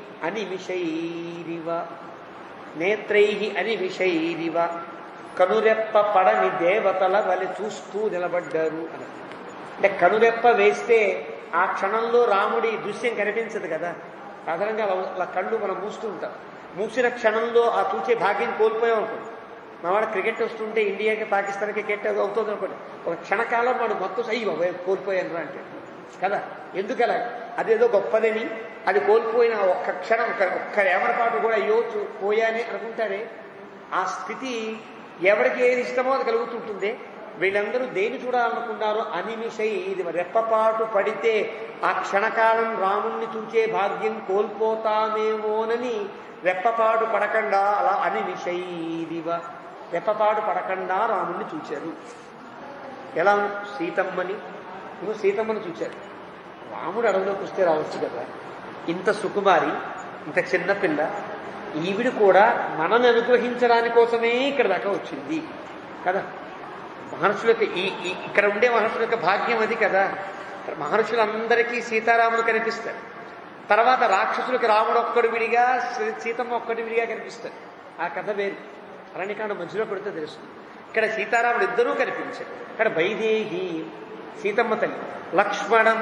S1: అనిమిషైరివ నేత్రై అనిమిషైరివ కనురెప్ప పడని దేవతల వలె చూస్తూ నిలబడ్డారు అని అంటే కనురెప్ప వేస్తే ఆ క్షణంలో రాముడి దృశ్యం కనిపించదు కదా సాధారణంగా అలా- అలా కళ్ళు మనం మూస్తూ ఉంటాం మూసిన క్షణంలో ఆ చూసే భాగ్యం కోల్పోయాం అనుకోండి మా వాడు క్రికెట్ వస్తుంటే ఇండియాకి పాకిస్తాన్కి క్రికెట్ అవుతుంది అనుకోండి ఒక క్షణకాలం వాడు మొత్తం అయ్యి బాబాయ్ కోల్పోయాను రా అంటే కదా ఎందుకలా అదేదో గొప్పదని అది కోల్పోయిన ఒక్క క్షణం ఒక్క ఒక్క ఏమరపాటు కూడా అయ్యో చూ- పోయానే అనుకుంటారే ఆ స్థితి ఎవరికి ఏది ఇష్టమో అది కలుగుతుంటుంది వీళ్ళందరూ దేని చూడాలనుకున్నారో అనిమిషై ఇది రెప్పపాటు పడితే ఆ క్షణకాలం రాముణ్ణి చూచే భాగ్యం కోల్పోతామేమోనని రెప్పపాటు పడకుండా అలా అనిమిషైదివ రెప్పపాటు పడకుండా రాముణ్ణి చూచారు ఎలా సీతమ్మని ఇగో సీతమ్మని చూచారు రాముడు అడవిలోకి వస్తే రావచ్చు కదా ఇంత సుకుమారి ఇంత చిన్నపిల్ల ఈవిడ కూడా మనల్ని అనుగ్రహించడాని కోసమే ఇక్కడ దాకా వచ్చింది కదా మహర్షుల యొక్క ఈ ఈ- ఇక్కడ ఉండే మహర్షుల యొక్క భాగ్యం అది కదా మహర్షులందరికీ సీతారాములు కనిపిస్తారు తర్వాత రాక్షసులకు రాముడు ఒక్కడు విడిగా సీ- సీతమ్మ ఒక్కటి విడిగా కనిపిస్తారు ఆ కథ వేరు అరణ్యకాండ మధ్యలో పెడితే తెలుస్తుంది ఇక్కడ సీతారాముడు ఇద్దరూ కనిపించారు ఇక్కడ వైదేహి సీతమ్మ తల్లి లక్ష్మణం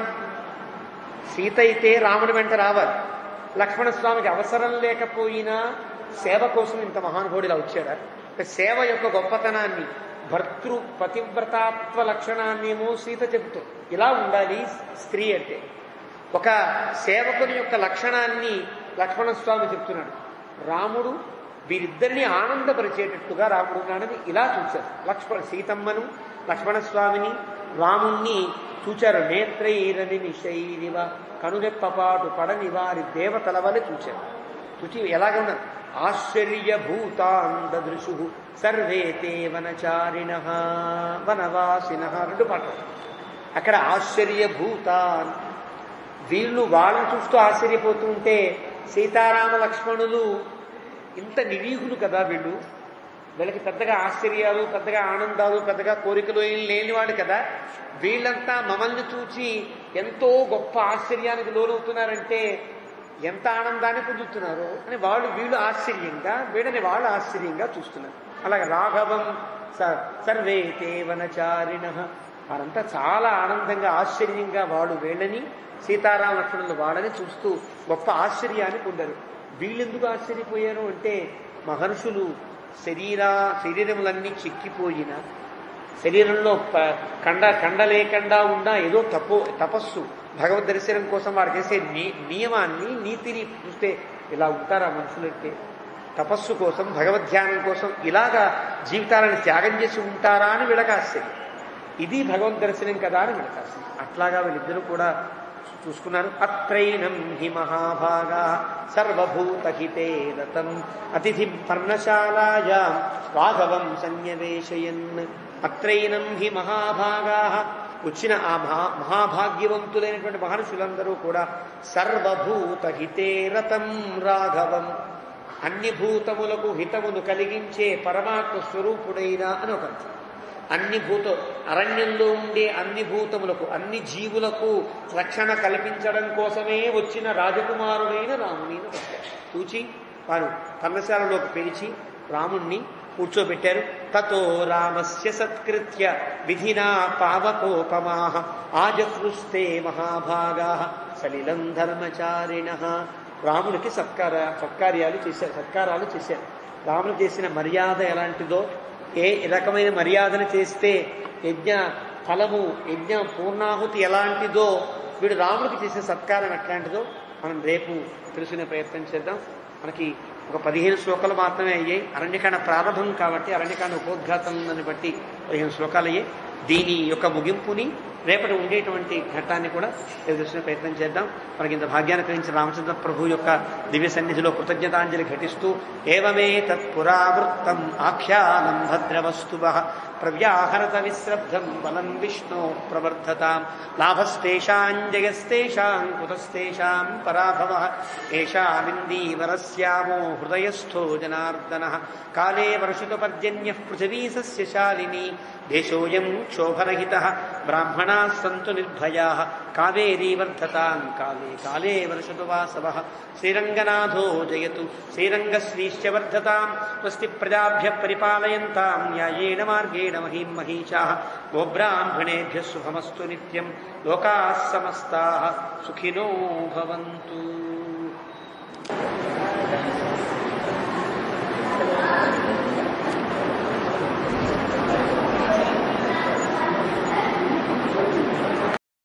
S1: సీత అయితే రాముడి వెంట రావాలి లక్ష్మణ స్వామికి అవసరం లేకపోయినా సేవ కోసం ఇంత మహానుభావుడు ఇలా వచ్చాడా అంటే సేవ యొక్క గొప్పతనాన్ని భర్తృ పతివ్రతాత్వ లక్షణాన్నేమో సీత చెబుతుంది ఇలా ఉండాలి స్త్రీ అంటే ఒక సేవకుని యొక్క లక్షణాన్ని లక్ష్మణ స్వామి చెప్తున్నాడు రాముడు వీరిద్దరిని ఆనందపరిచేటట్టుగా రాముడు ఉన్నాడని ఇలా చూశారు లక్ష్మణ సీతమ్మను లక్ష్మణ స్వామిని రాముణ్ణి చూచారు నేత్రైరని నిశైరివ కనురెప్పపాటు పడని వారి దేవతల వలె చూచారు చూచి ఎలాగ ఉన్నారు ఆశ్చర్యభూతాందృశు సర్వే తే వనచారిణ వనవాసిన రెండు పాటలు అక్కడ ఆశ్చర్యభూతాన్ వీళ్ళు వాళ్ళని చూస్తూ ఆశ్చర్యపోతూ ఉంటే సీతారామ లక్ష్మణులు ఇంత నిరీహులు కదా వీళ్ళు వీళ్ళకి పెద్దగా ఆశ్చర్యాలు పెద్దగా ఆనందాలు పెద్దగా కోరికలు ఏం లేనివాడు కదా వీళ్ళంతా మమ్మల్ని చూచి ఎంతో గొప్ప ఆశ్చర్యానికి లోనవుతున్నారంటే ఎంత ఆనందాన్ని పొందుతున్నారు అని వాళ్ళు వీళ్ళు ఆశ్చర్యంగా వీళ్ళని వాళ్ళు ఆశ్చర్యంగా చూస్తున్నారు అలాగే రాఘవం స- సర్వే తే వనచారిణ వారంతా చాలా ఆనందంగా ఆశ్చర్యంగా వాడు వీళ్ళని సీతారామ లక్ష్మణులు వాళ్ళని చూస్తూ గొప్ప ఆశ్చర్యాన్ని పొందారు వీళ్ళెందుకు ఆశ్చర్యపోయారు అంటే మహర్షులు శరీరా శరీరములన్నీ చిక్కిపోయిన శరీరంలో ప- కండ కండ లేకుండా ఉన్న ఏదో తపో తపస్సు భగవద్ దర్శనం కోసం వారు చేసే నీ నియమాన్ని నీతిని చూస్తే ఇలా ఉంటారా మనుషులంటే తపస్సు కోసం భగవద్ ధ్యానం కోసం ఇలాగా జీవితాలను త్యాగం చేసి ఉంటారా అని వీళ్ళకాశ్చర్యం ఇది భగవద్ దర్శనం కదా అని వీళ్ళకాశ్చర్యం అట్లాగా వీళ్ళిద్దరూ కూడా చూసుకున్నారు అత్రైనం హి మహాభాగా సర్వభూతహితే రతం అతిథి పర్ణశాలాయా రాఘవం సన్యవేశయన్ అత్రైనం హి మహాభాగా వచ్చిన ఆ మహా మహాభాగ్యవంతులైనటువంటి మహర్షులందరూ కూడా సర్వభూతహితే రతం రాఘవం అన్ని భూతములకు హితమును కలిగించే పరమాత్మ స్వరూపుడైన అని ఒక అర్థం అన్ని భూత అరణ్యంలో ఉండే అన్ని భూతములకు అన్ని జీవులకు రక్షణ కల్పించడం కోసమే వచ్చిన రాజకుమారుడైన రాముని అని వచ్చారు చూచి వారు పర్ణశాలలోకి పిలిచి రాముణ్ణి కూర్చోబెట్టారు తతో రామస్య సత్కృత్య విధినా పావకోపమాహ ఆజహృస్తే మహాభాగా సలిలం ధర్మచారిణ రాముడికి సత్కార సత్కార్యాలు చేశారు సత్కారాలు చేశారు రాముడు చేసిన మర్యాద ఎలాంటిదో ఏ రకమైన మర్యాదను చేస్తే యజ్ఞ ఫలము యజ్ఞ పూర్ణాహుతి ఎలాంటిదో వీడు రాముడికి చేసే సత్కారం ఎట్లాంటిదో మనం రేపు తెలుసుకునే ప్రయత్నం చేద్దాం మనకి ఒక పదిహేను శ్లోకాలు మాత్రమే అయ్యాయి అరణ్యకాండ ప్రారంభం కాబట్టి అరణ్యకాండ ఉపోద్ఘాతం బట్టి పదిహేను శ్లోకాలు అయ్యాయి దీని యొక్క ముగింపుని రేపటి ఉండేటువంటి ఘట్టాన్ని కూడా తెలుసుకునే ప్రయత్నం చేద్దాం మనకి ఇంత భాగ్యాన్ని కలిగించిన రామచంద్ర ప్రభు యొక్క దివ్య సన్నిధిలో కృతజ్ఞతాంజలి ఘటిస్తూ ఏవమే తత్పురావృత్తం ఆఖ్యానం భద్రవస్తువ ప్రవ్యాహరత విశ్రబ్ధం బలం విష్ణో ప్రవర్ధతాం లాభస్తేషాం జయస్తేషాం కుతస్తేషాం పరాభవ ఏషామిందీవరస్యామో హృదయస్థో జనార్దన కాలే వర్షితపర్జన్య పృథివీ సస్యశాలిని దేశోయం క్షోభరహిత బ్రాహ్మణా సంతు నిర్భయా కావేరీ వర్ధతాం కాలే కాలే వర్షతు వాసవ శ్రీరంగనాథో జయతు శ్రీరంగశ్రీశ్చ వర్ధతాం స్వస్తి ప్రజాభ్య పరిపాలయంతాం న్యాయేణ మార్గేణ మహీం మహీషా గోబ్రాహ్మణేభ్య శుభమస్తు నిత్యం లోకా సమస్తా సుఖినో భవంతు